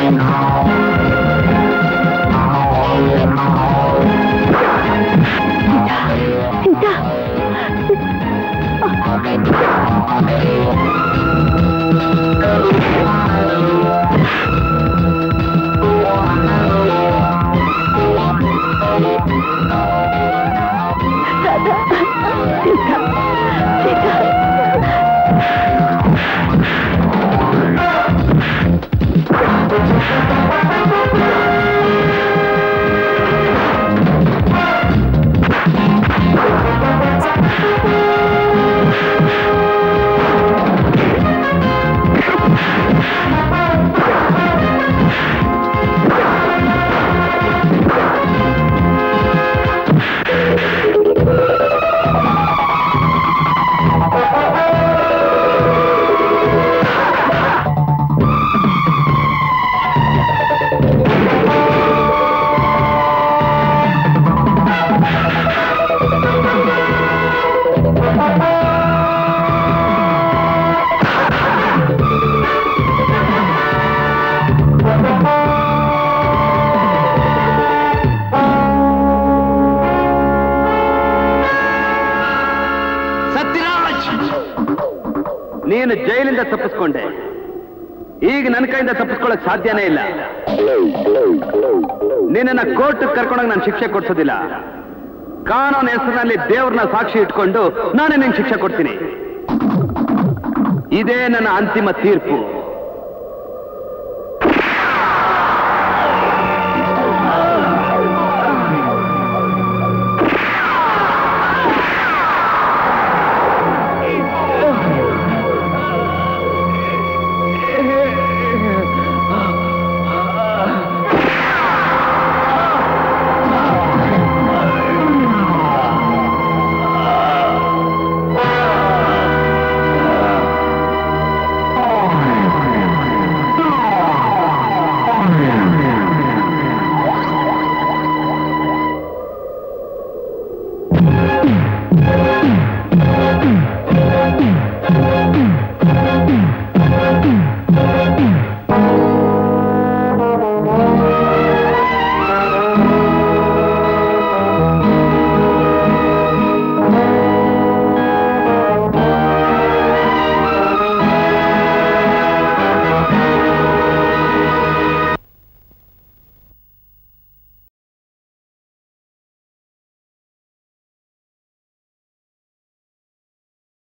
Seetha Sathyaraj ನೀನು ಜೈಲಿಂದ ತಪ್ಪಿಸ್ಕೊಂಡೆ ಈಗ ನನ್ನ ಕೈಯಿಂದ ತಪ್ಪಿಸ್ಕೊಳ್ಳಕ್ ಸಾಧ್ಯನೇ ಇಲ್ಲ ನಿನ್ನ ಕೋರ್ಟ್ ಕರ್ಕೊಂಡೋಗಿ ನಾನು ಶಿಕ್ಷೆ ಕೊಡ್ಸೋದಿಲ್ಲ ಕಾನೂನು ಹೆಸರಿನಲ್ಲಿ ದೇವ್ರನ್ನ ಸಾಕ್ಷಿ ಇಟ್ಕೊಂಡು ನಾನೇ ನಿಂಗೆ ಶಿಕ್ಷೆ ಕೊಡ್ತೀನಿ ಇದೇ ನನ್ನ ಅಂತಿಮ ತೀರ್ಪು